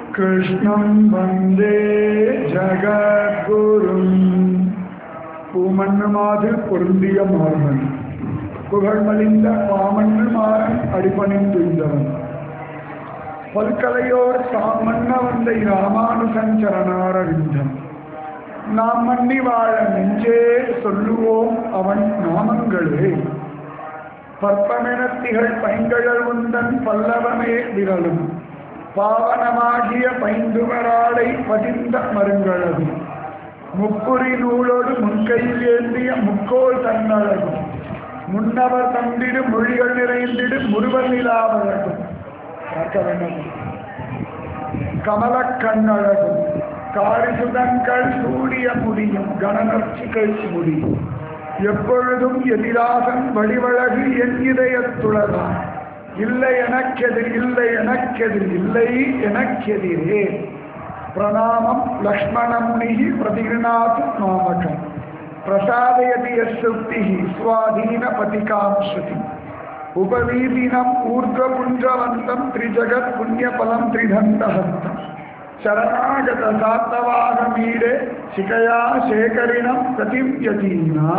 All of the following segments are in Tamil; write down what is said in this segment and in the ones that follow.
कृष्णं वन्दे ஜகத்குரும் பூமண்ணு மாது பொருந்திய மார்பன் புகழ்மலிந்த பாமண்ணு மாறன் அடிபணிந்துள்ளவன் பல்கலையோர் தாமண்ண வந்த ராமானுசஞ்சரணாரவிந்தன் நாம் மன்னி வாழ நெஞ்சே சொல்லுவோம் அவன் நாமங்களே பற்பமெனத்திகள் பைங்கழல் உந்தன் பல்லவமே விரலும் பாவனமாகிய பைந்துவராடை பதிந்த மருங்கழகும் முப்புரி நூலோடு முன்கையில் ஏந்திய முக்கோல் தன்னழகும் முன்னவர் தந்திடு மொழிகள் நிறைந்திடு முருவல் நிலாவழகும் பார்க்க வேண்டும் கமலக் கண்ணழகும் காரிசுதங்கள் சூடிய முடியும் கணநர்ச்சிகள் முடியும் எப்பொழுதும் எதிராசன் வடிவழகு என் இதயத்துளதான் இல்லை எனக்கெதிர் இல்லை எனக்கெதிர் இல்லை எனக்கெதிரே பிரணாமம் லக்ஷ்மணமுனிः பிரதிகிருணாத்து நாமகம் பிரசாதயதி யசுக்தி ஸ்வாதீனபதிகாம் ஸ்ருதி உபவீதினம் ஊர்ಧ್ವபுஞ்சவந்தம் த்ரிஜகத் புண்ணியபலம் த்ரிதண்டஹஸ்தம் ಶರಣಾಗತ ಸಾತ್ತವಾದ ಮೀಡೆ ಶಿಖಯಾ ಶೇಖರಿಣಂ ಪ್ರತಿಂ ಯತೀನಾ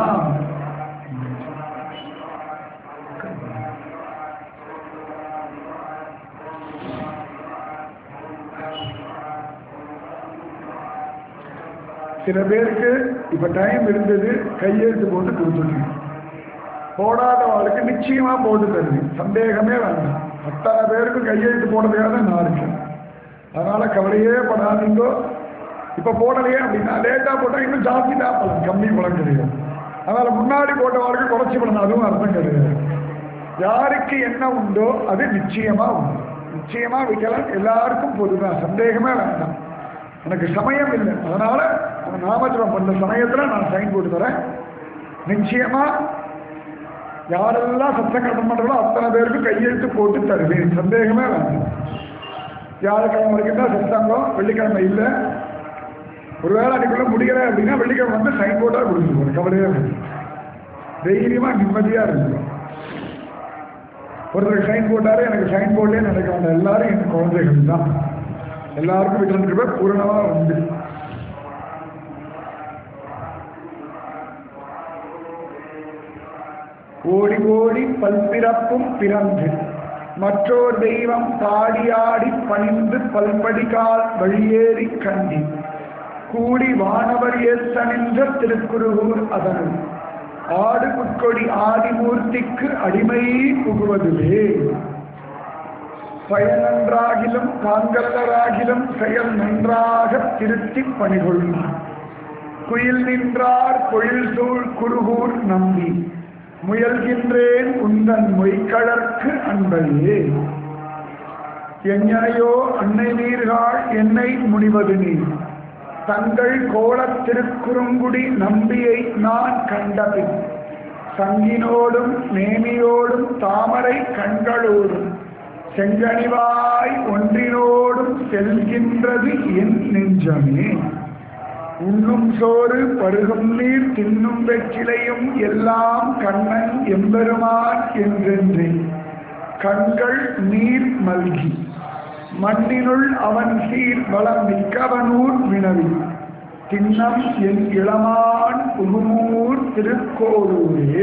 சில பேருக்கு இப்ப டைம் இருந்தது கையெழுத்து போட்டு கொடுத்துருங்க போடாதவர்களுக்கு நிச்சயமா போட்டு தருவேன் சந்தேகமே வேண்டாம் அத்தனை பேருக்கு கையெழுத்து போடுறதுக்காக தான் நான் இருக்கேன் அதனால கவலையே படாதீங்கோ இப்ப போடலையே அப்படின்னா லேட்டா போட்டா இன்னும் ஜாஸ்தி தான் பலன் கம்மி பலன் கிடையாது அதனால முன்னாடி போட்டவர்களுக்கு குறைச்சி பலன் அதுவும் அர்த்தம் கிடையாது யாருக்கு என்ன உண்டோ அது நிச்சயமா உண்டு நிச்சயமா வைக்கலாம் எல்லாருக்கும் பொதுதான் சந்தேகமே வேண்டாம் எனக்கு சமயம் இல்லை அதனால அந்த நாமஜபம் பண்ண சமயத்துல நான் சைன் போட்டு தரேன் நிச்சயமா யாரெல்லாம் சத்தங்கடம் பண்றதோ அத்தனை பேருக்கும் கையெழுத்து போட்டு தருவேன் சந்தேகமே வேண்டாம் வியாழக்கிழமை வரைக்கும் தான் சத்தாங்கம் வெள்ளிக்கிழமை இல்லை ஒருவேளை அன்னைக்குள்ள முடியல அப்படின்னா வெள்ளிக்கிழமை வந்து சைன் போர்டாக கொடுத்துருவோம் கவலையே வேண்டாம் தைரியமா நிம்மதியா இருக்கும் ஒருத்தர் சைன் போட்டாரு எனக்கு சைன் போர்டே நினைக்க வேண்டாம் எல்லாரும் என் குழந்தைகள் தான் எல்லாருக்கும் வீட்டில் இருக்கிற பூரணமா உண்டு ஓடி ஓடி பல்பிறப்பும் பிறந்து மற்றோர் தெய்வம் பாடியாடி பணிந்து பல்படிகால் வழியேறி கண்டி கூடி வானவர் ஏத்தனின்ற திருக்குருகூர் அதனுள் ஆடு புட்கொடி ஆதிமூர்த்திக்கு அடிமை புகுவதுவே பயனன்றாகிலும் காங்கல்லராகிலும் செயல் நன்றாக திருத்தி பணிகொள்ளும் குயில் நின்றார் பொழில் சூழ் குருகூர் நம்பி முயல்கின்றேன் உந்தன் மொய்கழற்கு அன்பையே எஞ்ஞனையோ அன்னை நீர்காள் என்னை முனிவது நீர் தங்கள் கோலத் திருக்குறுங்குடி நம்பியை நான் கண்டபின் சங்கினோடும் நேமியோடும் தாமரை கண்களோடும் செங்கனிவாய் ஒன்றினோடும் செல்கின்றது என் நெஞ்சமே உண்ணும் சோறு பருகும் நீர் தின்னும் வெற்றிலையும் எல்லாம் கண்ணன் எம்பெருமான் என்றென்றே கண்கள் நீர் மல்கி மண்ணினுள் அவன் சீர் வளம் மிக்கவனூர் வினவி திண்ணம் என் இளமான் புகுமூர் திருக்கோளூரே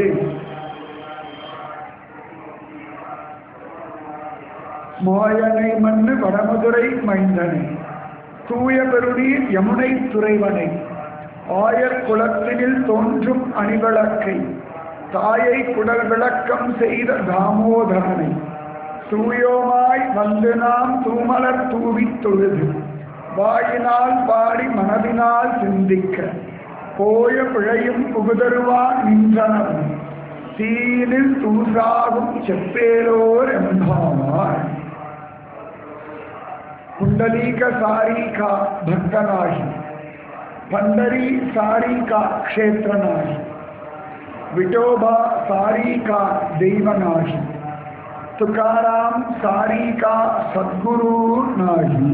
மாயனை மண்ணு வடமதுரை மைந்தனை தூய பெருநீர் யமுனை துறைவனை ஆயர் குளத்தினில் தோன்றும் அணிவிளக்கை தாயை குடல் விளக்கம் செய்த தாமோதரனை தூயோமாய் வந்து நாம் தூமலர் தூவித் தொழுது வாயினால் பாடி மனதினால் சிந்திக்க போய பிழையும் புகுதருவான் நின்றனவன் தீனில் தூசாகும் செப்பேலோர் எம்பாவாய் ಕುಂಡಲೀಕ ಸಾರೀಕಾ ಭಕ್ತನಾಗಿ ಪಂಡರಿ ಸಾರೀಕಾ ಕ್ಷೇತ್ರನಾಗಿ ವಿಠೋಬಾ ಸಾರೀಕಾ ದೈವನಾಗಿ ತುಕಾರಾಮ್ ಸಾರೀಕಾ ಸದ್ಗುರು ನಾಗಿ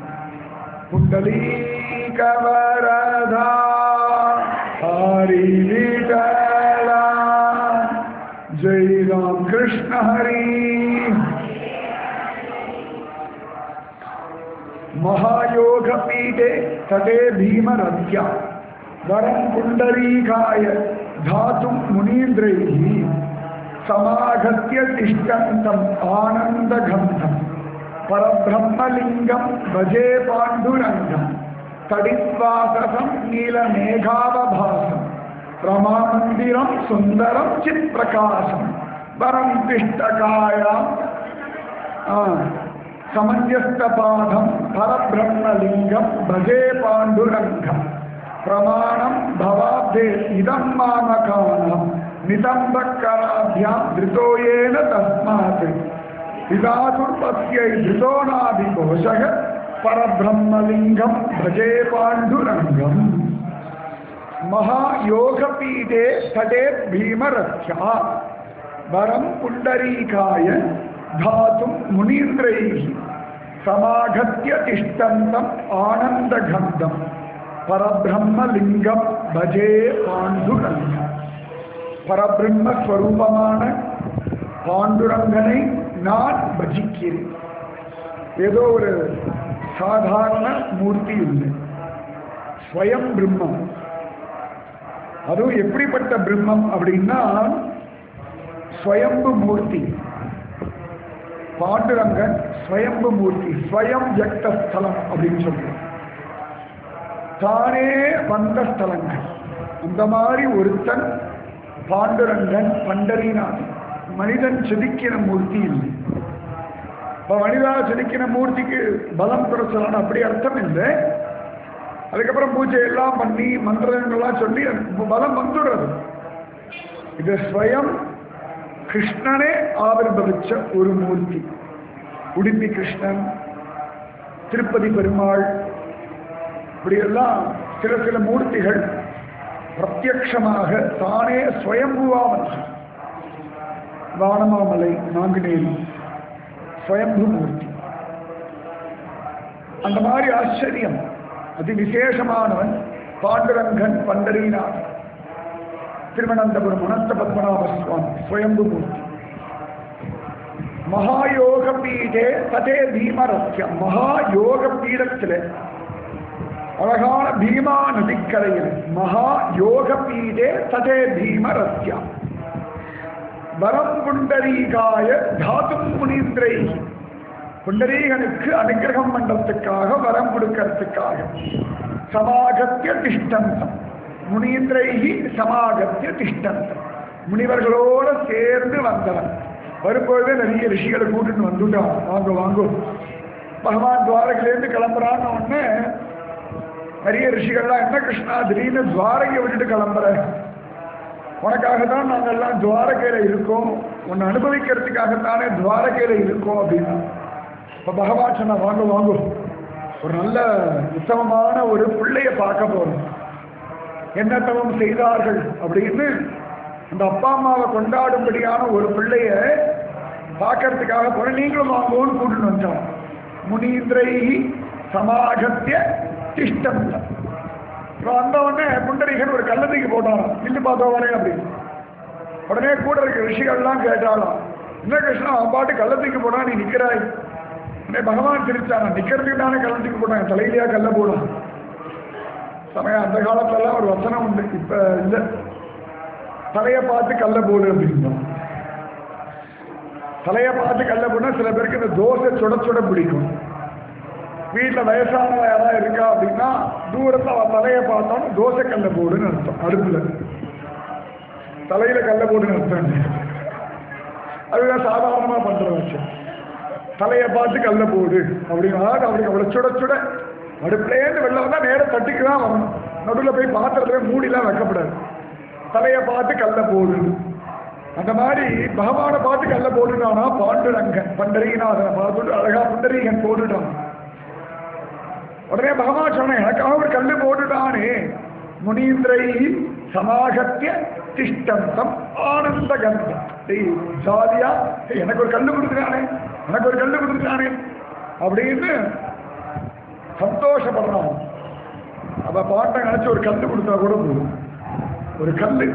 ಪುಂಡಲೀಕ ವರದ ಹರಿ ವಿಠಲ ಜೈ ರಾಮ್ ಕೃಷ್ಣ ಹರಿ महायोगपीठे तटे भीमरथ्या वरं पुण्डरीकाय धातुं मुनीन्द्रैः समागत्य तिष्ठन्तम् आनन्दगन्धम् परब्रह्मलिङ्गं भजे पाण्डुरङ्गम् तडित्वाससं नीलमेघावभासम् रमामन्दिरं सुन्दरं चित्प्रकाशं वरं पिष्टकायां समञ्जस्तपादं परब्रह्मलिङ्गं भजे पाण्डुरङ्गम् प्रमाणं भवाब्दे इदं मामकानां नितम्बकराभ्यां धृतो येन तस्मात् पितासुर्पस्यै धृतो नाभिघोषः परब्रह्मलिङ्गं भजे पाण्डुरङ्गम् महायोगपीठे तटे भीमरथ्या वरं पुण्डरीकाय धातुं मुनीन्द्रैः समागत्य तिष्ठन्तम् आनन्दगन्धं பரபிரம்மலிங்கம் பஜே பாண்டுரங்கம் பரபிரம்மஸ்வரூபமான பாண்டுரங்கனை நான் பஜிக்கிறேன் ஏதோ ஒரு சாதாரண மூர்த்தி இல்லை ஸ்வயம் பிரம்மம் அதுவும் எப்படிப்பட்ட பிரம்மம் அப்படின்னா ஸ்வயம்பு மூர்த்தி பாண்டுரங்கன் ஸ்வயம்பு மூர்த்தி ஸ்வயம் ஜக்த ஸ்தலம் அப்படின்னு சொல்றோம் தானே வந்த ஸ்தலங்கள் அந்த மாதிரி ஒருத்தன் பாண்டுரங்கன் பண்டரிநாதன் மனிதன் செதுக்கின மூர்த்தி இல்லை இப்போ மனிதா செதுக்கின மூர்த்திக்கு பலம் குறைச்சலான அப்படி அர்த்தம் இல்லை அதுக்கப்புறம் பூஜை எல்லாம் பண்ணி மந்திரங்கள்லாம் சொல்லி பலம் வந்துடுறது இது ஸ்வயம் கிருஷ்ணனே ஆவிர்வவிச்ச ஒரு மூர்த்தி உடுப்பி கிருஷ்ணன் திருப்பதி பெருமாள் இப்படியெல்லாம் சில சில மூர்த்திகள் பிரத்யக்ஷமாக தானே ஸ்வயம்புவாவன் வானமாமலை நாங்குநேரி ஸ்வயம்பு மூர்த்தி அந்த மாதிரி ஆச்சரியம் அதி விசேஷமானவன் பாண்டுரங்கன் பண்டரீநாதன் திருவனந்தபுரம் அனந்த பத்மநாப சுவாமி ஸ்வயம்பு மூர்த்தி மகாயோக பீடே ததே பீமரத்தியம் மகாயோக பீடத்தில் அழகான பீமா நதிக்கரையில் மகா யோக பீடே ததே பீமரத்தியம் வரம் புண்டரீகாய தாதும் முனீந்திரை புண்டரீகனுக்கு அனுகிரகம் பண்றதுக்காக வரம் கொடுக்கறதுக்காக சமாகத்திய திஷ்டந்தம் முனீந்திரைகி சமாகத்திய திஷ்டந்தம் முனிவர்களோட சேர்ந்து வந்தவன் வரும்போதே நிறைய ரிஷிகளை கூட்டிட்டு வந்துட்டான் வாங்க வாங்கோ பகவான் துவாரகிலேருந்து கிளம்புறான்னு உடனே நிறைய ரிஷிகள்லாம் என்ன கிருஷ்ணா திடீர்னு துவாரகை விட்டுட்டு கிளம்புற உனக்காக தான் நாங்கள் எல்லாம் துவாரகையில் இருக்கோம் உன்னை அனுபவிக்கிறதுக்காகத்தானே துவாரகையில் இருக்கோம் அப்படின்னா இப்போ பகவான் சொன்னா வாங்க வாங்க ஒரு நல்ல உத்தமமான ஒரு பிள்ளைய பார்க்க போறோம் என்ன தவம் செய்தார்கள் அப்படின்னு அந்த அப்பா அம்மாவை கொண்டாடும்படியான ஒரு பிள்ளைய பார்க்கறதுக்காக போற நீங்களும் வாங்குவோன்னு கூட்டிட்டு வந்தோம் முனீந்திரை சமாகத்திய திஷ்டம் வந்த உடனே புண்டரீகன் ஒரு கல்லத்துக்கு போட்டாராம் நின்று பார்த்தா வரேன் அப்படின்னு உடனே கூட இருக்க ரிஷிகள்லாம் கேட்டாலாம் என்ன கிருஷ்ணா அவன் பாட்டு கள்ளத்துக்கு போனா நீ நிக்கிறாய் உடனே பகவான் சிரிச்சான் நிக்கிறதுக்கு தானே கள்ளத்துக்கு போட்டான் தலையிலேயா கல்ல போடும் சமயம் அந்த காலத்துலலாம் ஒரு வசனம் உண்டு இப்ப இல்லை தலையை பார்த்து கல்ல போடு அப்படின்போம் தலையை பார்த்து கல்ல போனா சில பேருக்கு இந்த தோசை சுட சுட பிடிக்கும் வீட்டில் வயசானவ யாராவது இருக்கா அப்படின்னா தூரத்தில் அவன் தலையை பார்த்தாலும் தோசை கல்ல போடுன்னு அர்த்தம் அடுப்புல தலையில கல்ல போடுன்னு அர்த்தம் அதுதான் சாதாரணமாக பண்ற வச்சு தலையை பார்த்து கல்ல போடு அப்படின்னா அப்படி அவளை சுட சுட அடுப்புலேருந்து வெளில வந்தால் நேரம் தட்டிக்கு தான் வரணும் நடுவில் போய் பாத்திரத்துல மூடிலாம் வைக்கப்படாது தலையை பார்த்து கல்ல போடு அந்த மாதிரி பகவானை பார்த்து கல்ல போட்டுட்டானா பாண்டுரங்கன் பண்டரீநாதனை பார்த்துட்டு அழகா புண்டரீகன் போட்டுட்டான் உடனே பகவான் சொன்ன எனக்காக ஒரு கல்லு போட்டுட்டானே முனீந்திரை சமாகத்திய திஷ்டந்தம் ஆனந்த கந்தம் டேய் ஜாலியா "ஏய், எனக்கு ஒரு கல்லு கொடுத்துட்டானே எனக்கு ஒரு கல்லு கொடுத்துட்டானே அப்படின்னு சந்தோஷப்படுறான் அவ பாட்டை நினைச்சு ஒரு கல்லு கொடுத்தா கூட போதும் ஒரு கல்லு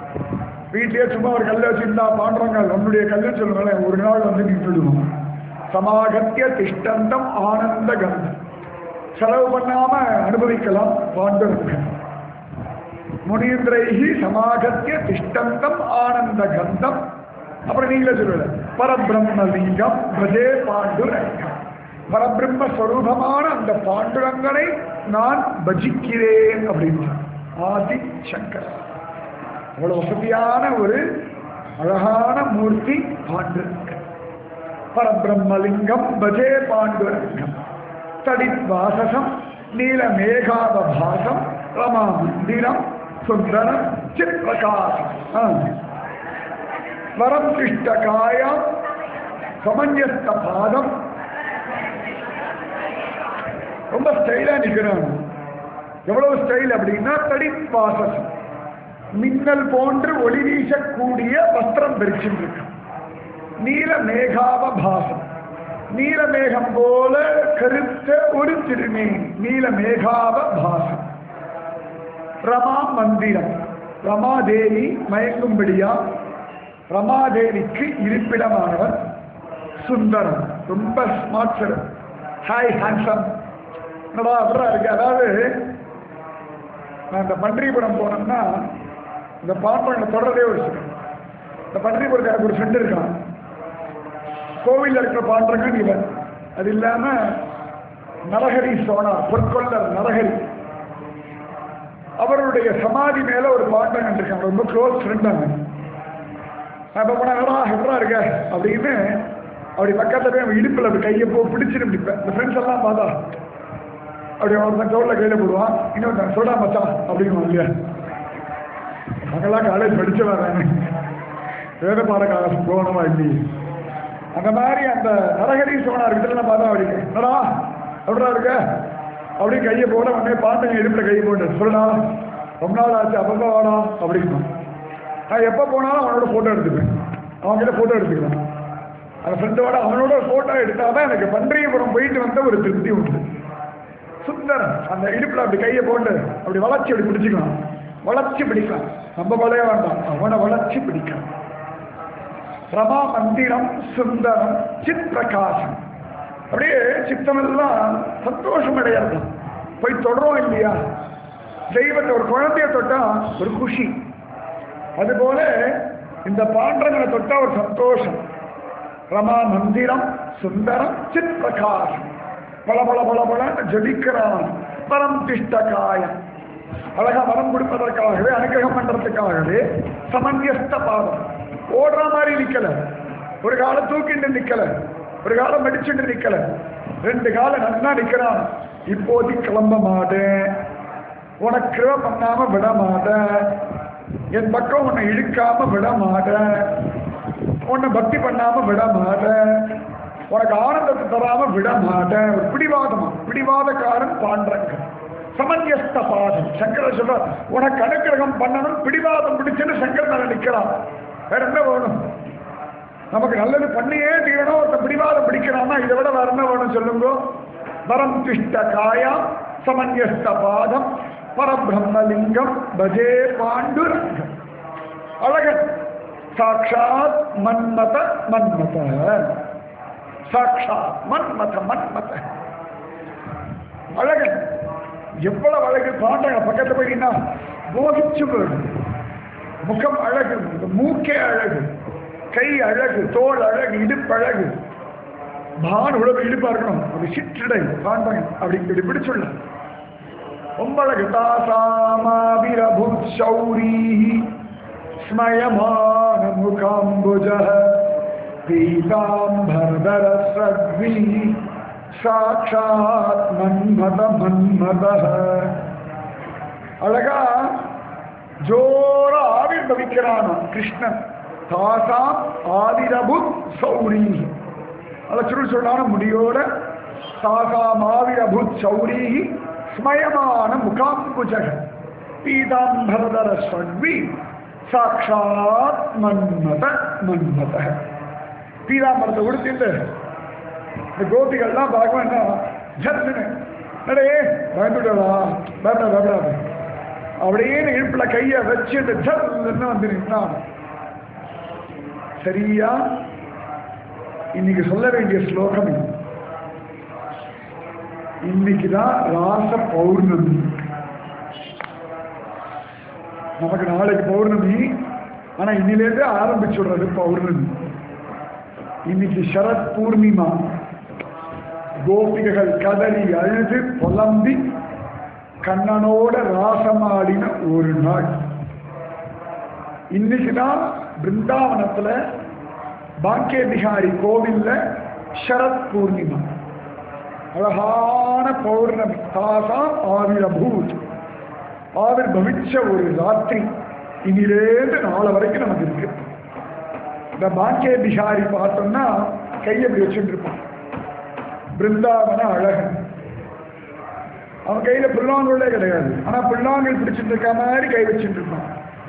வீட்லயே சும்மா ஒரு கல்லை வச்சிருந்தா பாண்டுறவங்க உன்னுடைய கல்லு சொல்லுங்களேன் ஒரு நாள் வந்து நீ சொல்லுவோம் சமாகத்திய திஷ்டந்தம் ஆனந்த கந்தம் செலவு பண்ணாம அனுபவிக்கலாம் பாண்டுரங்கன் முனீந்திரைஹி சமாகத்திய திஷ்டந்தம் ஆனந்த கந்தம் அப்புறம் நீங்களே சொல்லல பரபிரம்மலிங்கம் பஜே பாண்டுரங்கம் பரபிரம்ம ஸ்வரூபமான அந்த பாண்டுரங்கனை நான் பஜிக்கிறேன் அப்படின்னு ஆதி சங்கர் அவ்வளவு வசதியான ஒரு அழகான மூர்த்தி பாண்டுரங்கன் பரபிரம்மலிங்கம் பஜே பாண்டுரங்கம் தடித்வாசசம் நீலமேகாவபாசம் ரமா மந்திரம் சுந்தரம் சித்பிரகாசம் வரம் கிருஷ்டகாயம் சமஞ்சஸ்த பாதம் ரொம்ப ஸ்டைலா நிக்கிறான் எவ்வளவு ஸ்டைல் அப்படின்னா தடித்வாசசம் மின்னல் போன்று ஒளி வீசக்கூடிய வஸ்திரம் தரிச்சுட்டு நீல மேகாவ பாசம் நீலமேகம் போல கருத்த ஒரு திருமேனி நீல மேகாவ பாசம் ரமா மந்திரம் ரமாதேவி மயங்கும்படியா ரமாதேவிக்கு இருப்பிடமானவர் சுந்தரம் ரொம்ப ஸ்மார்ட் சார் ஹாய் ஹேண்ட்ஸம் என்னடா அப்படிதான் இருக்கு அதாவது நான் இந்த பன்றிபுரம் போனோம்னா இந்த பாம்பனை தொடர்றதே ஒரு சிலம் இந்த பன்றிபுரத்துக்கு ஒரு ஃப்ரெண்டு இருக்கான் கோவிலில் இருக்கிற பாண்டரங்கன் இவன் அது இல்லாம நரஹரி சோனா பொற்கொள்ளர் நரஹரி அவருடைய சமாதி மேல ஒரு பாண்டரங்கன் இருக்கான் ரொம்ப க்ளோஸ் ஃப்ரெண்ட் அவன் நான் இப்போ போனா ஹெட்ரா இருக்க அப்படின்னு அப்படி பக்கத்துல போய் அவன் இடுப்பில் அப்படி கையை போ பிடிச்சிட்டு பிடிப்பேன் இந்த ஃப்ரெண்ட்ஸ் எல்லாம் பார்த்தா அப்படி ஒருத்தன் தோளில் கையில போடுவான் இன்னொருத்தன் சொல்டா மச்சான் அப்படின்னு இல்லையா நாங்கெல்லாம் காலேஜ் படிச்சு வராங்க வேத பாடக்காலம் போகணுமா இல்லையே அந்த மாதிரி அந்த நரகரி சோனா இருக்குதுல பார்த்தா அப்படி என்னடா எப்படா இருக்க அப்படியே கையை போட உடனே பாண்டங்க இடுப்புல கையை போட்டு சொல்லுடா ரொம்ப நாள் ஆச்சு அப்பப்போ வாடா அப்படின்னு நான் எப்போ போனாலும் அவனோட ஃபோட்டோ எடுத்துப்பேன் அவன்கிட்ட ஃபோட்டோ எடுத்துக்கலாம் அந்த ஃப்ரெண்டோட அவனோட ஃபோட்டோ எடுத்தாதான் எனக்கு பன்றியபுரம் போயிட்டு வந்த ஒரு திருப்தி உண்டு சுந்தரம் அந்த இடுப்புல அப்படி கையை போட்டு அப்படி வளர்ச்சி அப்படி பிடிச்சிக்கலாம் வளர்ச்சி பிடிக்கலாம் நம்ம வளைய வேண்டாம் அவனை வளர்ச்சி பிடிக்கலாம் ரமா மந்திரம் சுந்தரம் சித் பிரகாசம் அப்படியே சித்தமெல்லாம் சந்தோஷம் அடையலாம் போய் தொடரும் இல்லையா தெய்வத்தை ஒரு குழந்தைய தொட்டா ஒரு குஷி அதுபோல இந்த பாண்டங்களை தொட்டா ஒரு சந்தோஷம் ரமா மந்திரம் சுந்தரம் சித் பிரகாசம் பல பல பல பல ஜபிக்கிறான் பரம் திஷ்டகாயம் அழகா வரம் கொடுப்பதற்காகவே அனுகிரகம் பண்றதுக்காகவே சமன்யஸ்த பாதம் ஓடுற மாதிரி நிக்கல ஒரு காலம் தூக்கிட்டு நிக்கல ஒரு காலம் மடிச்சுட்டு நிக்கல ரெண்டு காலம் நன்னா நிக்கிறான் இப்போதி கிளம்ப மாட்டேன் உனக்கு கிருப பண்ணாம விட மாட்டேன் என் பக்கம் உன்னை இழுக்காம விட மாட்டேன் உன்னை பக்தி பண்ணாம விட மாட்டேன் உனக்கு ஆனந்தத்தை தராம விட மாட்டேன் ஒரு பிடிவாதமா பிடிவாதக்காரன் பாண்டங்க சமன்யஸ்த பாதம் சங்கர சொல்ற உனக்கு அனுக்கிரகம் பண்ணணும் பிடிவாதம் பிடிச்சுன்னு சங்கர் மேல நிக்கிறான் வேற என்ன வேணும் நமக்கு நல்லது பண்ணியே தீரணும் ஒருத்த பிடிவாதம் பிடிக்கிறான்னா இதை விட வேற என்ன வேணும் சொல்லுங்க வரம் திஷ்ட காயம் சமன்யஸ்த பாதம் பரபிரம்மலிங்கம் பஜே பாண்டுரங்கம் அழகன் சாட்சாத் மன்மத மன்மத சாட்சாத் மன்மத மன்மத அழகன் எவ்வளவு அழகு பாண்டங்க பக்கத்துல போயிட்டீங்கன்னா மோகிச்சு போயிடும் முகம் அழகு இந்த மூக்கே அழகு கை அழகு தோல் அழகு இடுப்பு அழகு பான் உழவு இடுப்பா இருக்கணும் அது சிற்றடை பாண்டங்க அப்படி இப்படி பிடிச்சுள்ள ரொம்ப அழகு தாசாமாபிரபு சௌரி ஸ்மயமான முகாம்புஜ பீதாம்பரதர சத்வி சாட்சாத் மன்மத மன்மத அழகா ஜோர ஆவிர்பவிக்கிறான் கிருஷ்ணன் தாசாம் ஆதிரபு சௌரி அதை சுருள் சொல்லான முடியோட தாசாம் ஆவிரபு சௌரி ஸ்மயமான முகாம்புஜக பீதாம்பரதர ஸ்வன்வி சாட்சாத் மன்மத மன்மத பீதாம்பரத்தை கொடுத்து இந்த கோபிகள்லாம் பார்க்க என்ன ஜன்னு நடே பயந்துடலா பயப்பட பயப்படாது அப்படியே இழுப்புல கையை வச்சு இந்த ஜல்லுன்னு வந்து நின்னான் சரியா இன்னைக்கு சொல்ல வேண்டிய ஸ்லோகம் இது இன்னைக்கு தான் ராச பௌர்ணமி நமக்கு நாளைக்கு பௌர்ணமி ஆனா இன்னிலேருந்து ஆரம்பிச்சுடுறது பௌர்ணமி இன்னைக்கு சரத் பூர்ணிமா கோபிகைகள் கதறி அழுது புலம்பி கண்ணனோட ராசமாடின ஒரு நாள் இன்னைக்கு தான் பிருந்தாவனத்துல பாக்கிய பிகாரி கோவில்ல சரத் பூர்ணிமா அழகான பௌர்ணமி தாசாம் ஆவிரபூத் ஆவிர் பவிச்ச ஒரு ராத்திரி இனிலேருந்து நாளை வரைக்கும் நமக்கு இருக்கு இந்த பாக்கிய பிகாரி பார்த்தோம்னா கையை இப்படி வச்சுட்டு இருப்பான் பிருந்தாவன அழகன் அவன் கையில புல்லாங்குழலே கிடையாது ஆனா புல்லாங்குழல் பிடிச்சிட்டு இருக்க மாதிரி கை வச்சுட்டு இருப்பான்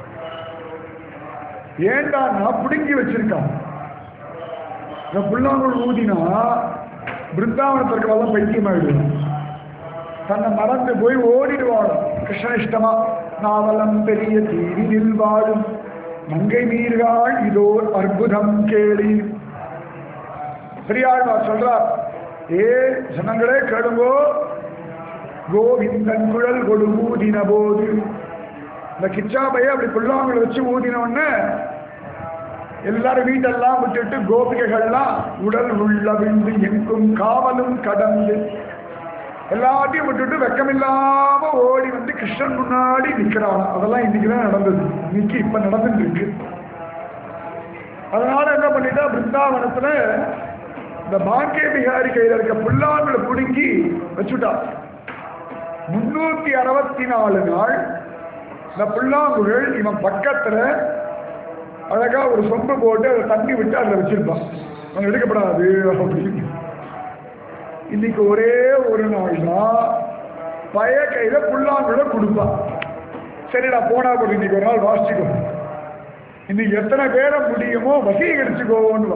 ஏண்டா நான் பிடுங்கி வச்சிருக்கான் இந்த புல்லாங்குழல் ஊதினா பிருந்தாவனத்திற்கு வரலாம் பைத்தியமாயிடுவான் தன்னை மறந்து போய் ஓடிடுவாள் கிருஷ்ணனிஷ்டமா நாவலம் பெரிய தீவினில் வாழும் மங்கை நீர்கள் இதோ அற்புதம் கேளி பெரியாழ்வார் சொல்றார் ஏ ஜனங்களே கேளுங்கோ கோவிந்தன் குழல் கொடு ஊதின போது இந்த கிச்சாபைய அப்படி புல்லாங்களை வச்சு ஊதின உடனே எல்லாரும் வீட்டெல்லாம் விட்டுட்டு கோபிகைகள்லாம் உடல் உள்ள விந்து எங்கும் காவலும் கடந்து எல்லாத்தையும் விட்டுட்டு வெக்கமில்லாம ஓடி வந்து கிருஷ்ணன் முன்னாடி நிக்கிறான் அதெல்லாம் இன்னைக்கு தான் நடந்தது இன்னைக்கு இப்ப நடந்துட்டு இருக்கு அதனால என்ன பண்ணிட்டா பிருந்தாவனத்துல இந்த பாக்கிய பிகாரி கையில இருக்க புல்லாங்களை பிடுங்கி வச்சுட்டா முன்னூத்தி அறுபத்தி நாலு நாள் இந்த புல்லாங்குழல் இவன் பக்கத்துல அழகா ஒரு சொம்பு போட்டு அதை தண்ணி விட்டு அதில் வச்சிருப்பான் அவன் எடுக்கப்படாது அப்படின்னு இன்னைக்கு ஒரே ஒரு நாள் தான் பய கையில புல்லாங்குழ கொடுப்பான் சரிடா போனா போடு இன்னைக்கு ஒரு நாள் வாசிச்சுக்கோ இன்னைக்கு எத்தனை பேரை முடியுமோ வசீகரிச்சுக்கோன்னு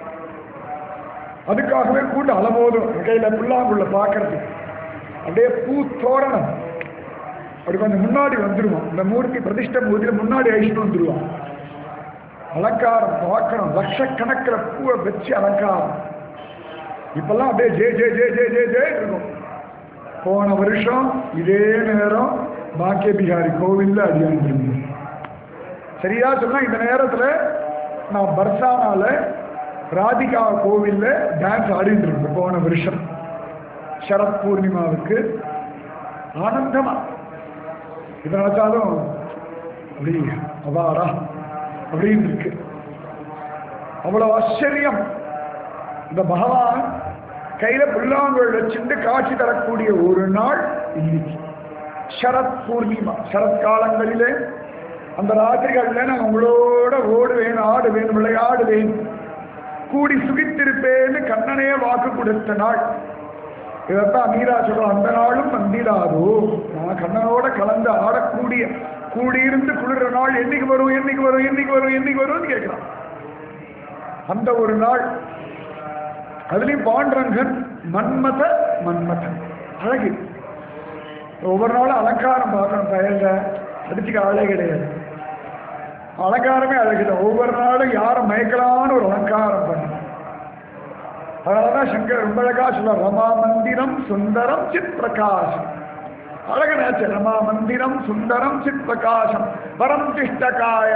அதுக்காகவே கூட்டம் அலமோதும் கையில புல்லாங்குள்ள பார்க்கறது அப்படியே பூ தோரணம் அப்படி கொஞ்சம் முன்னாடி வந்துடுவான் இந்த மூர்த்தி பிரதிஷ்ட மூர்த்தியில முன்னாடி அழிச்சுட்டு வந்துடுவான் அலங்காரம் பார்க்கணும் லட்சக்கணக்கில் பூவை வச்சு அலங்காரம் இப்பெல்லாம் அப்படியே ஜே ஜே ஜே ஜே ஜே ஜே இருக்கும் போன வருஷம் இதே நேரம் பாக்கிய பிகாரி கோவில்ல அடியான் இருந்தேன் சரியா சொன்னா இந்த நேரத்துல நான் பர்சானால ராதிகா கோவில்ல டான்ஸ் ஆடிட்டு இருந்தேன் போன வருஷம் சரத் பூர்ணிமாவுக்கு ஆனந்தமா இதை நினைச்சாலும் அப்படி அவாடா அப்படின்னு இருக்கு அவ்வளவு ஆச்சரியம் இந்த பகவான் கையில புல்லாங்குழல் வச்சுட்டு காட்சி தரக்கூடிய ஒரு நாள் இன்னைக்கு சரத் பூர்ணிமா சரத் காலங்களிலே அந்த ராத்திரிகள்ல நான் உங்களோட ஓடுவேன் ஆடுவேன் விளையாடுவேன் கூடி சுகித்திருப்பேன்னு கண்ணனே வாக்கு கொடுத்த நாள் இதைத்தான் மீரா சொல்றோம் அந்த நாளும் வந்திடாதோ நான் கண்ணனோட கலந்து ஆடக்கூடிய கூடியிருந்து குளிர்ற நாள் என்னைக்கு வரும் என்னைக்கு வரும் என்னைக்கு வரும் என்னைக்கு வரும்னு கேட்கிறான் அந்த ஒரு நாள் அதுலயும் பாண்டரங்கன் மன்மத மன்மதன் அழகு ஒவ்வொரு நாளும் அலங்காரம் பார்க்கணும் பயல்ல அடிச்சுக்க ஆளே கிடையாது அலங்காரமே அழகுதான் ஒவ்வொரு நாளும் யாரை மயக்கலான்னு ஒரு அலங்காரம் பண்ணணும் அதனாலதான் சங்கர் ரொம்ப அழகா சொல்ல ரமா மந்திரம் சுந்தரம் சித் பிரகாசம் அழகனாச்சு ரமா மந்திரம் சுந்தரம் சித் பிரகாசம் பரம் திஷ்டகாய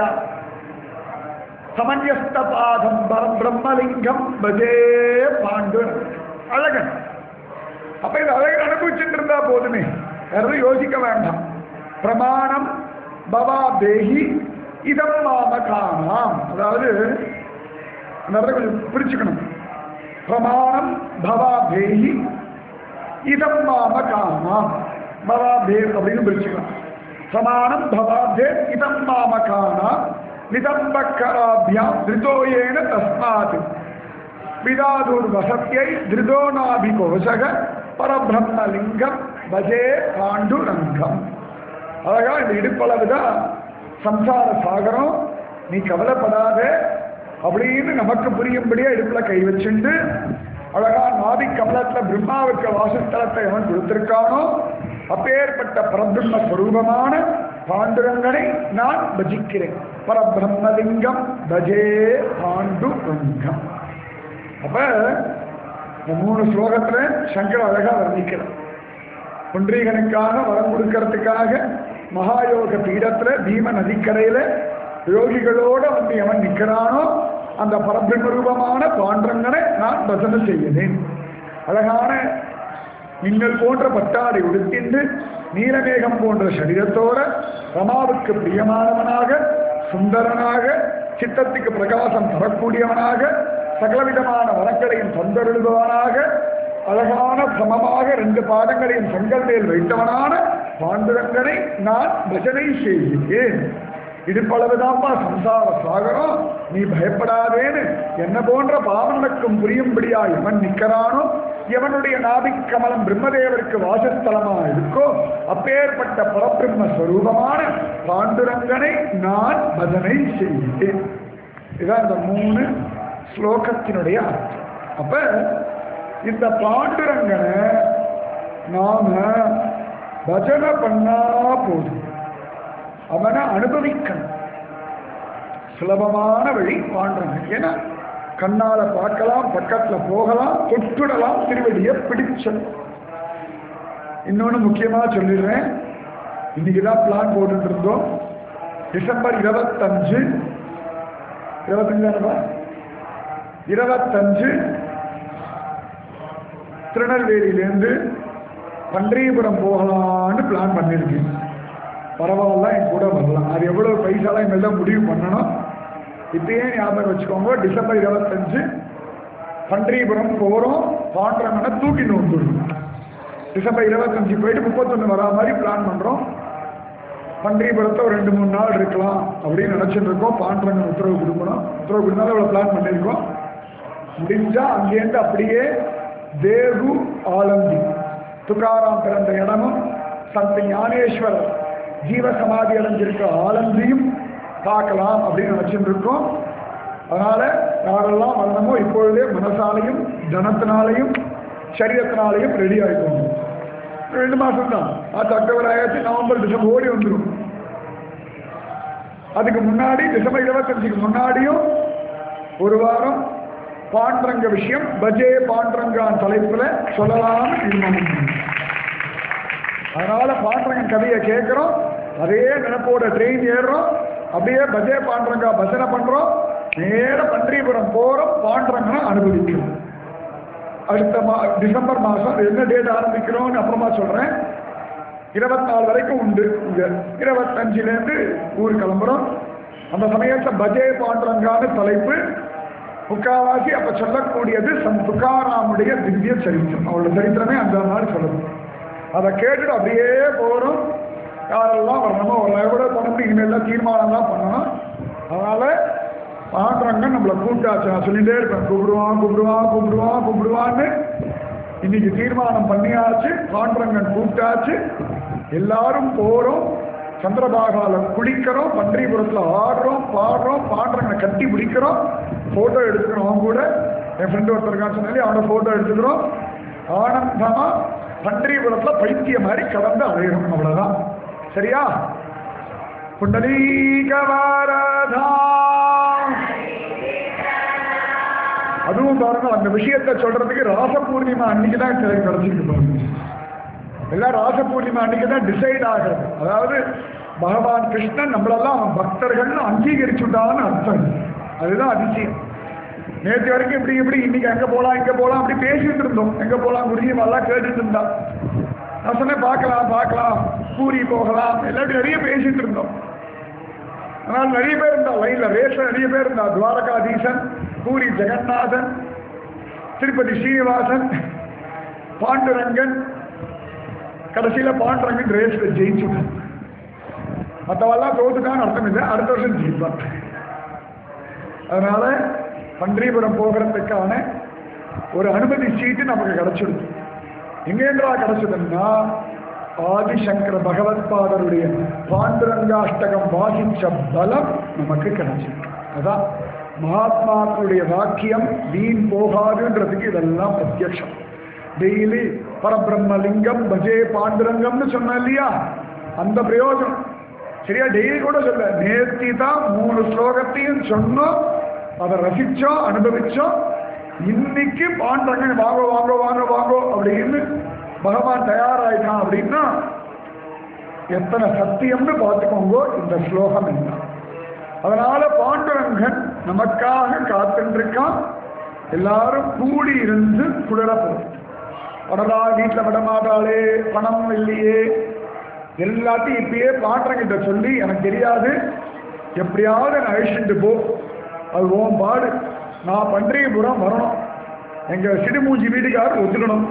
சமன்யஸ்த பாதம் பரம் பிரம்மலிங்கம் பஜே பாண்டு அழகன் அப்ப இது அழகன் அனுபவிச்சுட்டு இருந்தா போதுமே யாரும் யோசிக்க வேண்டாம் பிரமாணம் பவா தேஹி இதம் மாம காணாம் அதாவது அந்த இடத்துல கொஞ்சம் பிரிச்சுக்கணும் பிரமாணம் பவா தேஹி இதம் மாம காணாம் பவா தே அப்படின்னு பிரிச்சுக்கலாம் பிரமாணம் பவா தே இதம் மாம காணாம் நிதம்பக்கராபியாம் திருதோயேன தஸ்மாத் விதாதூர் வசத்தியை திருதோநாபிகோஷக பரபிரம்மலிங்கம் பஜே பாண்டுரங்கம் அழகா இந்த இடுப்பளவு தான் சம்சார சாகரம் நீ கவலைப்படாத அப்படின்னு நமக்கு புரியும்படியா இடுப்புல கை வச்சுண்டு அழகா நாபி கமலத்துல பிரம்மாவுக்கு வாசஸ்தலத்தை அவன் கொடுத்திருக்கானோ அப்பேற்பட்ட பரபிரம்ம ஸ்வரூபமான பாண்டுரங்கனை நான் பஜிக்கிறேன் பரபிரம்மலிங்கம் பஜே பாண்டுரங்கம் அப்ப இந்த மூணு ஸ்லோகத்துல சங்கர் அழகா வர்ணிக்கிறார் புன்றீகனுக்காக வரம் கொடுக்கறதுக்காக மகாயோக பீடத்துல பீம நதிக்கரையில யோகிகளோட வந்து எவன் நிற்கிறானோ அந்த பரபிரம்ம ரூபமான பாண்டங்கனை நான் பஜனை செய்யவேன் அழகான மின்னல் போன்ற பட்டாடை உடுத்திண்டு நீலமேகம் போன்ற சரீரத்தோட ரமாவுக்கு பிரியமானவனாக சுந்தரனாக சித்தத்துக்கு பிரகாசம் தரக்கூடியவனாக சகலவிதமான வனங்களையும் தந்தருள்பவனாக அழகான சமமாக ரெண்டு பாதங்களையும் செங்கல் மேல் வைத்தவனான பாண்டுரங்கனை நான் பஜனை செய்கிறேன் இடுப்பளவுதான்ப்பா சம்சார சாகரம் நீ பயப்படாதேன்னு என்ன போன்ற பாவனனுக்கும் புரியும்படியா எவன் நிற்கிறானோ எவனுடைய நாபிக் கமலம் பிரம்மதேவருக்கு வாசஸ்தலமா இருக்கோ அப்பேற்பட்ட பரபிரம்ம ஸ்வரூபமான பாண்டுரங்கனை நான் பஜனை செய்கிறேன் இதான் இந்த மூணு ஸ்லோகத்தினுடைய அர்த்தம் அப்ப இந்த பாண்டுரங்கனை நாம பஜனை பண்ணா போதும் அவனை அனுபவிக்கணும் சுலபமான வழி பாண்டுரங்கன் ஏன்னா கண்ணால பார்க்கலாம் பக்கத்துல போகலாம் தொட்டுடலாம் திருவடியை பிடிச்சலாம் இன்னொன்னு முக்கியமா சொல்லிடுறேன் இன்னைக்குதான் பிளான் போட்டுட்டு இருந்தோம் டிசம்பர் இருபத்தஞ்சு இருபத்தஞ்சு தானேப்பா இருபத்தஞ்சு திருநெல்வேலியிலேருந்து பன்றியபுரம் போகலான்னு பிளான் பண்ணியிருக்கேன் பரவாயில்ல என் கூட வரலாம் அது எவ்வளோ பைசாலாம் இனிமேல் முடிவு பண்ணணும் இப்பயே ஞாபகம் வச்சுக்கோங்க டிசம்பர் இருபத்தஞ்சு பன்றியபுரம் போகிறோம் பாண்டரங்கனை தூக்கிட்டு வந்துடுறோம் டிசம்பர் இருபத்தஞ்சு போயிட்டு முப்பத்தொன்று வரா மாதிரி பிளான் பண்ணுறோம் பன்றியபுரத்தை ஒரு ரெண்டு மூணு நாள் இருக்கலாம் அப்படின்னு நினச்சிட்டு இருக்கோம் பாண்டரங்கன் உத்தரவு கொடுக்கணும் உத்தரவு கொடுத்தாலும் அவ்வளோ பிளான் பண்ணியிருக்கோம் முடிஞ்சா அங்கேருந்து அப்படியே தேகு ஆலந்தி துக்காராம் பிறந்த இடமும் சந்த ஞானேஸ்வரர் ஜீவ சமாதி அடைஞ்சிருக்க ஆலந்தியும் பார்க்கலாம் அப்படின்னு நினைச்சுட்டு இருக்கோம் அதனால யாரெல்லாம் வரணுமோ இப்பொழுதே மனசாலையும் தனத்தினாலையும் சரீரத்தினாலையும் ரெடி ஆகிக்கோங்க ரெண்டு மாசம் தான் அது அக்டோபர் ஆயாச்சு நவம்பர் டிசம்பர் ஓடி வந்துடும் அதுக்கு முன்னாடி டிசம்பர் இருபத்தஞ்சுக்கு முன்னாடியும் ஒரு வாரம் பாண்டரங்க விஷயம் பஜே பாண்டரங்கான் தலைப்புல சொல்லலாம்னு தீர்மானம் பண்ணோம். அதனால பாண்டரங்கன் கதையை கேட்கிறோம் அதே நினைப்போட ட்ரெயின் ஏறுறோம் அப்படியே பஜே பாண்டரங்கா பஜனை பண்றோம் நேர பன்றிபுரம் போறோம் பாண்டரங்கனை அனுபவிக்கிறோம் அடுத்த மா டிசம்பர் மாதம் என்ன டேட் ஆரம்பிக்கிறோம்னு அப்புறமா சொல்றேன் இருபத்தி நாலு வரைக்கும் உண்டு இங்க இருபத்தஞ்சிலேருந்து ஊர் கிளம்புறோம் அந்த சமயத்தை பஜே பாண்டரங்கான தலைப்பு முக்காவாசி அப்ப சொல்லக்கூடியது சம் துக்காராமுடைய திவ்ய சரித்திரம் அவளோட சரித்திரமே அந்த மாதிரி சொல்லணும் அதை கேட்டுட்டு அப்படியே போகிறோம் யாரெல்லாம் வரணுமோ ஒரு கூட பண்ணணும் இனிமேல் தீர்மானம்லாம் பண்ணணும் அதனால பாண்டரங்கன் நம்மளை கூப்பிட்டாச்சு நான் சொல்லிட்டே இருப்பேன் கூப்பிடுவான் கூப்பிடுவான் கூப்பிடுவான் கூப்பிடுவான்னு இன்னைக்கு தீர்மானம் பண்ணியாச்சு பாண்டரங்கன் கூப்பிட்டாச்சு எல்லாரும் போறோம் சந்திரபாகால குளிக்கிறோம் பன்றிபுரத்துல ஆடுறோம் பாடுறோம் பாண்டரங்கனை கட்டி பிடிக்கிறோம் போட்டோ எடுத்துக்கிறோம் அவன் கூட என் ஃப்ரெண்டு ஒருத்தர் இருக்கான்னு சொன்னாலே அவனை போட்டோ எடுத்துக்கிறோம் ஆனந்தமா பன்றிபுரத்துல பைத்திய மாதிரி கடந்து அலையிறோம் அவ்வளவுதான் சரியா புண்டலீகவாரதா அதுவும் பாருங்க அந்த விஷயத்தை சொல்றதுக்கு ராச பூர்ணிமா அன்னைக்கு தான் எனக்கு கிடைச்சிருக்கு பாருங்க எல்லாம் ராச பூர்ணிமா அன்னைக்கு தான் டிசைட் ஆகிறது அதாவது பகவான் கிருஷ்ணன் நம்மளெல்லாம் அவன் பக்தர்கள்னு அங்கீகரிச்சுட்டான்னு அர்த்தம் அதுதான் அதிசயம் நேற்று வரைக்கும் இப்படி இப்படி இன்னைக்கு எங்க போலாம் இங்க போலாம் அப்படி பேசிட்டு இருந்தோம் எங்க போலாம் குருஜி எல்லாம் கேட்டுட்டு இருந்தா நான் சொன்னேன் பார்க்கலாம் பார்க்கலாம் பூரி போகலாம் எல்லாத்தையும் நிறைய பேசிட்டு இருந்தோம் ஆனால் நிறைய பேர் இருந்தா லைன்ல ரேஸ்ல நிறைய பேர் இருந்தா துவாரகாதீசன் பூரி ஜெகநாதன் திருப்பதி ஸ்ரீனிவாசன் பாண்டுரங்கன் கடைசியில பாண்டுரங்கன் ரேஸ்ல ஜெயிச்சுட்டான் மற்றவெல்லாம் தோத்துட்டான்னு அர்த்தம் இல்லை அடுத்த வருஷம் ஜெயிப்பான் அதனால பன்றிபுரம் போகிறதுக்கான ஒரு அனுமதி சீட்டு நமக்கு கிடைச்சிடுது எங்கேன்றா கிடைச்சதுன்னா ஆதிசங்கர பகவத்பாதருடைய பாண்டுரங்காஷ்டகம் வாசிச்ச பலம் நமக்கு கிடைச்சிருக்கு அதான் மகாத்மாக்களுடைய வாக்கியம் வீண் போகாதுன்றதுக்கு இதெல்லாம் பிரத்யக்ஷம் டெய்லி பரபிரம்மலிங்கம் பஜே பாண்டுரங்கம்னு சொன்ன இல்லையா அந்த பிரயோஜனம் சரியா டெய்லி கூட சொல்ல நேர்த்தி தான் மூணு ஸ்லோகத்தையும் சொன்னோம் அதை ரசிச்சோம் அனுபவிச்சோம் இன்னைக்கு பாண்டங்க வாங்கோ வாங்கோ வாங்கோ வாங்கோ அப்படின்னு பகவான் தயாராயிட்டான் அப்படின்னா எத்தனை சத்தியம்னு பார்த்துக்கோங்க இந்த ஸ்லோகம் என்ன அதனால பாண்டுரங்கன் நமக்காக காத்துருக்கான் எல்லாரும் கூடி இருந்து குளிர போகும் அடடா வீட்டில் விடமாட்டாளே பணம் இல்லையே எல்லாத்தையும் இப்பயே பாண்டரங்கிட்ட சொல்லி எனக்கு தெரியாது எப்படியாவது நான் அழிச்சுட்டு போ அது ஓம் பாடு நான் பன்றியபுரம் வரணும் எங்க சிடுமூஞ்சி வீட்டுக்காரர் ஒத்துக்கணும்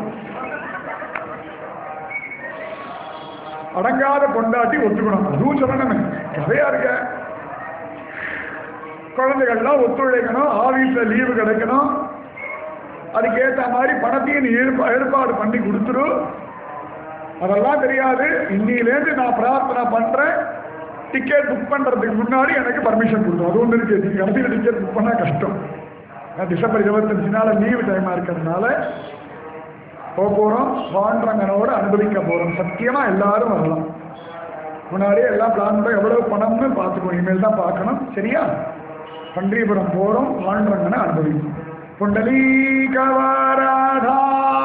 அடங்காத கொண்டாட்டி ஒத்துக்கணும் அதுவும் சொல்லணுமே கதையா இருக்க குழந்தைகள்லாம் ஒத்துழைக்கணும் ஆபீஸ்ல லீவு கிடைக்கணும் அதுக்கேற்ற மாதிரி பணத்தையும் நீ ஏற்பா- ஏற்பாடு பண்ணி கொடுத்துரு அதெல்லாம் தெரியாது இன்னிலேருந்து நான் பிரார்த்தனை பண்றேன் டிக்கெட் புக் பண்றதுக்கு முன்னாடி எனக்கு பர்மிஷன் கொடுக்கும் அது ஒன்று இருக்கு நீங்க கடைசியில் டிக்கெட் புக் பண்ணா கஷ்டம் நான் டிசம்பர் இருபத்தஞ்சு நாள் லீவு டைமா இருக்கிறதுனால போக போறோம் பாண்டரங்கனோட அனுபவிக்க போறோம் சத்தியமா எல்லாரும் வரலாம் முன்னாடியே எல்லாம் பிளான் பண்ண எவ்வளவு பணம்னு பார்த்துக்கோ இனிமேல் தான் பார்க்கணும் சரியா பன்றிபுரம் போறோம் பாண்டரங்கனை அனுபவிக்கும் புண்டலீகவராதா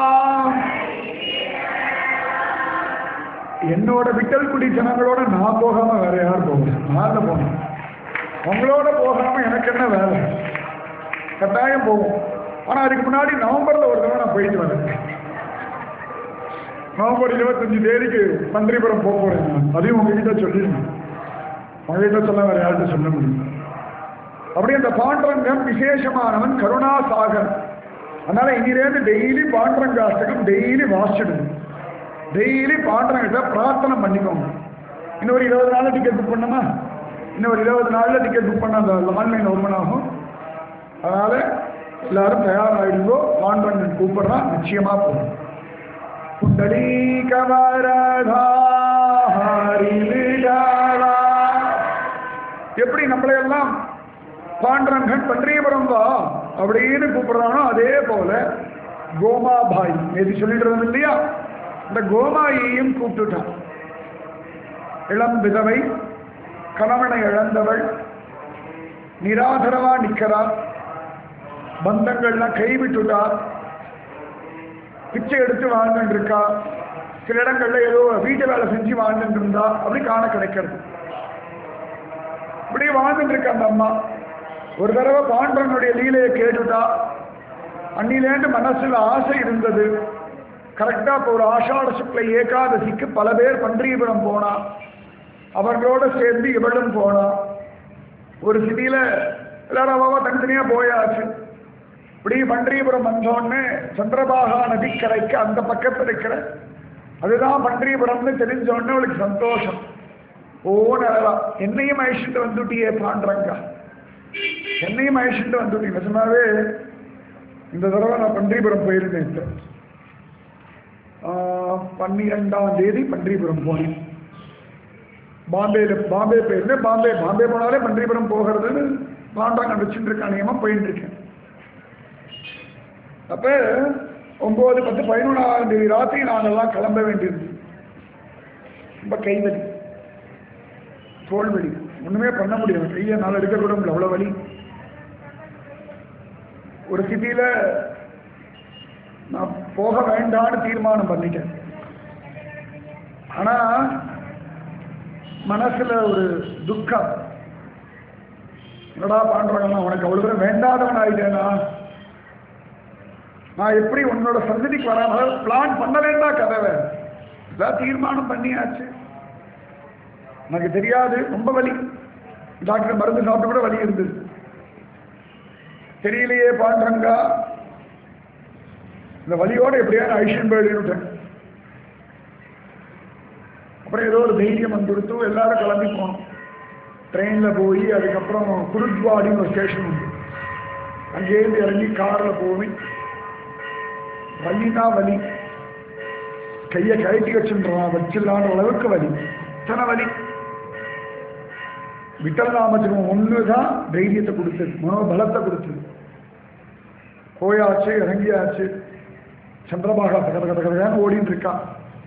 என்னோட விட்டல்குடி ஜனங்களோட நான் போகாம வேற யார் போகணும் நான் தான் போகணும் உங்களோட போகாம எனக்கு என்ன வேலை கட்டாயம் போவோம் ஆனா அதுக்கு முன்னாடி நவம்பர்ல ஒரு தடவை நான் போயிட்டு வரேன் நவம்பர் இருபத்தஞ்சு தேதிக்கு பன்றிபுரம் போக போறேன் நான் அதையும் உங்ககிட்ட சொல்லிருந்தேன் உங்ககிட்ட சொல்ல வேற யார்கிட்ட சொல்ல முடியும் அப்படி அந்த பாண்டரங்கம் விசேஷமானவன் கருணாசாகர் அதனால இங்கிலேருந்து டெய்லி பாண்டரங்காஷ்டகம் டெய்லி வாசிச்சிடுங்க டெய்லி பாண்டரங்கிட்ட பிரார்த்தனை பண்ணிக்கோங்க இன்னும் ஒரு இருபது நாள்ல டிக்கெட் புக் பண்ணமா இன்னும் ஒரு இருபது நாள்ல டிக்கெட் புக் பண்ண அந்த ஆன்லைன் ஓப்பன் ஆகும் அதனால எல்லாரும் தயாராகிடுங்கோ பாண்டரங்கன் கூப்பிடுறான் நிச்சயமா போகும் புண்டலீகவரதா ஹரிவிடாரா. எப்படி நம்மளை எல்லாம் பாண்டரங்கன் பன்றியபுரம் வா அப்படின்னு கூப்பிடுறானோ அதே போல கோமாபாய் நேற்று சொல்லிட்டு இருந்தோம் இல்லையா இந்த கோமாயையும் கூப்பிட்டுட்டான் இளம் விதவை கணவனை இழந்தவள் நிராதரவா நிக்கிறா பந்தங்கள்லாம் கைவிட்டுட்டா பிச்சை எடுத்து வாழ்ந்துட்டு இருக்கா சில இடங்கள்ல ஏதோ வீட்டு வேலை செஞ்சு வாழ்ந்துட்டு இருந்தா அப்படி காண கிடைக்கிறது இப்படி வாழ்ந்துட்டு இருக்க அந்த அம்மா ஒரு தடவை பாண்டவனுடைய லீலையை கேட்டுட்டா அன்னிலேருந்து மனசுல ஆசை இருந்தது கரெக்டா இப்போ ஒரு ஆஷாட சுக்ல ஏகாதசிக்கு பல பேர் பன்றியபுரம் போனா அவர்களோட சேர்ந்து இவளும் போனா ஒரு சிட்டியில எல்லாரும் அவாவா தனித்தனியா போயாச்சு இப்படி பன்றியபுரம் வந்தோடனே சந்திரபாகா நதிக்கரைக்கு அந்த பக்கத்தில் இருக்கிற அதுதான் பன்றியபுரம்னு தெரிஞ்சோடனே அவளுக்கு சந்தோஷம் ஓ நல்லா என்னையும் அழிச்சுட்டு வந்துட்டியே பாண்டரங்கா என்னையும் அழிச்சுட்டு வந்துட்டீங்க நிஜமாவே இந்த தடவை நான் பன்றிபுரம் போயிருந்தேன் இப்போ பன்னிரெண்டாம் தேதி பன்றிபுரம் போனேன் பாம்பேல பாம்பே போயிருந்தேன் பாம்பே பாம்பே போனாலே பன்றிபுரம் போகிறதுன்னு பாண்டாங்க வச்சுட்டு இருக்க நியமம் போயிட்டு இருக்கேன் அப்ப ஒன்பது பத்து பதினொன்றாம் தேதி ராத்திரி நாங்கெல்லாம் கிளம்ப வேண்டியது ரொம்ப கைவலி தோல்வலி ஒண்ணுமே பண்ண முடியாது கையை நாள் எடுக்க கூட முடியல அவ்வளவு வலி ஒரு சிட்டியில நான் போக வேண்டாம்னு தீர்மானம் பண்ணிட்டேன் ஆனா மனசுல ஒரு துக்கம் என்னடா பாண்டுறாங்கன்னா உனக்கு அவ்வளவு தூரம் வேண்டாதவன் ஆயிட்டேனா நான் எப்படி உன்னோட சந்ததிக்கு வராம பிளான் பண்ணலேன்னா கதை வேற எல்லாம் தீர்மானம் பண்ணியாச்சு எனக்கு தெரியாது ரொம்ப வலி டாக்டர் மருந்து சாப்பிட்டு கூட வலி இருந்தது தெரியலையே பாண்டங்கா இந்த வலியோட எப்படியான ஐஷன் போயிடுட்டேன் அப்புறம் ஏதோ ஒரு தைரியம் வந்துடுத்து எல்லாரும் கிளம்பி போனோம் ட்ரெயினில் போய் அதுக்கப்புறம் குருத்வாடின்னு ஒரு ஸ்டேஷன் உண்டு அங்கேருந்து இறங்கி காரில் போய் வலினா வலி கையை கழட்டி வச்சுன்றான் வச்சிடலான்ற அளவுக்கு வலி இத்தனை வலி விட்டல் நாமஜபம் ஒன்று தான் தைரியத்தை கொடுத்தது மனோபலத்தை கொடுத்தது போயாச்சு இறங்கியாச்சு சந்திரபாகா கத கத கதையான ஓடிட்டு இருக்கான்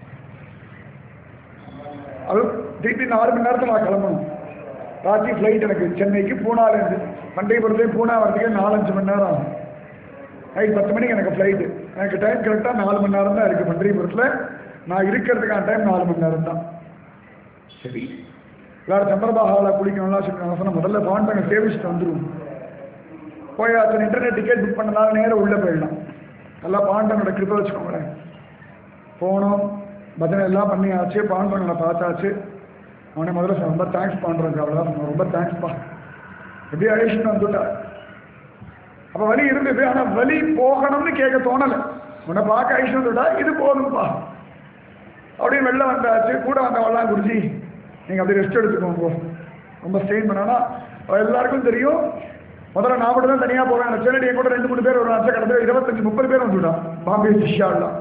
அது திருப்பி நாலு மணி நேரத்தில் நான் கிளம்பணும் ராத்திரி ஃப்ளைட் எனக்கு சென்னைக்கு பூனாலேருந்து பண்டைபுரத்துலேயே பூனா வரதுக்கே நாலஞ்சு மணி நேரம் ஆகும் நைட் பத்து மணிக்கு எனக்கு ஃப்ளைட்டு எனக்கு டைம் கரெக்டாக நாலு மணி நேரம் தான் இருக்குது பன்றிபுரத்தில் நான் இருக்கிறதுக்கான டைம் நாலு மணி நேரம் தான் சரி எல்லாரும் சந்திரபாகாவில் குளிக்கணும்லாம் சொல்லி சொன்ன முதல்ல பாண்டங்க சேவிச்சுட்டு வந்துடுவோம் போய் அத்தனை இன்டர்நெட் டிக்கெட் புக் பண்ணனால நேரம் உள்ளே போயிடலாம் நல்லா பாண்டனோட கிருப்பை வச்சுக்கோங்களேன் போனோம் பஜனை எல்லாம் பண்ணியாச்சு பாண்டவங்களை பார்த்தாச்சு அவனை முதல்ல சொன்ன, ரொம்ப தேங்க்ஸ் பண்ணுறேன் அவ்வளோ ரொம்ப தேங்க்ஸ்ப்பா எப்படி அழிச்சுட்டு வந்துட்டா அப்போ வலி இருந்தது ஆனால் வலி போகணும்னு கேட்க தோணலை உன்னை பார்க்க அழிச்சு வந்துட்டா இது போதும்ப்பா அப்படியே வெளில வந்தாச்சு கூட வந்தவெல்லாம் குருஜி நீங்கள் அப்படியே ரெஸ்ட் எடுத்துக்கோங்க ரொம்ப ஸ்ட்ரெயின் பண்ணனா எல்லாருக்கும் தெரியும் முதல்ல நான் மட்டும் தான் தனியாக போவேன் நினச்சேன் என் கூட ரெண்டு மூணு பேர் ஒரு நினச்சா கிடந்து இருபத்தஞ்சு முப்பது பேர் வந்துவிட்டான் பாம்பே சிஷ்யாலாம்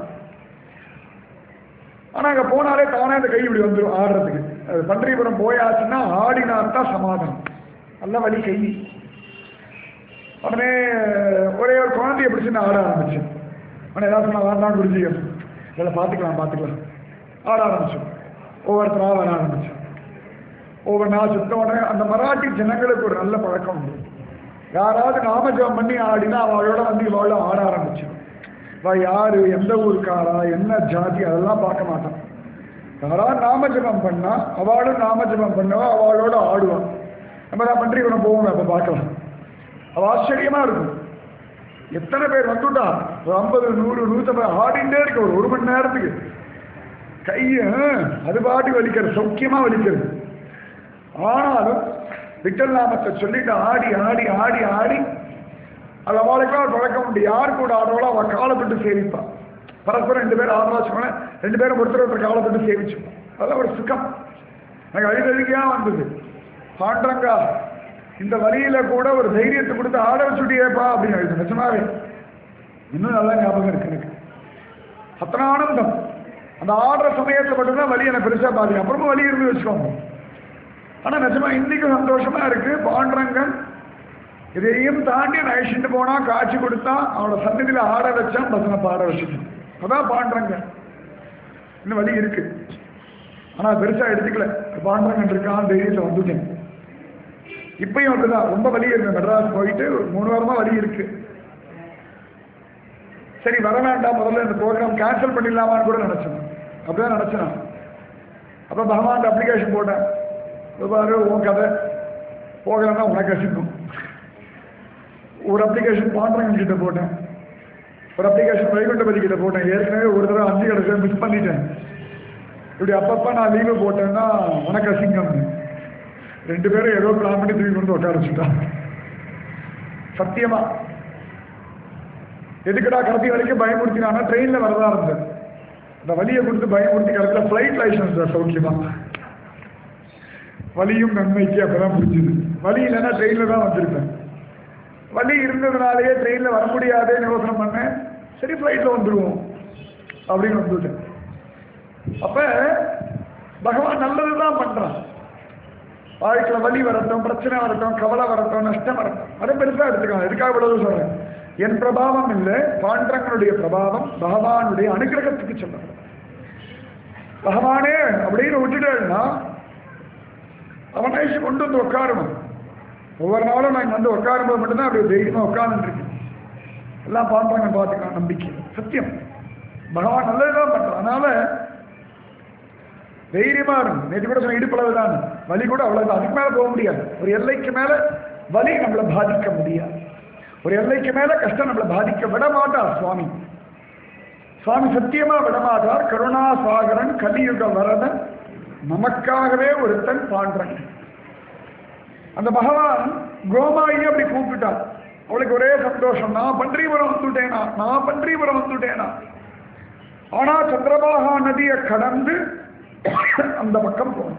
ஆனால் அங்கே போனாலே தானே அந்த கை இப்படி வந்துடும் ஆடுறதுக்கு அது பன்றிபுரம் போயாச்சுன்னா ஆடினா தான் சமாதானம் நல்ல வலி கை உடனே ஒரே ஒரு குழந்தைய பிடிச்சு நான் ஆட ஆரம்பிச்சேன் உடனே ஏதாவது சொன்னா வேண்டாம் குருஜி இல்லை பார்த்துக்கலாம் பார்த்துக்கலாம் ஆட ஆரம்பிச்சோம் ஒவ்வொருத்தராக வர ஆரம்பிச்சோம் ஒவ்வொரு நாள் சுத்த உடனே அந்த மராட்டி ஜனங்களுக்கு ஒரு நல்ல பழக்கம் உண்டு யாராவது நாமஜபம் பண்ணி ஆடினா அவளோட வந்து இவளோட ஆட ஆரம்பிச்சிடும் அவ யாரு எந்த ஊருக்காரா என்ன ஜாதி அதெல்லாம் பார்க்க மாட்டான் யாராவது நாமஜபம் பண்ணா அவளும் நாமஜபம் பண்ணவா அவளோட ஆடுவான் நம்ம தான் பன்றி இவனை போவோம் அப்போ பார்க்கலாம் அவ ஆச்சரியமா இருக்கும் எத்தனை பேர் வந்துட்டா ஒரு ஐம்பது நூறு நூற்றம்பது ஆடிண்டே இருக்கு ஒரு ஒரு மணி நேரத்துக்கு கைய அது பாட்டி வலிக்கிறது சௌக்கியமா வலிக்கிறது ஆனாலும் விட்டல் நாமத்தை சொல்லிட்டு ஆடி ஆடி ஆடி ஆடி அது அவளுக்கெல்லாம் ஒரு பழக்கம் உண்டு யார் கூட ஆடுறவளோ அவள் காலை தொட்டு சேவிப்பா பரஸ்பரம் ரெண்டு பேரும் ஆடுறா வச்சுக்கோங்க ரெண்டு பேரும் ஒருத்தர் ஒருத்தர் காலை தொட்டு சேவிச்சுப்போம் அதெல்லாம் ஒரு சுகம் எனக்கு அழுதழுகையா வந்தது பாண்டங்கா இந்த வழியில கூட ஒரு தைரியத்தை கொடுத்து ஆட வச்சுட்டியேப்பா அப்படின்னு எழுது நிஜமாவே இன்னும் நல்லா ஞாபகம் இருக்கு எனக்கு அத்தனை ஆனந்தம் அந்த ஆடுற சமயத்தில் மட்டும்தான் வலி எனக்கு பெருசா பாதிக்கும் அப்புறமா வலி இருந்து வச்சுக்கோங்க ஆனா நிஜமா இன்னைக்கும் சந்தோஷமா இருக்கு பாண்டரங்கன் இதையும் தாண்டி நைஷிட்டு போனா காட்சி கொடுத்தா அவனோட சன்னதியில ஆட வச்சான் பசனை பாட வச்சுட்டான் அதான் பாண்டரங்கன் இன்னும் வலி இருக்கு ஆனா பெருசா எடுத்துக்கல பாண்டரங்கன் இருக்கான் தைரியத்தை வந்துட்டேன் இப்பயும் அப்படிதான் ரொம்ப வலி இருக்கு மெட்ராஸ் போயிட்டு ஒரு மூணு வாரமா வலி இருக்கு சரி வர வேண்டாம் முதல்ல இந்த ப்ரோக்ராம் கேன்சல் பண்ணிடலாமான்னு கூட நினைச்சேன் அப்படிதான் நினைச்சேன் நான். அப்ப பகவான் அப்ளிகேஷன் போட்டேன் இதோ பாரு உன் கதை போகலன்னா உனக்கு ரசிக்கும் ஒரு அப்ளிகேஷன் பாண்டரங்க கிட்ட போட்டேன் ஒரு அப்ளிகேஷன் வைகுண்டபதி கிட்ட போட்டேன் ஏற்கனவே ஒரு தடவை அஞ்சு கிடக்க மிஸ் பண்ணிட்டேன் இப்படி அப்பப்ப நான் லீவு போட்டேன்னா உனக்கு அசிங்கம் ரெண்டு பேரும் ஏதோ பிளான் பண்ணி தூக்கி கொண்டு உட்கார வச்சுட்டான் சத்தியமா எதுக்குடா கடைசி வரைக்கும் பயமுறுத்தினானா ட்ரெயின்ல வரதா இருந்தேன் இந்த வலியை கொடுத்து பயமுறுத்தி கடைசியில் ஃப்ளைட் லைசன்ஸ் சார் சௌக்கியமா வலியும் நன்மைக்கு அப்பதான் புரிஞ்சுது வலி இல்லைன்னா ட்ரெயின்ல தான் வந்திருப்பேன் வலி இருந்ததுனாலேயே ட்ரெயின்ல வர முடியாதேன்னு யோசனை பண்ணேன் சரி ஃப்ளைட்ல வந்துருவோம் அப்படின்னு வந்துட்டேன் அப்ப பகவான் நல்லதுதான் பண்றான் வாழ்க்கையில வலி வரட்டும் பிரச்சனை வரட்டும் கவலை வரட்டும் நஷ்டம் வரட்டும் அதை பெருசா எடுத்துக்கலாம் எதுக்காக இவ்வளவு சொல்றேன் என் பிரபாவம் இல்லை பாண்டங்களுடைய பிரபாவம் பகவானுடைய அனுகிரகத்துக்கு சொல்லணும் பகவானே அப்படின்னு விட்டுட்டேன்னா அவன் ஐசி கொண்டு வந்து உட்காரணும் ஒவ்வொரு நாளும் நான் வந்து உட்காரும்போது மட்டும்தான் அப்படி தைரியமா உட்கார்ந்துருக்கேன் எல்லாம் பார்ப்பாங்க பார்த்துக்கலாம் நம்பிக்கை சத்தியம் பகவான் நல்லதுதான் பண்றான் அதனால தைரியமா இருக்கும் நேற்று கூட சொன்ன இடுப்பளவு தான் வலி கூட அவ்வளவுதான் அதுக்கு மேல போக முடியாது ஒரு எல்லைக்கு மேல வலி நம்மளை பாதிக்க முடியாது ஒரு எல்லைக்கு மேல கஷ்டம் நம்மளை பாதிக்க விட மாட்டார் சுவாமி சுவாமி சத்தியமா விடமாட்டார் கருணா சாகரன் கலியுக வரதன் நமக்காகவே ஒருத்தன் பாண்டறன் அந்த பகவான் கோமாயி அப்படி கூப்பிட்டான் அவளுக்கு ஒரே சந்தோஷம் நான் பன்றிபுரம் வந்துட்டேனா நான் பன்றிபுரம் வந்துட்டேனா ஆனா சந்திரபாகா நதியை கடந்து அந்த பக்கம் போகணும்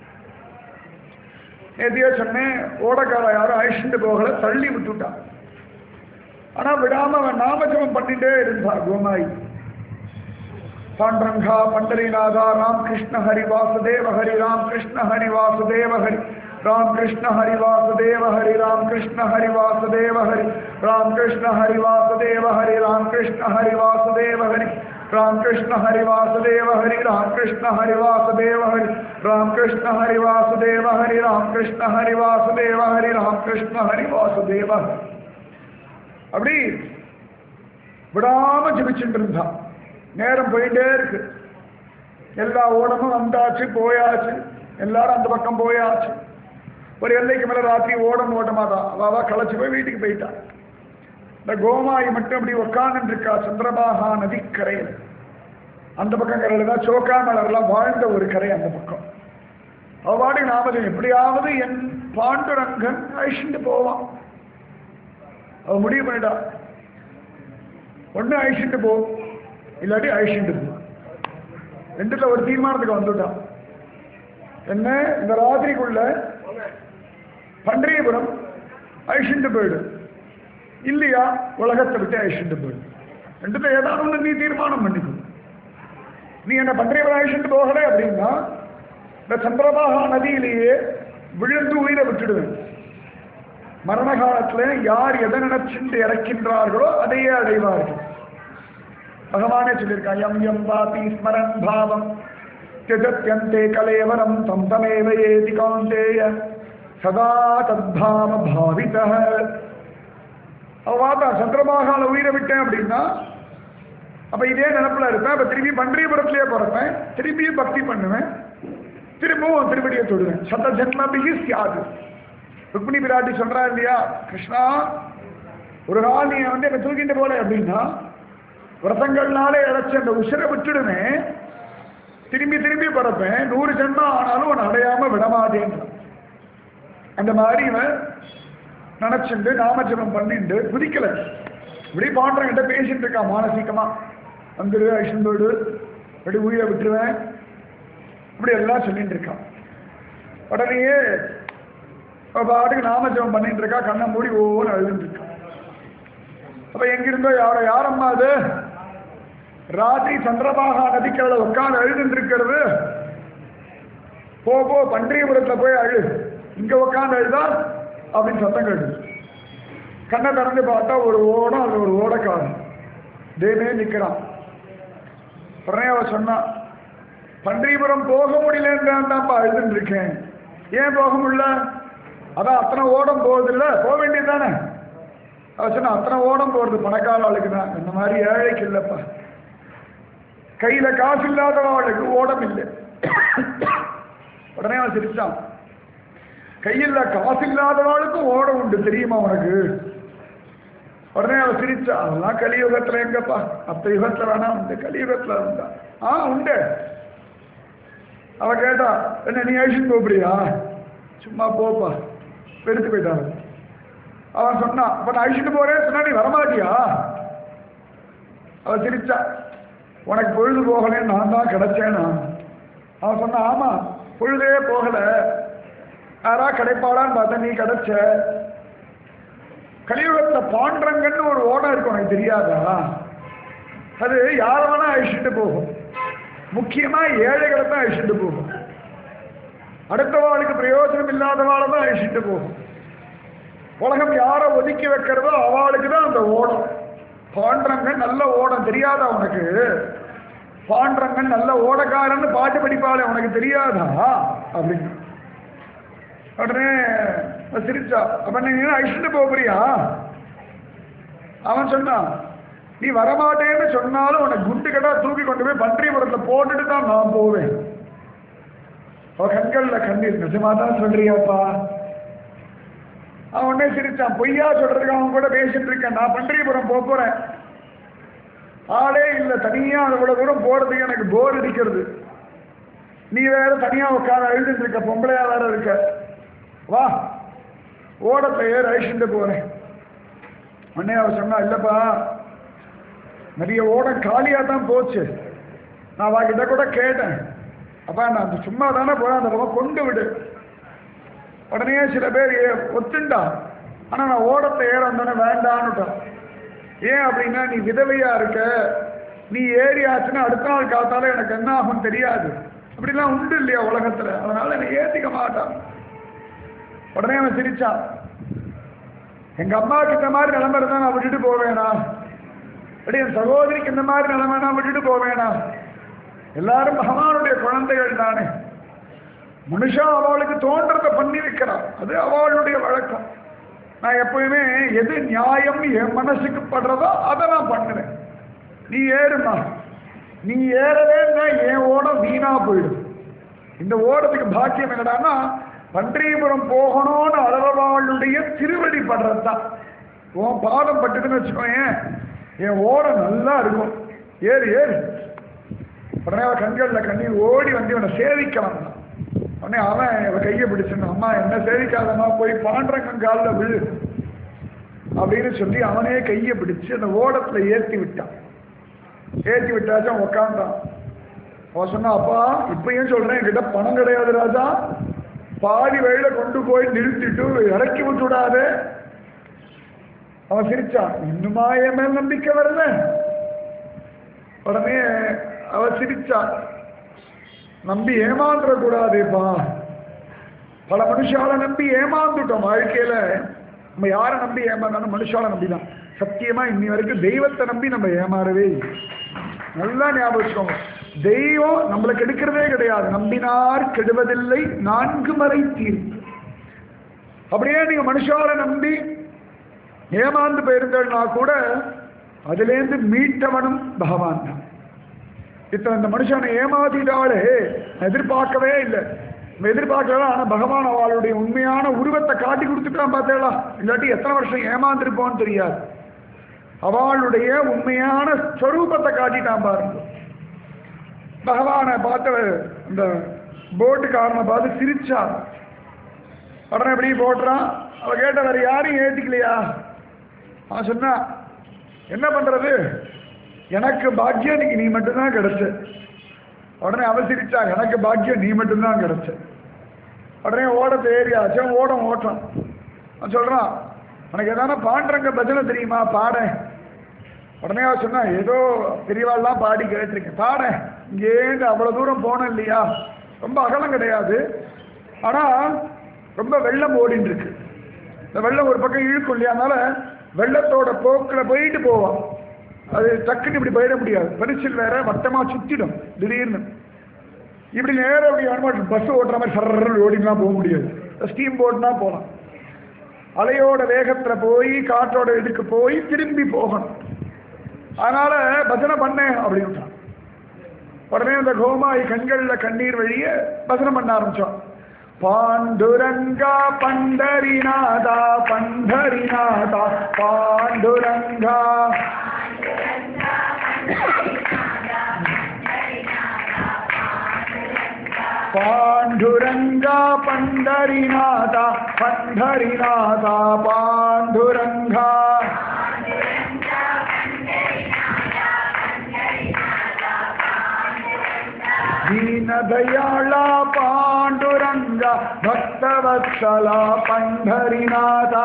நேத்தியே சொன்னேன் ஓடக்கார யாரும் அழிச்சுட்டு போகல தள்ளி விட்டுட்டான் ஆனா விடாம அவன் நாமஜபம் பண்ணிட்டே இருந்தா கோமாயி பாண்டரங்கா பண்டரிநாதா ராம் கிருஷ்ண ஹரி வாசுதேவ ஹரி ராம் கிருஷ்ண ஹரி வாசுதேவ ஹரி ராம் கிருஷ்ண ஹரி வாசுதேவ ஹரி ராம் கிருஷ்ண ஹரி வாசுதேவ ஹரி ராம் கிருஷ்ண ஹரி வாசுதேவ ஹரி ராம் கிருஷ்ண ஹரி வாசுதேவ ஹரி ராம் கிருஷ்ண ஹரி வாசுதேவ ஹரி ராம் கிருஷ்ண ஹரி வாசுதேவ ஹரி ராம் கிருஷ்ண ஹரி வாசுதேவ ஹரி ராம் கிருஷ்ண ஹரி வாசுதேவ ஹரி ராம் கிருஷ்ண ஹரி வாசுதேவ ஹரி அப்படி விடாம ஜபிச்சுட்டு இருந்தான் நேரம் போயிட்டே இருக்கு எல்லா ஓடமும் வந்தாச்சு போயாச்சு எல்லாரும் அந்த பக்கம் போயாச்சு ஒரு எல்லைக்கு மேல ராத்திரி ஓடம் ஓட்டமா தான் அவ களைச்சு போய் வீட்டுக்கு போயிட்டான் இந்த கோமாயி மட்டும் அப்படி உட்கார்ந்து இருக்கா சந்திரபாகா நதிக்கரையில் அந்த பக்கம் கரையில் தான் சோக்காமலர்லாம் வாழ்ந்த ஒரு கரை அந்த பக்கம் அவ்வாடு நாமதம் எப்படியாவது என் பாண்டுரங்கன் அழிச்சுட்டு போவான் அவ முடிவு பண்ணிட்டா ஒண்ணு அழிச்சுட்டு போ இல்லாட்டி அழிச்சுட்டு போ ரெண்டுல ஒரு தீர்மானத்துக்கு வந்துட்டான் என்ன இந்த ராத்திரிக்குள்ள பன்றியபுரம் அழிச்சுட்டு போயிடு இல்லையா உலகத்தை விட்டு அழிச்சுட்டு போயிடு ரெண்டுல ஏதாவது ஒண்ணு நீ தீர்மானம் பண்ணிக்கோ நீ என்ன பன்றியபுரம் அழிச்சுட்டு போகல அப்படின்னா இந்த சந்திரபாகா நதியிலேயே விழுந்து உயிரை விட்டுடுவேன் மரண காலத்துல யார் எதை நினைச்சுட்டு இறக்கின்றார்களோ அதையே அடைவார்கள் பகவானே சொல்லியிருக்கான் எம் எம் வாபி ஸ்மரன் பாவம் தியஜத்யந்தே கலேவரம் தம் தமேவ ஏதி கௌந்தேய சதா தத்பாவ பாவித அவ்வாதா சந்திரபாகால உயிரை விட்டேன் அப்படின்னா அப்ப இதே நினப்புல இருப்பேன் அப்ப திரும்பி பன்றியபுரத்திலேயே பிறப்பேன் திரும்பியும் பக்தி பண்ணுவேன் திரும்பவும் திருவடியை தொடுவேன் சத ஜென்மபிகி சியாது ருக்மிணி பிராட்டி சொல்றா இல்லையா கிருஷ்ணா ஒரு நாள் நீ வந்து என்ன தூக்கிட்டு போல அப்படின்னா விரதங்கள்னாலே இழைச்ச அந்த உசிரை விட்டுடுவேன் திரும்பி திரும்பி பிறப்பேன் நூறு ஜென்மம் ஆனாலும் உன்னை அடையாம விடமாட்டேன் அந்த மாதிரி இவன் நினைச்சுண்டு நாமஜபம் பண்ணிட்டு குதிக்கல இப்படி பாண்டவங்கிட்ட பேசிட்டு இருக்கான் மானசீகமா வந்துடு ஐஷந்தோடு இப்படி உயிரை விட்டுருவேன் இப்படி எல்லாம் சொல்லிட்டு இருக்கான் உடனேயே அவ பாட்டுக்கு நாமஜபம் பண்ணிட்டு இருக்கா கண்ணை மூடி ஓன்னு அழுதுட்டு இருக்கான் அப்ப எங்கிருந்தோ யாரோ யாரம்மா அது ராத்திரி சந்திரபாகா நதிக்கரையில் உட்காந்து அழுதுட்டு இருக்கிறது போ போ பன்றியபுரத்துல போய் அழு இங்க உட்காந்து அழுதா அப்படின்னு சத்தம் கேட்டு கண்ணை திறந்து பார்த்தா ஒரு ஓடம் அது ஒரு ஓடக்காரன் தேவே நிக்கிறான் உடனே அவ சொன்னா பன்றிபுரம் போக முடியலன்னு தான்ப்பா அழுதுன்னு இருக்கேன் ஏன் போக முடியல அதான் அத்தனை ஓடம் போகுது இல்ல போக வேண்டியது தானே அவ சொன்னா அத்தனை ஓடம் போறது பணக்கார ஆளுக்கு தான் இந்த மாதிரி ஏழைக்கு இல்லப்பா கையில காசு இல்லாதவளுக்கு ஓடம் இல்லை உடனே அவன் சிரிச்சான் கையில் காசு இல்லாதவாளுக்கும் ஓடம் உண்டு தெரியுமா உனக்கு உடனே அவன் சிரிச்சா அதெல்லாம் கலியுகத்துல எங்கப்பா அத்த யுகத்துல வேணா உண்டு கலியுகத்துல உண்டா ஆ உண்டு அவ கேட்டா என்ன நீ அழிச்சுட்டு போப்பிடியா சும்மா போப்பா வெறுத்து போயிட்டான் அவன் சொன்னான் அப்ப நான் அழிச்சுட்டு போறேன் சொன்னா நீ வரமாட்டியா அவன் சிரிச்சா உனக்கு பொழுது போகலன்னு நான் தான் கிடைச்சேனா அவன் சொன்னான் ஆமா பொழுதே போகல யாரா கிடைப்பாளான்னு பார்த்தா நீ கிடைச்ச கலியுகத்துல பாண்டரங்கன்னு ஒரு ஓடம் இருக்கு உனக்கு தெரியாதா அது யார வேணா அழிச்சுட்டு போகும் முக்கியமா ஏழைகளை தான் அழிச்சுட்டு போகும் அடுத்தவாளுக்கு பிரயோஜனம் இல்லாதவாளை தான் அழிச்சுட்டு போகும் உலகம் யாரை ஒதுக்கி வைக்கிறதோ அவளுக்கு தான் அந்த ஓடம் பாண்டரங்கன் நல்ல ஓடம் தெரியாதா உனக்கு பாண்டரங்கன் நல்ல ஓடக்காரன்னு பாட்டு படிப்பாளே உனக்கு தெரியாதா அப்படின்னு உடனே அவன் சிரிச்சா அப்ப நீ அழிச்சுட்டு போறியா அவன் சொன்னான் நீ வரமாட்டேன்னு சொன்னாலும் உனக்கு குண்டு கடா தூக்கி கொண்டு போய் பன்றிபுரத்துல போட்டுட்டு தான் நான் போவேன் அவ கண்கள்ல கண்ணீர் நிஜமா தான் சொல்றியாப்பா அவன் உடனே சிரிச்சான் பொய்யா சொல்றதுக்கு அவன் கூட பேசிட்டு இருக்கேன் நான் பன்றிபுரம் போக போறேன் ஆளே இல்லை தனியா அவ்வளவு தூரம் போறதுக்கு எனக்கு போர் அடிக்கிறது நீ வேற தனியா உட்கார எழுதிட்டு இருக்க பொம்பளையா வேற இருக்க வா ஓடத்தை ஏற அழிச்சுட்டு போறேன் உடனே அவ சொன்னா இல்லப்பா நிறைய ஓடம் காலியா தான் போச்சு நான் வாக்கிட்ட கூட கேட்டேன் அப்பா நான் சும்மா தானே போறேன் அந்த பக்கம் கொண்டு விடு உடனே சில பேர் ஏ- ஒத்துண்டா ஆனா நான் ஓடத்தை ஏற வந்தோடனே வேண்டான்னுட்டான் ஏன் அப்படின்னா நீ விதவையா இருக்க நீ ஏறி ஆச்சுன்னா அடுத்த நாள் காத்தால எனக்கு என்ன ஆகும் தெரியாது அப்படிலாம் உண்டு இல்லையா உலகத்துல அதனால என்னை ஏத்திக்க மாட்டான் உடனே அவன் சிரிச்சான் எங்க அம்மாவுக்கு இந்த மாதிரி நிலைமை இருந்தா நான் விட்டுட்டு போவேனா அப்படி என் சகோதரிக்கு இந்த மாதிரி நிலைமை நான் விட்டுட்டு போவேனா எல்லாரும் பகவானுடைய குழந்தைகள் தானே மனுஷா அவளுக்கு தோன்றதை பண்ணி வைக்கிறான் அது அவளுடைய வழக்கம் நான் எப்பயுமே எது நியாயம் என் மனசுக்கு படுறதோ அதை நான் பண்ணுவேன் நீ ஏறுமா நீ ஏறவேன்னா என் ஓடம் வீணா போயிடும் இந்த ஓடத்துக்கு பாக்கியம் என்னடான்னா பன்றியபுரம் போகணும்னு அழகவாளுடைய திருவடி படுறதுதான் உன் பாதம் பட்டுதுன்னு வச்சுக்கோயேன் என் ஓடம் நல்லா இருக்கும் ஏறு ஏறு உடனே அவன் கண்கள்ல கண்ணீர் ஓடி வந்து இவனை சேவிக்க வந்தான் உடனே அவன் அவன் கையை பிடிச்சுன்னு அம்மா என்ன சேவிக்காதம்மா போய் பாண்டரங்கன் காலில் விழு அப்படின்னு சொல்லி அவனே கையை பிடிச்சு அந்த ஓடத்துல ஏற்றி விட்டான் ஏற்றி விட்டாச்சும் அவன் உக்காண்டான் அவன் சொன்னான் அப்பா இப்பயும் சொல்றேன் என்கிட்ட பணம் கிடையாது ராஜா பாதி வழியில கொண்டு போய் நிறுத்திட்டு இறக்கி விட்டுடாத அவன் சிரிச்சான் இன்னுமா என் மேல் நம்பிக்கை வரல உடனே அவ சிரிச்சான் நம்பி ஏமாந்துட கூடாதேப்பா பல மனுஷால நம்பி ஏமாந்துட்டோம் வாழ்க்கையில நம்ம யாரை நம்பி ஏமாந்தாலும் மனுஷால நம்பி தான் சத்தியமா இன்னி வரைக்கும் தெய்வத்தை நம்பி நம்ம ஏமாறவே இல்லை. நல்லா ஞாபகம் வச்சுக்கோங்க தெய்வம் நம்மளை கெடுக்கிறதே கிடையாது நம்பினார் கெடுவதில்லை நான்கு மறை தீர்ப்பு அப்படியே நீங்க மனுஷால நம்பி ஏமாந்து போயிருந்தா கூட அதுலேருந்து மீட்டவனும் பகவான் தான் இத்தனை இந்த மனுஷனை ஏமாத்திட்டாலே நான் எதிர்பார்க்கவே இல்லை நம்ம எதிர்பார்க்கல ஆனா பகவான் அவளுடைய உண்மையான உருவத்தை காட்டி கொடுத்துட்டான் பார்த்தேளா இல்லாட்டி எத்தனை வருஷம் ஏமாந்துருப்போன்னு தெரியாது அவளுடைய உண்மையான ஸ்வரூபத்தை காட்டிட்டான் பாருங்க பகவானை பார்த்த இந்த போட்டுக்காரனை பார்த்து சிரிச்சான் உடனே எப்படி போட்டுறான் அவ கேட்ட வேற யாரையும் ஏத்திக்கலையா அவன் சொன்னா என்ன பண்றது எனக்கு பாக்கியம் இன்னைக்கு நீ மட்டும்தான் கிடைச்ச உடனே அவ சிரிச்சா எனக்கு பாக்கியம் நீ மட்டும்தான் கிடைச்ச உடனே ஓடத்தை ஏறியாச்சு அவன் ஓடம் ஓட்டுறான் அவன் சொல்றான் உனக்கு எதான பாண்டரங்க பஜனை தெரியுமா பாட உடனே அவன் சொன்னா ஏதோ பெரியவாள்லாம் பாடி கேட்டிருக்கேன் பாட இங்கேருந்து அவ்வளவு தூரம் போனோம் இல்லையா ரொம்ப அகலம் கிடையாது ஆனா ரொம்ப வெள்ளம் ஓடின்னு இருக்கு இந்த வெள்ளம் ஒரு பக்கம் இழுக்கும் இல்லையா அதனால வெள்ளத்தோட போக்கில் போயிட்டு போவான் அது டக்குன்னு இப்படி போயிட முடியாது பரிசில் வேற வட்டமா சுத்திடும் திடீர்னு இப்படி நேரம் அப்படி வரமாட்டோம் பஸ் ஓட்டுற மாதிரி சர்ற ஓடிலாம் போக முடியாது ஸ்டீம் போட்னா போகலாம் அலையோட வேகத்துல போய் காற்றோட இதுக்கு போய் திரும்பி போகணும் அதனால பஜனை பண்ணேன் அப்படின்னு உடனே அந்த கோமாய் கண்கள்ல கண்ணீர் வழிய பஜனை பண்ண ஆரம்பிச்சோம் பாண்டுரங்கா பண்டரிநாதா பண்டரிநாதா பாண்டுரங்கா பாண்டுரங்கா பண்டரிநாதா பண்டரிநாதா பாண்டுரங்கா ದೀನದಯಾಳ ಪಾಂಡುರಂಗ ಭಕ್ತವತ್ಸಲ ಪಂಢರಿನಾಥ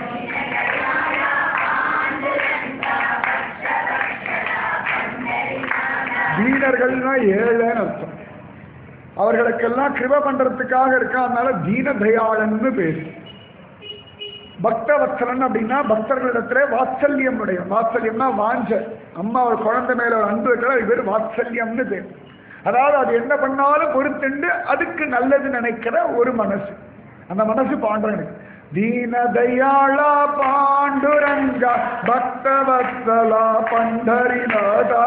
தீனர்கள்னா ஏழைன்னு அர்த்தம் அவர்களுக்கெல்லாம் கிருப பண்றதுக்காக இருக்கா அதனால தீன தயாளன்னு பேரு பக்தவத்சலன் அப்படின்னா பக்தர்களிடத்துல வாத்சல்யம் உடைய வாத்சல்யம்னா வாஞ்ச அம்மா ஒரு குழந்தை மேல ஒரு அன்பு வைக்கிற அது பேர் வாத்சல்யம்னு பேர் அதாவது அது என்ன பண்ணாலும் பொறுத்துண்டு அதுக்கு நல்லது நினைக்கிற ஒரு மனசு அந்த மனசு பாண்டவனுக்கு தீனதயாளா பாண்டுரங்கா பக்தவத்சலா பண்டரிநாதா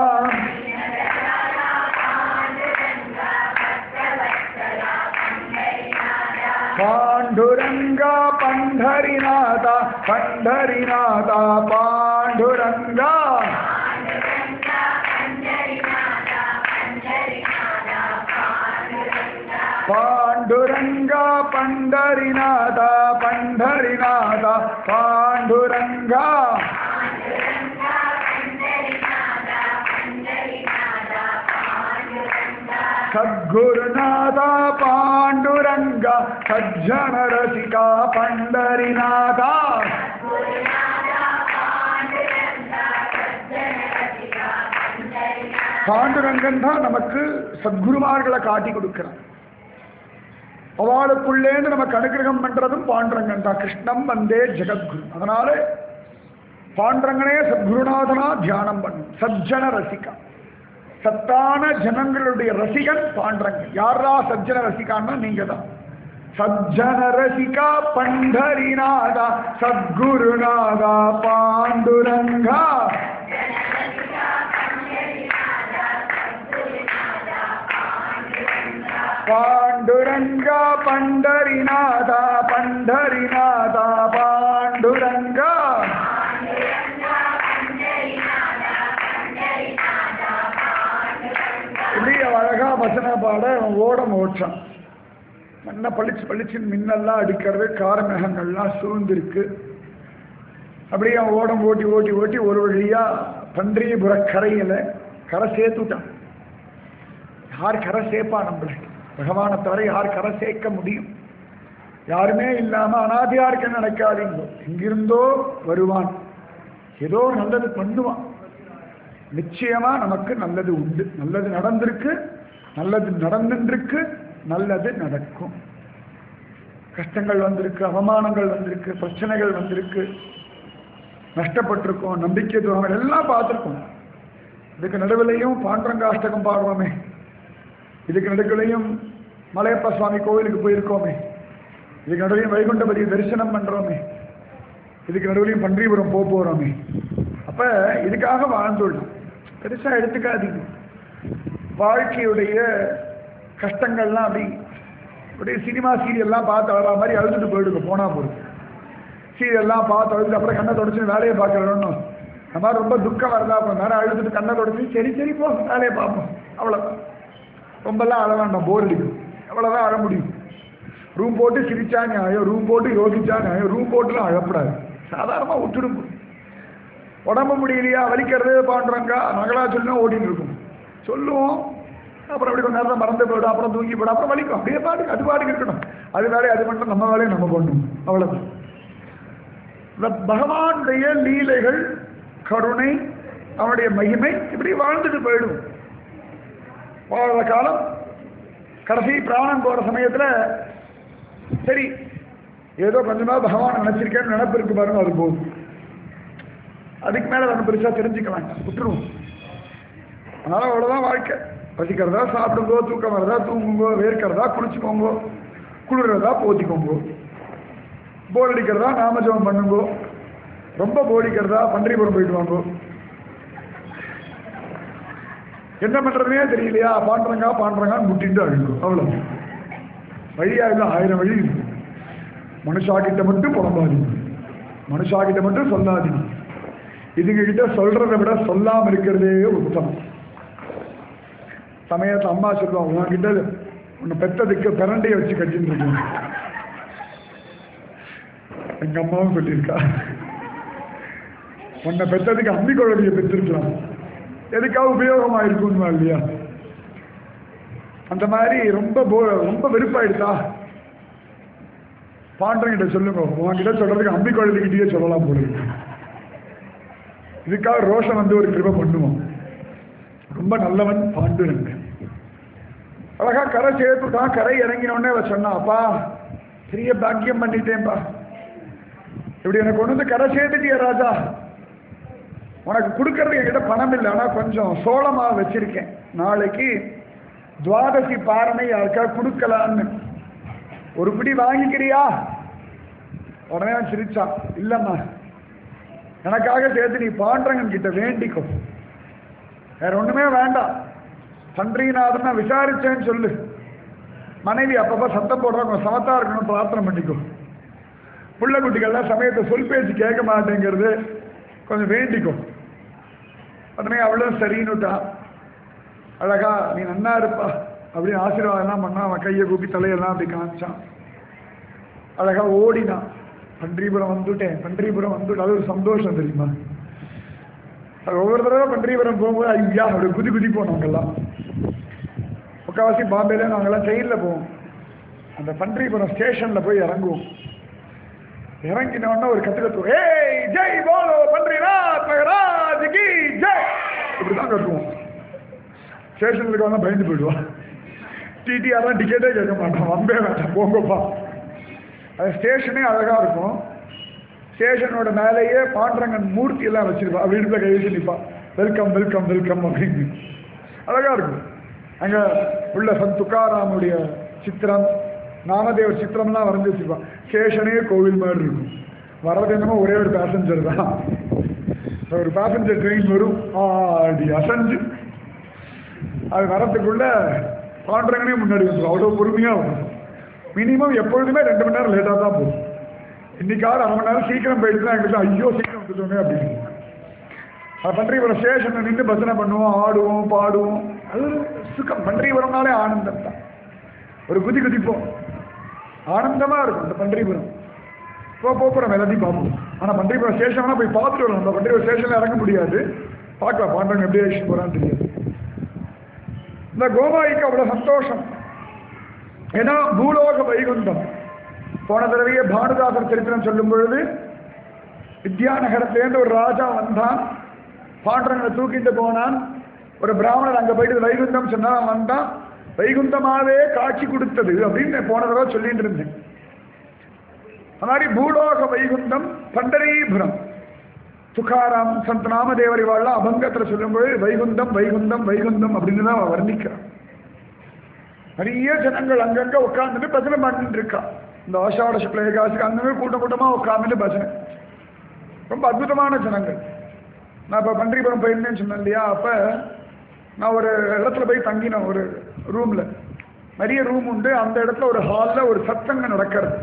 பாண்டுரங்கா பண்டரிநாதா பண்டரிநாதா பாண்டுரங்கா பாண்டுரங்கா பண்டரிநாதா பண்டரிநாதா பாண்டுரங்கா சத்குருநாதா பாண்டுரங்கா சஜ்ஜன ரசிகா பண்டரிநாதா பாண்டுரங்கன் தான் நமக்கு சத்குருமார்களை காட்டி கொடுக்கிறான் அவளுக்குள்ளேந்து நமக்கு அனுகிரகம் பண்றதும் பாண்டுரங்கன் தான் கிருஷ்ணம் வந்தே ஜெகத்குரு அதனால பாண்டுரங்கனே சத்குருநாதனா தியானம் பண்ணும் சஜ்ஜன ரசிகா சத்தான ஜனங்களுடைய ரசிகன் பாண்டுரங்கன் யாரா சஜ்ஜன ரசிகான்னா நீங்க தான் சஜ்ஜன ரசிகா பண்டரிநாதா சத்குருநாதா பாண்டுரங்கா பாண்டுரங்கா பண்டரிநாதா பண்டரிநாதா பாண்டுரங்கா இப்படி அழகா வசன பாட அவன் ஓட மோட்சம் நல்லா பளிச்சு பளிச்சுன்னு மின்னெல்லாம் அடிக்கிறது காரமேகங்கள்லாம் சூழ்ந்திருக்கு அப்படியே அவன் ஓடம் ஓட்டி ஓட்டி ஓட்டி ஒரு வழியா பன்றியபுர கரையில கரை சேர்த்துட்டான் யார் கரை சேர்ப்பா நம்மளை பகவானை தவிர யார் கரை சேர்க்க முடியும் யாருமே இல்லாம அனாதையாருக்கு நடக்காதீங்க எங்கிருந்தோ வருவான் ஏதோ நல்லது பண்ணுவான் நிச்சயமா நமக்கு நல்லது உண்டு நல்லது நடந்திருக்கு நல்லது நடந்துருக்கு நல்லது நடக்கும் கஷ்டங்கள் வந்திருக்கு அவமானங்கள் வந்திருக்கு பிரச்சனைகள் வந்திருக்கு நஷ்டப்பட்டிருக்கோம் நம்பிக்கை துரோகங்கள் எல்லாம் பார்த்துருக்கோம் இதுக்கு நடுவிலையும் பாண்டரங்காஷ்டகம் பாடுறோமே இதுக்கு நடுவிலையும் மலையப்ப சுவாமி கோவிலுக்கு போயிருக்கோமே இதுக்கு நடுவிலையும் வைகுண்டபதி தரிசனம் பண்றோமே இதுக்கு நடுவிலையும் பன்றிபுரம் போக போறோமே அப்ப இதுக்காக வாழ்ந்துள்ளோம் பெருசா எடுத்துக்காதீங்க வாழ்க்கையுடைய கஷ்டங்கள்லாம் அப்படி அப்படியே சினிமா சீரியல்லாம் பார்த்து அழகா மாதிரி அழுதுட்டு போயிடுங்க போனா போதும் சீரியல்லாம் பார்த்து அழுது அப்புறம் கண்ணை தொடச்சு வேலையை பார்க்கறோன்னு அந்த மாதிரி ரொம்ப துக்கம் வருதா அப்புறம் நேரம் அழுதுட்டு கண்ணை தொடச்சு சரி சரி போ வேலையை பார்ப்போம் அவ்வளோதான் ரொம்பலாம் அழ வேண்டாம் போர் அடிக்கும் அவ்வளோதான் அழ முடியும் ரூம் போட்டு சிரிச்சா நியாயம் ரூம் போட்டு யோசிச்சா நியாயம் ரூம் போட்டுலாம் அழப்படாது சாதாரணமாக விட்டுடும் உடம்பு முடியலையா வலிக்கிறது பாண்டுறாங்க நகலா சொல்லும் ஓடிட்டு இருக்கும் சொல்லுவோம் அப்புறம் அப்படி கொஞ்ச நேரம் மறந்து போயிடும் அப்புறம் தூங்கி போயிடும் அப்புறம் வலிக்கும் அப்படியே பாட்டுக்கு அது பாட்டுக்கு இருக்கணும் அது வேலையை அது மட்டும் நம்ம வேலையை நம்ம பண்ணணும் அவ்வளவுதான் இந்த பகவானுடைய லீலைகள் கருணை அவனுடைய மகிமை இப்படி வாழ்ந்துட்டு போயிடும் வாழ்ற காலம் கடைசி பிராணம் போற சமயத்துல சரி ஏதோ கொஞ்சமா பகவான் நினைச்சிருக்கேன்னு நினைப்பு இருக்கு பாருங்க அது போதும் அதுக்கு மேல நம்ம பெருசா தெரிஞ்சுக்க வேண்டாம் விட்டுருவோம் அதனால அவ்வளவுதான் வாழ்க்கை பசிக்கிறதா சாப்பிடுங்கோ தூக்கம் வரதா தூங்குங்கோ வேர்க்கிறதா குளிச்சுக்கோங்கோ குளிர்றதா போத்திக்கோங்கோ போர் அடிக்கிறதா நாமஜபம் பண்ணுங்கோ ரொம்ப போடிக்கிறதா பன்றிபுரம் போயிட்டு வாங்கோ என்ன பண்றதுனே தெரியலையா பாண்டுறங்க பாண்டுறங்கான்னு முட்டிட்டு அழுகும் அவ்வளவு வழியா இல்லை ஆயிரம் வழி இருக்கு மனுஷா கிட்ட மட்டும் புலம்பாதீங்க மனுஷா கிட்ட மட்டும் சொல்லாதீங்க இதுங்க கிட்ட சொல்றதை விட சொல்லாம இருக்கிறதே உத்தமம் சமயத்துல அம்மா சொல்லுவாங்க உன்கிட்ட உன்னை பெத்ததுக்கு பிரண்டையை வச்சு கட்டின்னு இருக்கேன் எங்க அம்மாவும் சொல்லியிருக்கா உன்னை பெத்ததுக்கு அம்மி குழந்தைய பெற்றிருக்கலாம் எதுக்காக உபயோகமா இருக்கும்னு இல்லையா அந்த மாதிரி ரொம்ப போ ரொம்ப வெறுப்பாயிடுதா பாண்டவங்கிட்ட சொல்லுங்க உங்ககிட்ட சொல்றதுக்கு அம்பி குழந்தைகிட்டயே சொல்லலாம் போல இருக்கு இதுக்காக ரோஷன் வந்து ஒரு கிருபை பண்ணுவோம் ரொம்ப நல்லவன் பாண்டுரங்க அழகா கரை சேர்த்துட்டான் கரை இறங்கினோடனே அவ சொன்னா அப்பா பெரிய பாக்கியம் பண்ணிட்டேன்பா இப்படி எனக்கு கொண்டு வந்து கரை சேர்த்துட்டியா ராஜா உனக்கு கொடுக்கறது என்கிட்ட பணம் இல்லை ஆனால் கொஞ்சம் சோளமா வச்சிருக்கேன் நாளைக்கு துவாதசி பாரணை யாருக்கா கொடுக்கலான்னு ஒரு பிடி வாங்கிக்கிறியா உடனே அவன் சிரிச்சான் இல்லம்மா எனக்காக சேர்த்து நீ பாண்டரங்கன் கிட்ட வேண்டிக்கோ வேற ஒண்ணுமே வேண்டாம் பன்றிநாதன் நான் விசாரிச்சேன்னு சொல்லு மனைவி அப்பப்ப சத்தம் போடுறவங்க சமத்தா இருக்கணும் பிரார்த்தனை பண்ணிக்கோ புள்ள குட்டிகள்லாம் சமயத்தை சொல் பேச்சு கேட்க மாட்டேங்கிறது கொஞ்சம் வேண்டிக்கோ உடனே அவளும் சரின்னுட்டா அழகா நீ நன்னா இருப்பா அப்படின்னு ஆசீர்வாதம்லாம் பண்ணா அவன் கையை கூப்பி தலையெல்லாம் அப்படி காமிச்சான் அழகா ஓடினான் பன்றிபுரம் வந்துட்டேன் பன்றிபுரம் வந்துட்டு அது ஒரு சந்தோஷம் தெரியுமா அது ஒவ்வொரு தடவை பன்றிபுரம் போகும்போது ஐயா அப்படி குதி குதி போனவங்கெல்லாம் முக்கால்வாசி பாம்பேல நாங்கெல்லாம் ட்ரெயினில் போவோம் அந்த பன்றிபுரம் ஸ்டேஷனில் போய் இறங்குவோம் இறங்கினோடனே ஒரு கத்து கத்துவோம் ஏய் ஜெய் போலோ பன்றிநாத் மகராஜ் கி ஜெய் இப்படி தான் கட்டுவோம் ஸ்டேஷனில் இருக்கவங்க பயந்து போயிடுவான் டிடிஆர்லாம் டிக்கெட்டே கேட்க மாட்டான் வம்பே வேண்டாம் போங்கப்பா அது ஸ்டேஷனே அழகா இருக்கும் ஸ்டேஷனோட மேலேயே பாண்டரங்கன் மூர்த்தி எல்லாம் வச்சிருப்பா வீட்டுல கை வச்சு நிற்பான் வெல்கம் வெல்கம் வெல்கம் அப்படின்னு அழகா இருக்கும் அங்க உள்ள சந்த் துக்காராமுடைய சித்திரம் நாமதேவர் சித்திரம்லாம் வரைஞ்சி வச்சிருப்பான் ஸ்டேஷனே கோவில் மாதிரி இருக்கும் வர்றது என்னமோ ஒரே ஒரு பேசஞ்சர் தான் ஒரு பேசஞ்சர் ட்ரெயின் வரும் ஆடி அசைஞ்சு அது வரத்துக்குள்ள பாண்டரங்கனே முன்னாடி வந்துடும் அவ்வளோ பொறுமையாக வரும் மினிமம் எப்பொழுதுமே ரெண்டு மணி நேரம் லேட்டாக தான் போகும் இன்னைக்காவது அரை மணி நேரம் சீக்கிரம் போயிட்டு எங்களுக்கு ஐயோ சீக்கிரம் வந்துட்டோங்க அப்படின்னு அது பன்றிபுரம் ஸ்டேஷனில் நின்று பஜனை பண்ணுவோம் ஆடுவோம் பாடுவோம் அது ஒரு சுகம் பன்றிபுரம்னாலே ஆனந்தம் தான் ஒரு குதி குதிப்போம் ஆனந்தமா இருக்கும் அந்த பன்றிபுரம் இப்போ போகிறோம் எல்லாத்தையும் பார்ப்போம் ஆனால் பன்றிபுரம் ஸ்டேஷன்லாம் போய் பார்த்துட்டு வரணும் அந்த பன்றிபுரம் ஸ்டேஷனில் இறங்க முடியாது பார்க்கலாம் பாண்டவங்க எப்படி அழிச்சு போகிறான்னு தெரியாது இந்த கோமாய்க்கு அவ்வளோ சந்தோஷம் ஏன்னா பூலோக வைகுந்தம் போன தடவையே பானுதாசர் சரித்திரம் சொல்லும் பொழுது வித்யாநகரத்திலேருந்து ஒரு ராஜா வந்தான் பாண்டவங்களை தூக்கிட்டு போனான் ஒரு பிராமணர் அங்கே போயிட்டு வைகுந்தம் சொன்னா அவன் வந்தான் வைகுந்தமாவே காட்சி கொடுத்தது அப்படின்னு போன தடவை சொல்லிட்டு இருந்தேன் அது மாதிரி பூலோக வைகுந்தம் பண்டரீபுரம் துக்காராம் சந்த் நாமதேவர் இவாள்லாம் அபங்கத்தில் சொல்லும்போது வைகுந்தம் வைகுந்தம் வைகுந்தம் அப்படின்னு தான் அவன் வர்ணிக்கிறான் நிறைய ஜனங்கள் அங்கங்க உட்காந்துட்டு பஜனை பண்ணிட்டு இருக்கா இந்த ஆஷாட சுக்ல ஏகாசிக்கு அங்கங்க கூட்டம் கூட்டமா உட்காந்துட்டு பஜனை ரொம்ப அற்புதமான ஜனங்கள் நான் இப்போ பன்றிபுரம் போயிருந்தேன்னு சொன்னேன் இல்லையா அப்போ நான் ஒரு இடத்துல போய் தங்கினேன் ஒரு ரூமில் நிறைய ரூம் உண்டு அந்த இடத்துல ஒரு ஹாலில் ஒரு சத்சங்கம் நடக்கிறது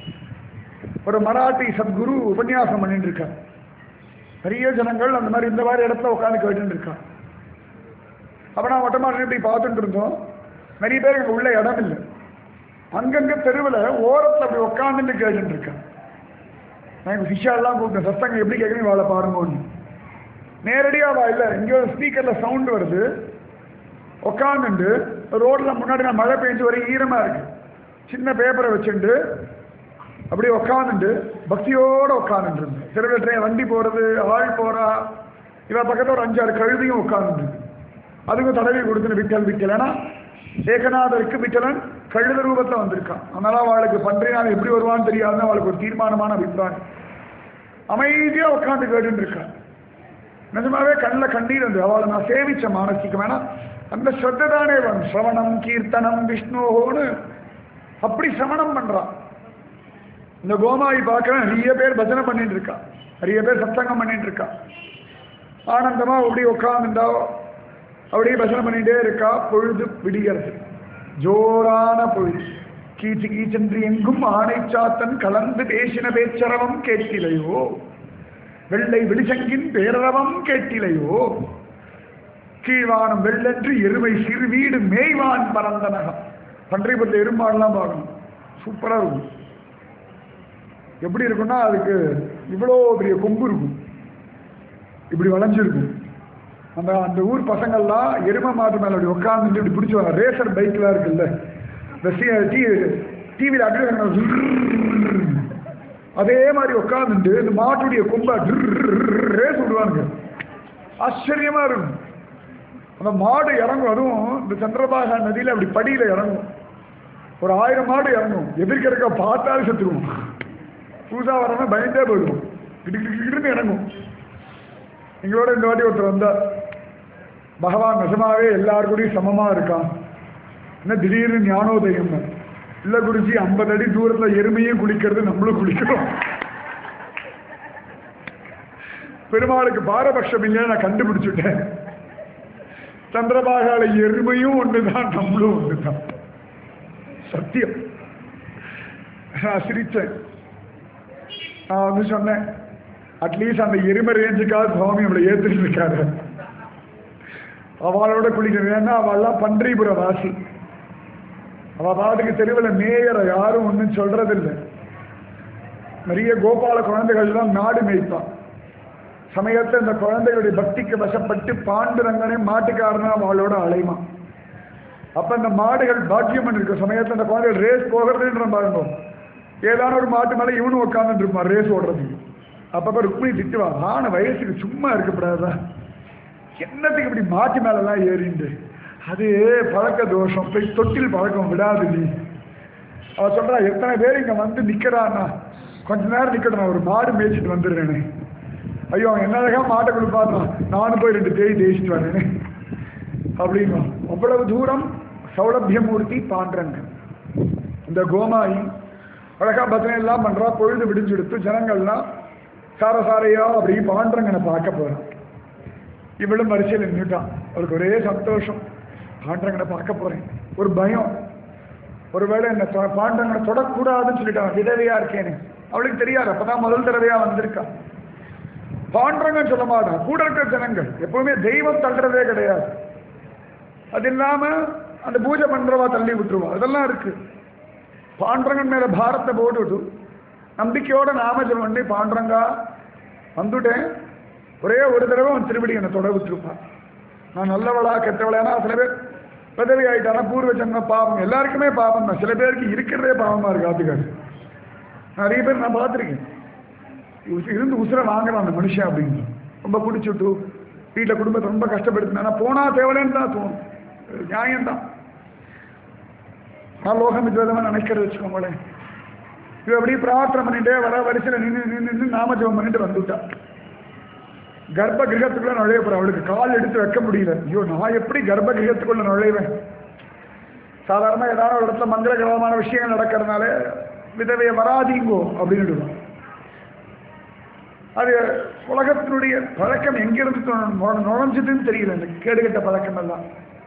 ஒரு மராட்டி சத்குரு உபன்யாசம் பண்ணிட்டு இருக்கார் நிறைய ஜனங்கள் அந்த மாதிரி இந்த மாதிரி இடத்துல உட்காந்து கேட்டுட்டு இருக்கா அப்போ நான் வட்டமாக இப்படி பார்த்துட்டு இருந்தோம் நிறைய பேர் இங்கே உள்ள இடம் இல்லை அங்கங்க தெருவில் ஓரத்தில் அப்படி உட்காந்துட்டு கேட்டுட்டு இருக்கேன் நான் எங்கள் ஃபிஷாலாம் கூப்பிட்டேன் சத்தங்க எப்படி கேட்குறீங்க வாழை பாருங்கன்னு நேரடியாக வா இல்லை இங்கே ஒரு ஸ்பீக்கரில் சவுண்டு வருது உட்காந்துட்டு ரோட்டில் முன்னாடி நான் மழை பெஞ்சு வரை ஈரமாக இருக்கு சின்ன பேப்பரை வச்சுட்டு அப்படியே உட்காந்துட்டு பக்தியோடு உட்காந்துட்டு இருந்தேன் தெருவில் ட்ரெயின் வண்டி போகிறது ஆள் போகிறா இவன் பக்கத்தில் ஒரு அஞ்சாறு கழுதியும் உட்காந்துட்டு அதுக்கும் தடவி கொடுத்துன்னு விட்டல் விட்டல் ஏன்னா ஏகநாதருக்கு விட்டலன் கழுத ரூபத்தில் வந்திருக்கான் அதனால அவளுக்கு பன்றினால் எப்படி வருவான்னு தெரியாதுன்னு அவளுக்கு ஒரு தீர்மானமான அபிப்பிராயம் அமைதியாக உட்காந்து கேட்டுட்டு இருக்கான் நிஜமாவே கண்ணில் கண்ணீர் வந்து அவளை நான் சேவிச்ச மானசிக்கம் வேணா அந்த ஸ்ரத்த தானே வரும் சிரவணம் கீர்த்தனம் விஷ்ணுவோன்னு அப்படி சிரவணம் பண்றான் இந்த கோமாயி பார்க்க நிறைய பேர் பஜனை பண்ணிட்டு இருக்கா நிறைய பேர் சத்சங்கம் பண்ணிட்டு இருக்கா ஆனந்தமா அப்படி உட்காந்துண்டா அப்படியே பஜனை பண்ணிட்டே இருக்கா பொழுது விடிகிறது ஜோரான பொழுது கீச்சு கீச்சென்று எங்கும் ஆணை சாத்தன் கலந்து பேசின பேச்சரவம் கேட்கிலையோ வெள்ளை வெளிச்சங்கின் பேரரவம் கேட்டிலையோ கீழ்வானம் வெள்ளென்று எருமை சிறுவீடு மேய்வான் பறந்த நகம் பன்றிபுரத்தில் எருமாடெல்லாம் பார்க்கணும் சூப்பராக இருக்கும் எப்படி இருக்கும்னா அதுக்கு இவ்வளோ பெரிய கொம்பு இருக்கும் இப்படி வளைஞ்சிருக்கும் அந்த அந்த ஊர் பசங்கள்லாம் எருமை மாட்டு மேலே அப்படி உட்காந்துட்டு இப்படி பிடிச்சுவாங்க ரேசர் பைக்லாம் இருக்குல்ல இந்த டிவியில் அட்வர்டைஸ் அதே மாதிரி உட்காந்துட்டு இந்த மாட்டுடைய கொம்பை ரேஸ் விடுவானுங்க ஆச்சரியமா இருக்கும் அந்த மாடு இறங்கும் அதுவும் இந்த சந்திரபாகா நதியில் அப்படி படியில் இறங்கும் ஒரு ஆயிரம் மாடு இறங்கும் எதிர்க்க இருக்க பார்த்தாலும் செத்துருவோம் புதுசாக வரவன் பயந்தே போயிடுவோம் கிடுக்கிட்டு இறங்கும் எங்களோட இந்த வாட்டி ஒருத்தர் வந்தார் பகவான் நிஜமாவே எல்லார் கூடயும் சமமாக இருக்கான் என்ன திடீர்னு ஞானோதயம் இல்லை குருஜி ஐம்பது அடி தூரத்தில் எருமையும் குளிக்கிறது நம்மளும் குளிக்கிறோம் பெருமாளுக்கு பாரபட்சம் இல்லைன்னு நான் கண்டுபிடிச்சுட்டேன் சந்திரபாகால எருமையும் ஒண்ணுதான் நம்மளும் ஒண்ணுதான் சத்தியம் நான் சிரிச்சேன் நான் வந்து சொன்னேன் அட்லீஸ்ட் அந்த எருமை ரேஞ்சுக்காவது சுவாமி நம்மளை ஏத்துட்டு இருக்காரு அவளோட குளிக்கணும் ஏன்னா அவள்லாம் பன்றிபுர வாசி அவ பாட்டுக்கு தெருவில் மேயற யாரும் ஒன்றும் சொல்றதில்லை நிறைய கோபால குழந்தைகள் தான் நாடு மேய்ப்பான் சமயத்தில் இந்த குழந்தைகளுடைய பக்திக்கு வசப்பட்டு பாண்டுரங்கனே மாட்டுக்காரனா அவளோட அலைமா அப்ப இந்த மாடுகள் பாக்கியம் பண்ணிருக்க சமயத்தில் இந்த குழந்தைகள் ரேஸ் போகிறதுன்ற பாருங்க ஏதான ஒரு மாட்டு மேலே இவனும் உட்காந்துட்டு இருப்பான் ரேஸ் ஓடுறதுக்கு அப்பப்ப ருக்மிணி திட்டுவா ஆன வயசுக்கு சும்மா இருக்கப்படாதா என்னத்துக்கு இப்படி மாட்டு மேலெல்லாம் ஏறிண்டு அது பழக்க தோஷம் போய் தொட்டில் பழக்கம் விடாது நீ அவ சொல்றா எத்தனை பேர் இங்க வந்து நிக்கிறான்னா கொஞ்ச நேரம் நிக்கட்டும் நான் ஒரு மாடு மேய்ச்சிட்டு வந்துடுறேனே ஐயோ அவன் என்ன அழகா மாட்டை கொடுப்பாருனா நானும் போய் ரெண்டு தேய் தேய்ச்சிட்டு வரேனே அப்படிங்க அவ்வளவு தூரம் சௌலபியமூர்த்தி பாண்டரங்க இந்த கோமாயி அழகா பஜனை எல்லாம் பண்றா பொழுது விடிஞ்சு எடுத்து ஜனங்கள்லாம் சாரசாரையா அப்படி பாண்டரங்கனை பார்க்க போறான் இவளும் வரிசையில் நின்றுட்டான் அவளுக்கு ஒரே சந்தோஷம் பாண்டரங்கனை பார்க்க போறேன் ஒரு பயம் ஒருவேளை என்ன தொ- பாண்டரங்கனை தொடக்கூடாதுன்னு சொல்லிட்டான் விதவையா இருக்கேன்னு அவளுக்கு தெரியாது அப்பதான் முதல் தடவையா வந்திருக்கா பாண்டரங்கன்னு சொல்ல மாட்டான் கூட இருக்கிற ஜனங்கள் எப்பவுமே தெய்வம் தள்ளுறதே கிடையாது அது இல்லாம அந்த பூஜை பண்றவா தள்ளி விட்டுருவா அதெல்லாம் இருக்கு பாண்டரங்கன் மேல பாரத்தை போட்டுவிட்டு நம்பிக்கையோட நாமஜம் பண்ணி பாண்டரங்கா வந்துட்டேன் ஒரே ஒரு தடவை அவன் திருப்படி என்னை தொட விட்டுருப்பான் நான் நல்லவளா கெட்டவளானா சில பேர் பதவி ஆயிட்டானா பூர்வ ஜென்ம பாவம் எல்லாருக்குமே பாவம் தான் சில பேருக்கு இருக்கிறதே பாவமா இருக்கு ஆத்துக்காரு நிறைய பேர் நான் பார்த்துருக்கேன் உசு- இருந்து உசுரை வாங்குறான் அந்த மனுஷன் அப்படின்னு ரொம்ப பிடிச்சிட்டு வீட்டில் குடும்பத்தை ரொம்ப கஷ்டப்படுத்தினா போனா தேவலன்னு தான் தோணும் இது நியாயம்தான் நான் லோகம் விதமாக நினைக்கிறது வச்சுக்கோங்களேன் இவ அப்படியே பிரார்த்தனை பண்ணிட்டே வர வரிசையில் நின்று நின்று நின்று நாமஜபம் பண்ணிட்டு வந்துட்டா கர்ப்ப கிரகத்துக்குள்ள நுழைய போற அவளுக்கு கால் எடுத்து வைக்க முடியல ஐயோ நான் எப்படி கர்ப்ப கிரகத்துக்குள்ள நுழைவேன் சாதாரண ஏதாவது ஒரு இடத்துல மங்களகரமான விஷயங்கள் நடக்கிறதுனால விதவைய வராதீங்கோ அப்படின்னு அது உலகத்தினுடைய பழக்கம் எங்கிருந்து நு- நு- நுழைஞ்சதுன்னு தெரியல இந்த கேடுகட்ட பழக்கம் எல்லாம்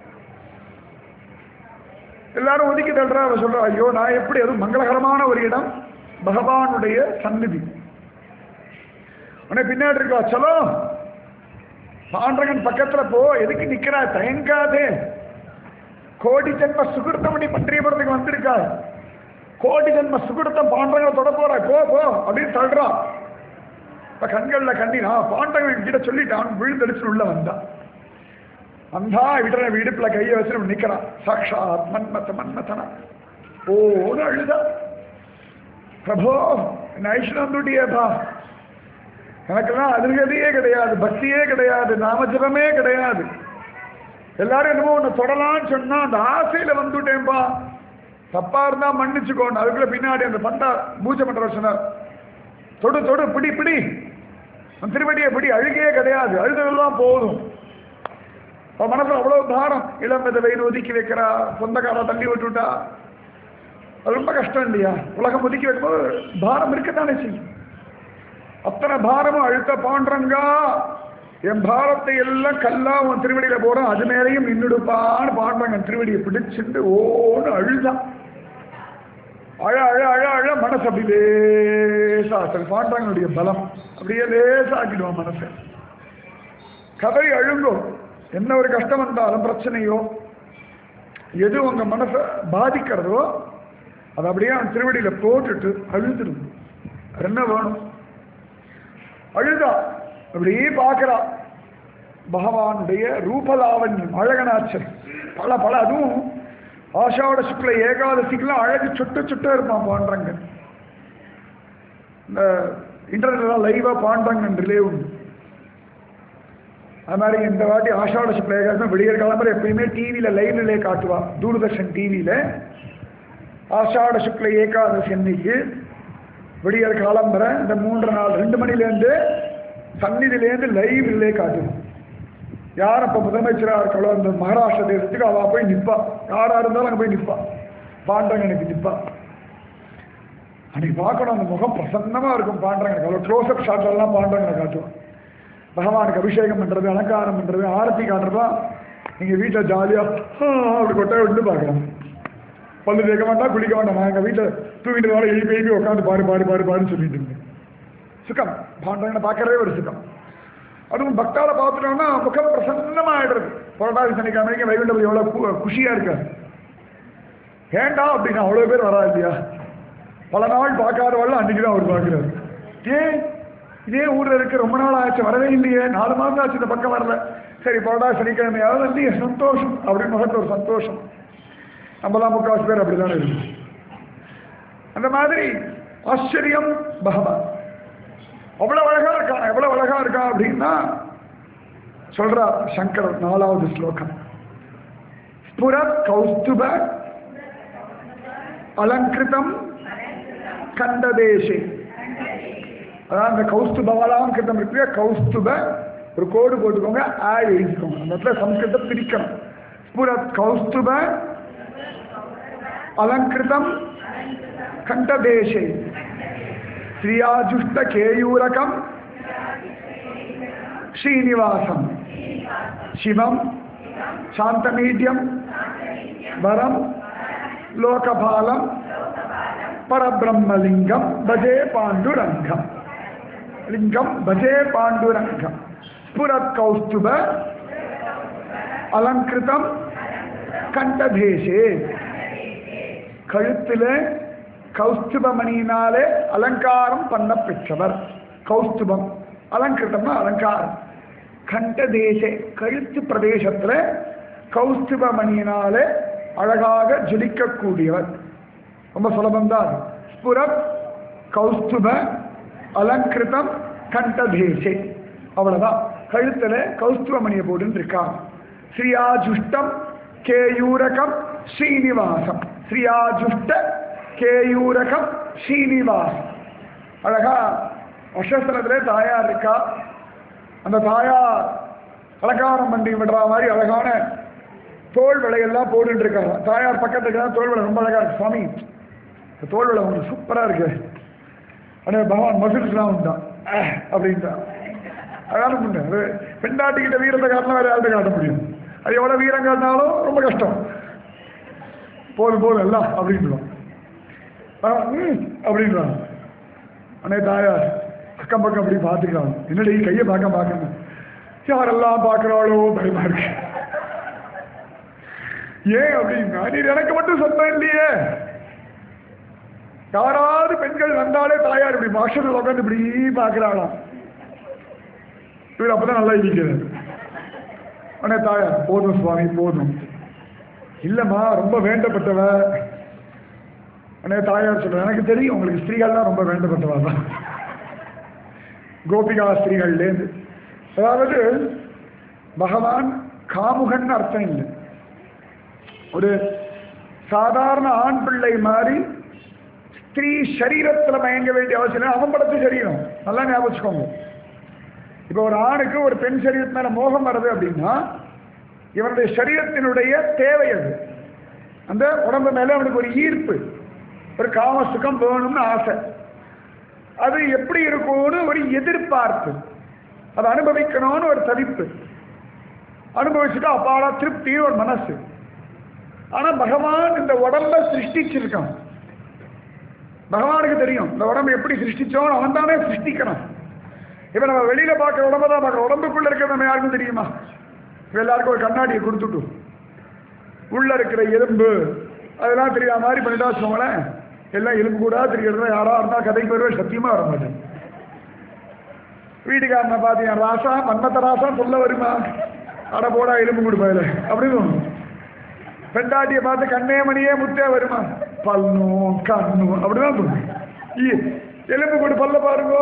எல்லாரும் ஒதுக்கி தள்ளுறா அவ சொல்றா ஐயோ நான் எப்படி அது மங்களகரமான ஒரு இடம் பகவானுடைய சந்நிதி உடனே பின்னாடி இருக்கா சலோ பாண்டரங்கன் பக்கத்துல போ எதுக்கு நிக்கிறா தயங்காதே கோடி ஜென்ம சுகிருத்தமணி பன்றியபுரத்துக்கு வந்திருக்கா கோடி ஜென்ம சுகிருத்தம் பாண்டரங்களை தொட போறா போ போ அப்படின்னு தள்ளுறா இப்ப கண்கள்ல கண்ணீரா பாண்டவன் கிட்ட சொல்லிட்டான் விழுந்தடிச்சு உள்ள வந்தா வந்தா விடுற இடுப்புல கையை வச்சு நிக்கிறான் சாட்சாத் மன்மத மன்மதனா ஓன்னு அழுதா பிரபோ நைஷ்ணந்துட்டியேப்பா எனக்கெல்லாம் அதிர்கதியே கிடையாது பக்தியே கிடையாது நாமஜபமே கிடையாது எல்லாரும் என்னமோ உன்னை தொடலான்னு சொன்னா அந்த ஆசையில வந்துட்டேன்பா தப்பா இருந்தா மன்னிச்சுக்கோன்னு அதுக்குள்ள பின்னாடி அந்த பண்டா பூஜை பண்றவர் சொன்னார் தொடு தொடு பிடி பிடி உன் திருவடியை பிடி அழுகையே கிடையாது அழுதெல்லாம் போதும் அவன் மனசுல அவ்வளவு பாரம் இளம் விதவைன்னு ஒதுக்கி வைக்கிறா சொந்தக்காரா தள்ளி விட்டுட்டா அது ரொம்ப கஷ்டம் இல்லையா உலகம் ஒதுக்கி வைக்கும்போது பாரம் இருக்கத்தானே செய்யும் அத்தனை பாரமும் அழுத்த பாண்டறங்கா என் பாரத்தை எல்லாம் கல்லா உன் திருவடியில போறோம் அது மேலேயும் நின்றுடுப்பான்னு பாண்டங்க திருவடியை பிடிச்சிட்டு ஓன்னு அழுதான் அழ அழ அழ அழ மனசு அப்படி லேசா சில பாண்டங்களுடைய பலம் அப்படியே லேசாக்கிடுவான் மனசை கதறி அழுங்கோ என்ன ஒரு கஷ்டம் வந்தாலும் பிரச்சனையோ எது உங்க மனசை பாதிக்கிறதோ அதை அப்படியே அவன் திருவடியில போட்டுட்டு அழுதுடும் அது என்ன வேணும் அழுதா அப்படியே பார்க்கிறா பகவானுடைய ரூபலாவண்யம் அழகனாச்சல் பல பல அதுவும் ஆஷாவோட சுக்ல ஏகாதசிக்கெல்லாம் அழகு சுட்ட சுட்ட இருப்பான் பாண்டரங்க இந்த இன்டர்நெட்லாம் லைவா பாண்டரங்கன் ரிலே உண்டு அது மாதிரி இந்த வாட்டி ஆஷாவோட சுக்ல ஏகாதசி விடியற் கிளம்புற எப்பயுமே டிவியில லைவ் ரிலே காட்டுவா தூர்தர்ஷன் டிவியில ஆஷாட சுக்ல ஏகாதசி அன்னைக்கு விடியற் காலம்பரை இந்த மூன்று நாள் ரெண்டு மணிலேருந்து சந்நிதியிலேருந்து லைவ் ரிலே காட்டுவோம் யார் அப்போ முதலமைச்சராக இருக்காளோ அந்த மகாராஷ்டிர தேசத்துக்கு அவள் போய் நிற்பா யாராக இருந்தாலும் அங்கே போய் நிற்பா பாண்டரங்கனுக்கு நிற்பா அன்னைக்கு பார்க்கணும் அந்த முகம் பிரசன்னமாக இருக்கும் பாண்டரங்கனுக்கு அவ்வளோ க்ளோஸ்அப் ஷாட்லாம் பாண்டரங்கனை காட்டுவான் பகவானுக்கு அபிஷேகம் பண்ணுறது அலங்காரம் பண்ணுறது ஆரத்தி காட்டுறதுலாம் நீங்கள் வீட்டில் ஜாலியாக அப்படி கொட்டை விட்டு பார்க்கலாம் பல்லு தேய்க்க வேண்டாம் குளிக்க வேண்டாம் நான் எங்கள் வீட்டில் தூங்கிட்டு வர எழுப்பி எழுப்பி உட்காந்து பாரு பாரு பாரு பாருன்னு சொல்லிட்டு இருந்தேன் சுகம் பாண்டவனை பார்க்கறதே ஒரு சுகம் அதுவும் பக்தால பார்த்துட்டோம்னா முகம் பிரசன்னமாயிடுறது புரட்டாதி சனிக்கிழமைக்கு வைகுண்டபதி எவ்வளோ கு- குஷியா இருக்காரு ஏண்டா அப்படின்னா அவ்வளோ பேர் வரா இல்லையா பல நாள் பார்க்காதவள்ள அன்னைக்கு தான் அவர் பார்க்குறாரு ஏன் இதே ஊர்ல இருக்க ரொம்ப நாள் ஆச்சு வரவே இல்லையே நாலு மாதம் ஆச்சு இந்த பக்கம் வரல சரி புரட்டாதி சனிக்கிழமையாவது இல்லையே சந்தோஷம் அப்படின்னு முகத்து ஒரு சந்தோஷம் நம்மலாம் முக்காசு பேர் அப்படிதானே இருக்கு அந்த மாதிரி ஆச்சரியம் பகவான் அவ்வளவு அழகா இருக்கான் எவ்வளவு அழகா இருக்கான் அப்படின்னா சொல்றார் சங்கரர் நாலாவது ஸ்லோகம் ஸ்புர கௌஸ்துப அலங்கிருதம் கண்டதேசே அதான் அந்த கௌஸ்துபவலாம் கிருத்தம் இருக்கு கௌஸ்துப ஒரு கோடு போட்டுக்கோங்க ஆ எழுதிக்கோங்க அந்த இடத்துல சம்ஸ்கிருதம் பிரிக்கணும் ஸ்புர கௌஸ்துப அலங்கிருதம் கண்டதேசே ஸ்ரீயாஜுஷ்ட கேயூரகம் ஸ்ரீனிவாசம் சிவம் சாந்தமீட்யம் வரம் லோகபாலம் பரபிரம்மலிங்கம் பஜே பாண்டுரங்கம் லிங்கம் பஜே பாண்டுரங்கம் ஸ்புரத் கௌஸ்துப அலங்கிருதம் கண்டதேசே கழுத்தில் கௌஸ்துபமணியினாலே அலங்காரம் பண்ண பெற்றவர் கௌஸ்துபம் அலங்கிருத்தம்னா அலங்காரம் கண்டதேசே கழுத்து பிரதேசத்தில் கௌஸ்துபமணியினாலே அழகாக ஜொலிக்கக்கூடியவர் ரொம்ப சுலபம்தான் அது ஸ்புரத் கௌஸ்துப அலங்கிருதம் கண்டதேசே அவ்வளவுதான் கழுத்துல கௌஸ்துவமணியை போட்டுன்னு இருக்காங்க ஸ்ரீயாஜுஷ்டம் கேயூரகம் ஸ்ரீனிவாசம் ஸ்ரீயாஜுஷ்ட கேயூரகம் ஸ்ரீனிவாசம் அழகா அஷ்டஸ்தலத்திலே தாயார் இருக்கா அந்த தாயார் அலங்காரம் பண்ணி விடுற மாதிரி அழகான தோல் விலையெல்லாம் போட்டுட்டு இருக்காங்க தாயார் பக்கத்துக்கு தான் தோல் விலை ரொம்ப அழகா இருக்கு சுவாமி இந்த தோல் விலை உங்களுக்கு சூப்பரா இருக்கு ஆனால் பகவான் மகிழ்ச்சிலாம் உண்டான் அஹ், அப்படின்ட்டான் அழகான முன்ன அது பெண்டாட்டிக்கிட்ட வீரத்தை காட்டினா வேற யார்கிட்ட காட்ட முடியும் அது எவ்வளோ வீரம் காட்டினாலும் ரொம்ப கஷ்டம் போதும் போதும் எல்லாம் அப்படின்றான் ஆஹ், ம், அப்படின்றான் அண்ணே தாயார் அக்கம் பக்கம் அப்படி பார்த்துக்கலாம் என்னடி கையை பார்க்க பார்க்கணும் யாரெல்லாம் பார்க்குறாளோ பயமா இருக்கு ஏன் அப்படின்னா நீ எனக்கு மட்டும் சொந்தம் இல்லையே யாராவது பெண்கள் வந்தாலே தாயார் இப்படி மாஸ்டர் உட்காந்து இப்படி பார்க்கிறாளாம் இவர் அப்பதான் நல்லா இருக்கிறார் அண்ணே தாயார் போதும் சுவாமி போதும் இல்லம்மா ரொம்ப வேண்டப்பட்டவ அண்ணே தாயார் சொல்ற எனக்கு தெரியும் உங்களுக்கு ஸ்திரீகள்லாம் ரொம்ப வேண்டப்பட்டவா தான் கோபிகா ஸ்திரீகள்லேருந்து அதாவது பகவான் காமுகன் அர்த்தம் இல்லை ஒரு சாதாரண ஆண் பிள்ளை மாதிரி ஸ்திரீ சரீரத்தில் மயங்க வேண்டிய அவசியம் இல்லை அவன் படத்து சரீரம் நல்லா ஞாபகம் வச்சுக்கோங்க இப்போ ஒரு ஆணுக்கு ஒரு பெண் சரீரத்து மேல மோகம் வருது அப்படின்னா இவனுடைய சரீரத்தினுடைய தேவை அது அந்த உடம்பு மேல அவனுக்கு ஒரு ஈர்ப்பு ஒரு காம சுகம் வேணும்னு ஆசை அது எப்படி இருக்கும்னு ஒரு எதிர்பார்ப்பு அதை அனுபவிக்கணும்னு ஒரு தவிப்பு அனுபவிச்சுட்டு அப்பாடா திருப்தின்னு ஒரு மனசு ஆனா பகவான் இந்த உடம்ப சிருஷ்டிச்சிருக்கான் பகவானுக்கு தெரியும் இந்த உடம்பு எப்படி சிருஷ்டிச்சோம் அவன் தானே சிருஷ்டிக்கிறான் இப்ப நம்ம வெளியில பார்க்குற உடம்ப தான் பார்க்குறோம் உடம்புக்குள்ள இருக்கிறது நம்ம யாருக்கும் தெரியுமா இப்ப எல்லாருக்கும் ஒரு கண்ணாடியை கொடுத்துட்டு உள்ள இருக்கிற எலும்பு அதெல்லாம் தெரியாத மாதிரி பண்ணிட்டா வச்சுக்கோங்களேன் எல்லாம் எலும்பு கூட தெரிகிறதா யாரா இருந்தா கதைக்கு வருவே சத்தியமா வர மாட்டேன் வீட்டுக்காரனை பார்த்தீங்க ராசா மன்மத்த ராசா சொல்ல வருமா அட போடா எலும்பு கொடுப்பாயில அப்படின்னு தோணும் பெண்டாட்டியை பார்த்து கண்ணே மணியே முத்தே வருமா பல்லும் கண்ணும் அப்படிதான் தோணும் ஈ, எலும்பு கொடு பல்ல பாருங்க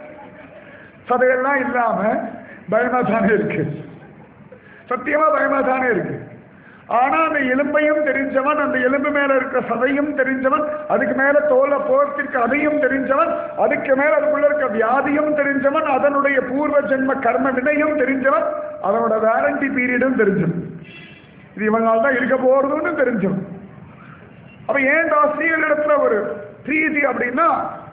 சதையெல்லாம் இல்லாம பயமா தானே இருக்கு சத்தியமா பயமா தானே இருக்கு ஆனா அந்த எலும்பையும் தெரிஞ்சவன் அந்த எலும்பு மேல இருக்க சதையும் தெரிஞ்சவன் அதுக்கு மேல தோலை போர்த்திருக்க அதையும் தெரிஞ்சவன் அதுக்கு மேல அதுக்குள்ள இருக்க வியாதியும் தெரிஞ்சவன் அதனுடைய பூர்வ ஜென்ம கர்ம வினையும் தெரிஞ்சவன் அதனோட வேரண்டி பீரியடும் தெரிஞ்சவன் இது இவனால் தான் இருக்க போறதுன்னு தெரிஞ்சவன் அப்ப ஏன்டா ஸ்ரீகளிடத்துல ஒரு பிரீதி அப்படின்னா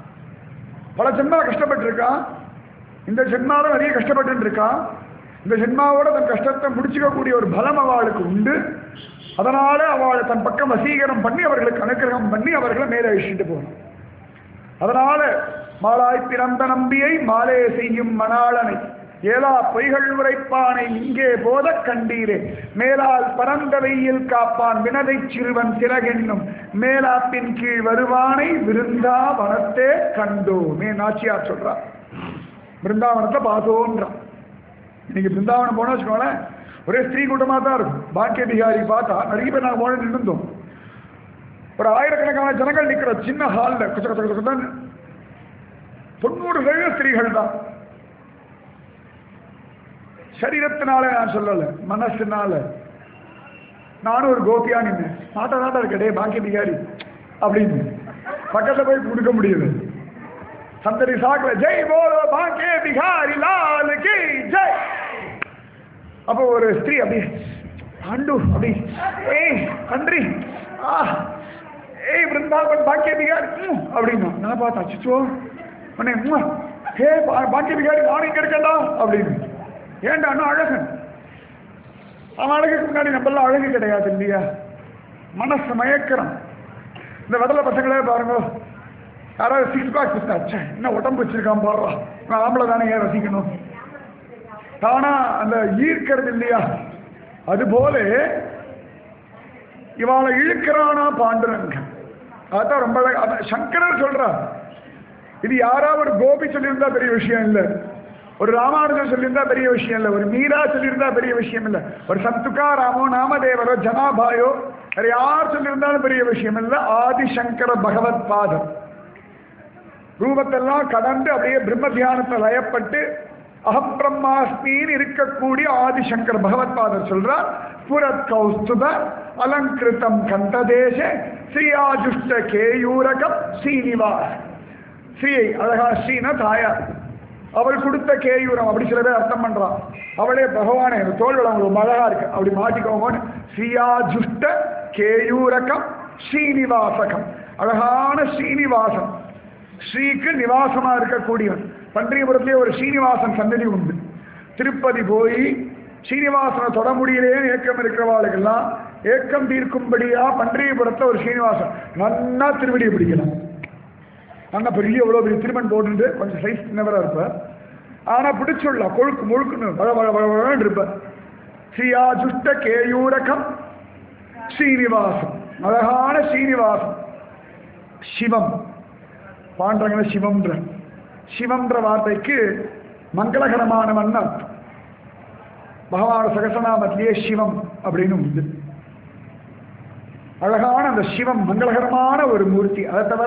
பல ஜென்மா கஷ்டப்பட்டிருக்கான் இந்த ஜென்மாவை நிறைய கஷ்டப்பட்டு இருக்கான் இந்த ஜென்மாவோட தன் கஷ்டத்தை முடிச்சுக்கக்கூடிய ஒரு பலம் அவளுக்கு உண்டு அதனால அவளை தன் பக்கம் வசீகரம் பண்ணி அவர்களுக்கு அனுக்கிரகம் பண்ணி அவர்களை மேலே அழிச்சிட்டு போகணும் அதனால மாலாய் பிறந்த நம்பியை மாலே செய்யும் மணாளனை ஏலா பொய்கள் உரைப்பானை இங்கே போத கண்டீரே மேலால் பரந்த வெயில் காப்பான் வினதை சிறுவன் சிறகென்னும் மேலாப்பின் கீழ் வருவானை விருந்தா வனத்தே கண்டோமே நாச்சியார் சொல்றா பிருந்தாவனத்தை பார்த்தோன்றான் இன்னைக்கு பிருந்தாவனம் போனா வச்சுக்கோங்களேன் ஒரே ஸ்திரீ கூட்டமாக தான் இருக்கும் பாக்கிய பிகாரி பார்த்தா நிறைய பேர் நாங்கள் போன நின்றுந்தோம் ஒரு ஆயிரக்கணக்கான ஜனங்கள் நிற்கிற சின்ன ஹாலில் குச்ச குச்ச குச்ச குச்சன்னு தொண்ணூறு சதவீத ஸ்திரீகள் தான் சரீரத்தினால நான் சொல்லலை மனசுனால நானும் ஒரு கோபியா நின்னேன் நாட்டா நாட்டா இருக்கடே பாக்கிய பிகாரி அப்படின்னு பக்கத்தில் போய் கொடுக்க முடியுது சந்தடி சாக்கல ஜெய் போலோ பாக்கே பிகாரி லால் கி ஜெய் அப்போ ஒரு ஸ்திரீ அப்படி ஆண்டு அப்படி ஏய் நன்றி ஆ ஏய் பிருந்தாவன் பாக்கிய பிகாரி ம், அப்படின்னா நான் பார்த்தேன் அச்சிச்சோ உடனே ம், ஹே பா- பாக்கிய பிகாரி நானும் இங்க இருக்கேன்டா அப்படின்னு ஏன்டா அண்ணா அழகன் அவன் அழகுக்கு முன்னாடி நம்மளாம் அழகு கிடையாது இல்லையா மனசு மயக்கிறோம் இந்த வடல பசங்களே பாருங்க யாராவது சிக்ஸ் பேக் பிஸ்தாச்சே என்ன உடம்பு வச்சிருக்கான் பாடுறா நான் ஆம்பளை தானே ஏன் ரசிக்கணும் தானா அந்த ஈர்க்கிறது இல்லையா அதுபோல இவாளை இழுக்கிறானா பாண்டுரங்க அதான் ரொம்ப அழகா- அதான் சங்கரர் சொல்றார் இது யாராவது ஒரு கோபி சொல்லியிருந்தா பெரிய விஷயம் இல்லை ஒரு ராமானுஜன் சொல்லியிருந்தா பெரிய விஷயம் இல்லை ஒரு மீரா சொல்லியிருந்தா பெரிய விஷயம் இல்லை ஒரு சந்துக்கா ராமோ நாமதேவரோ ஜனாபாயோ வேற யார் சொல்லியிருந்தாலும் பெரிய விஷயம் இல்லை ஆதிசங்கர பகவத் பாதம் ரூபத்தெல்லாம் கடந்து அப்படியே பிரம்ம தியானத்தை லயப்பட்டு அகம் பிரம்மாஸ்மின்னு இருக்கக்கூடிய ஆதிசங்கர் பகவத் பாதர் சொல்றார் புரத் கௌஸ்துப அலங்கிருத்தம் கண்டதேச ஸ்ரீயாஜுஷ்ட கேயூரகம் ஸ்ரீனிவாஸ் ஸ்ரீயை அழகா ஸ்ரீனா தாயார் அவள் கொடுத்த கேயூரம் அப்படி சில பேர் அர்த்தம் பண்றான் அவளே பகவானே இந்த தோள்கள் அவங்களுக்கு அழகா இருக்கு அப்படி மாட்டிக்கோங்கன்னு ஸ்ரீயாஜுஷ்ட கேயூரகம் ஸ்ரீனிவாசகம் அழகான ஸ்ரீனிவாசன் ஸ்ரீக்கு நிவாசமா இருக்கக்கூடியவன் பன்றியபுரத்திலே ஒரு ஸ்ரீனிவாசன் சன்னதி உண்டு திருப்பதி போய் ஸ்ரீனிவாசனை தொட முடியலேன்னு ஏக்கம் இருக்கிறவாளுக்கெல்லாம் ஏக்கம் தீர்க்கும்படியா பன்றியபுரத்துல ஒரு ஸ்ரீனிவாசன் நன்னா திருவடியை பிடிக்கலாம் நல்லா பெரிய எவ்வளோ பெரிய திருமண் போட்டுட்டு கொஞ்சம் சைஸ் சின்னவராக இருப்பார் ஆனால் பிடிச்சுடலாம் கொழுக்கு முழுக்குன்னு வள வள வள வளன்னு இருப்பார் ஸ்ரீயா ஜுஷ்ட கேயூரகம் ஸ்ரீனிவாசம் அழகான ஸ்ரீனிவாசம் சிவம் பாண்டவங்கள சிவம்ன்ற சிவம்ன்ற வார்த்தைக்கு மங்களகரமானவன் அர்த்தம் பகவான சகசநாமத்திலேயே சிவம் அப்படின்னு உண்டு அழகான அந்த சிவம் மங்களகரமான ஒரு மூர்த்தி அதை தவிர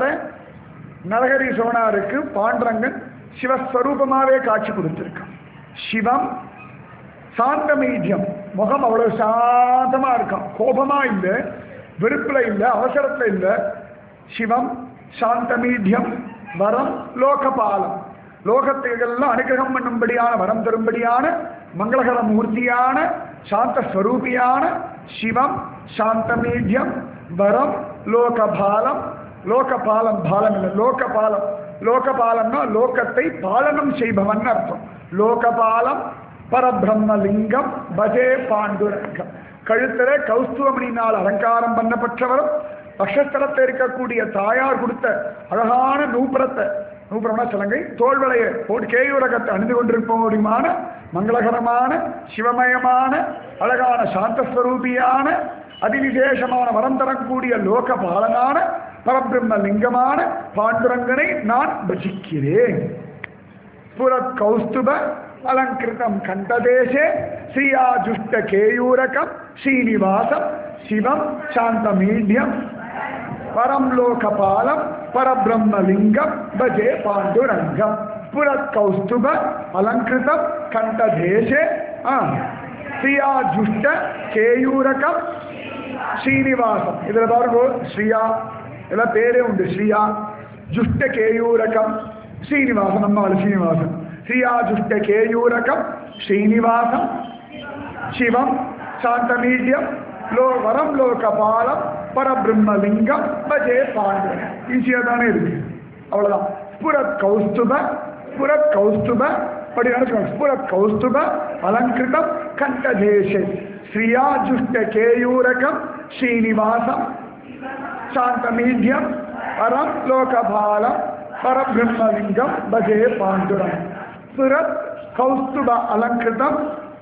நரகரி சோனாருக்கு பாண்டரங்கன் சிவஸ்வரூபமாவே காட்சி கொடுத்திருக்கான் சிவம் சாந்த மீடியம் முகம் அவ்வளவு சாந்தமா இருக்கான் கோபமா இல்லை வெறுப்புல இல்லை அவசரத்துல இல்லை சிவம் சாந்த மீடியம் வரம் லோகபாலம் லோகத்தையெல்லாம் அனுகிரகம் பண்ணும்படியான வரம் தரும்படியான மங்களகர மூர்த்தியான சாந்த ஸ்வரூபியான சிவம் சாந்த மீடியம் வரம் லோகபாலம் லோகபாலம் பாலம் இல்லை லோகபாலம் லோகபாலம்னா லோகத்தை பாலனம் செய்பவன் அர்த்தம் லோகபாலம் பரபிரம்மலிங்கம் பஜே பாண்டுரங்கம் கழுத்திலே கௌஸ்துவமணினால் அலங்காரம் பண்ணப்பட்டவரும் பக்ஷஸ்தலத்தில் இருக்கக்கூடிய தாயார் கொடுத்த அழகான நூப்புரத்தை நூப்புரம்னா சிலங்கை தோல்வளையை போட்டு கேயுரகத்தை அணிந்து கொண்டிருப்போருமான மங்களகரமான சிவமயமான அழகான சாந்தஸ்வரூபியான அதிவிசேஷமான வரம் தரக்கூடிய லோக பாலனான பரபிரம்ம லிங்கமான பாண்டுரங்கனை நான் பஜிக்கிறேன் புரத் கௌஸ்துப அலங்கிருதம் கண்டதேசே ஸ்ரீயாஜுஷ்ட கேயூரகம் ஸ்ரீனிவாசம் சிவம் சாந்தமீட்யம் பரம் லோகபாலம் பரபிரம்மலிங்கம் பஜே பாண்டுரங்கம் புரத் கௌஸ்துப அலங்கிருதம் கண்டதேசே ஆ, ஸ்ரீயாஜுஷ்ட கேயூரகம் ஸ்ரீனிவாசம் இதுல பாருங்க ஸ்ரீயா இதெல்லாம் பேரே உண்டு ஸ்ரீயா ஜுஷ்ட கேயூரகம் ஸ்ரீனிவாசம் நம்மாள் ஸ்ரீனிவாசன் ஸ்ரீயா ஜுஷ்ட கேயூரகம் ஸ்ரீனிவாசம் சிவம் சாந்தமீட்யம் லோ வரம் லோகபாலம் பரபிரம்மலிங்கம் பஜே பாண்டவன் ஈஸியாக தானே இருக்கு அவ்வளோதான் புரத் கௌஸ்துப புரத் கௌஸ்துப படி நடக்கணும் புரத் கௌஸ்துப அலங்கிருதம் கண்டதேசே ஸ்ரீயா ஜுஷ்ட கேயூரகம் ஸ்ரீனிவாசம் சாந்தமீட்யம் பரம் லோகபாலம் பரபிரம்மலிங்கம் பஜே பாண்டுரம் புரத் கௌஸ்துப அலங்கிருதம்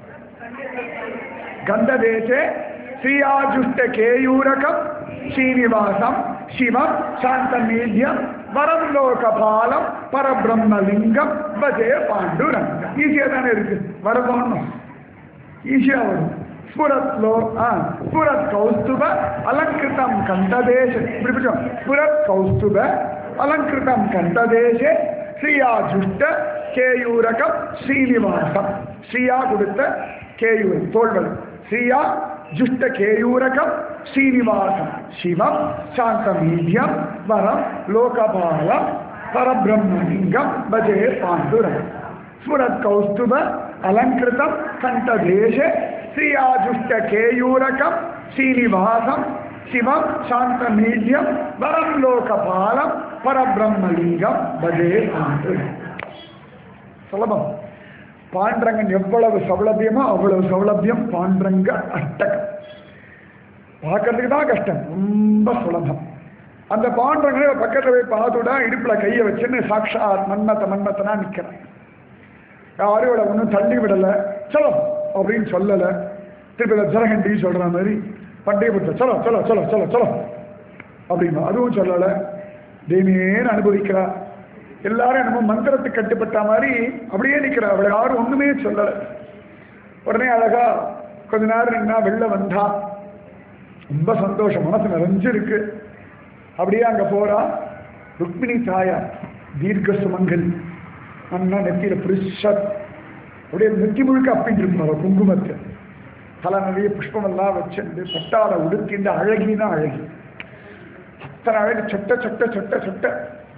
గంధదేశే శ్రీయాజుష్ట కేయూరకం శ్రీనివాసం శివం శాంతమీడ్యం వరం లోకపాలం பரபிரம்மலிங்கம் பஜே பாண்டுரங்கம் ஈஸியாக தானே இருக்கு வரணும் ஈஸியாக வரும் ஸ்புரத்லோ ஆ ஸ்புரத் கௌஸ்துப அலங்கிருதம் கண்டதேச இப்படி பிடிச்சோம் ஸ்புரத் கௌஸ்துப அலங்கிருதம் கண்டதேசே ஸ்ரீயாஜுஷ்ட கேயூரகம் ஸ்ரீனிவாசம் ஸ்ரீயா கொடுத்த கேயூர் தோள்கள் ஸ்ரீயா ஜுஷ்ட கேயூரகம் ஸ்ரீனிவாசம் சிவம் சாந்தமீட்யம் வரம் லோகபாலம் பரபிரம்மலிங்கம் பஜே பாண்டுரம் ஸ்புரத் கௌஸ்துப அலங்கிருதம் கண்டதேச ஸ்ரீயாஜுஷ்ட கேயூரகம் ஸ்ரீனிவாசம் சிவம் சாந்தமீட்யம் வரம் லோகபாலம் பரபிரம்மலிங்கம் பஜே பாண்டுரம் சுலபம் பாண்டரங்கன் எவ்வளவு சௌலபியமோ அவ்வளவு சௌலபியம் பாண்டரங்க அஷ்டகம் பார்க்கறதுக்கு தான் கஷ்டம் ரொம்ப சுலபம் அந்த பாண்டவங்களை பக்கத்துல போய் பார்த்துடா இடுப்புல கையை வச்சுன்னு சாக்ஷா மன்மத்த மன்மத்தனா நிக்கிறான் யாரும் இவளை ஒன்றும் தள்ளி விடல சலோ அப்படின்னு சொல்லல திருப்பி ஜரகண்டி சொல்ற மாதிரி பண்டிகைப்படுத்த சலோ சலோ சலோ சலோ சலோ அப்படின்னா அதுவும் சொல்லல தேவியேன்னு அனுபவிக்கிறா எல்லாரும் என்னமோ மந்திரத்துக்கு கட்டுப்பட்ட மாதிரி அப்படியே நிக்கிறா அவளை யாரும் ஒண்ணுமே சொல்லல உடனே அழகா கொஞ்ச நேரம் நின்னா வெளில வந்தா ரொம்ப சந்தோஷம் மனசு நிறைஞ்சிருக்கு அப்படியே அங்க போறா ருக்மிணி தாயா தீர்க்க சுமங்கல் அண்ணா நெத்தியில புரிஷா அப்படியே நெத்தி முழுக்க அப்பிட்டு இருக்கும் அவ குங்குமத்தை தலை நிறைய புஷ்பமெல்லாம் வச்சுண்டு பட்டாளை உடுத்திண்டு அழகினா அழகி அத்தனை அழகு சொட்ட சொட்ட சொட்ட சொட்ட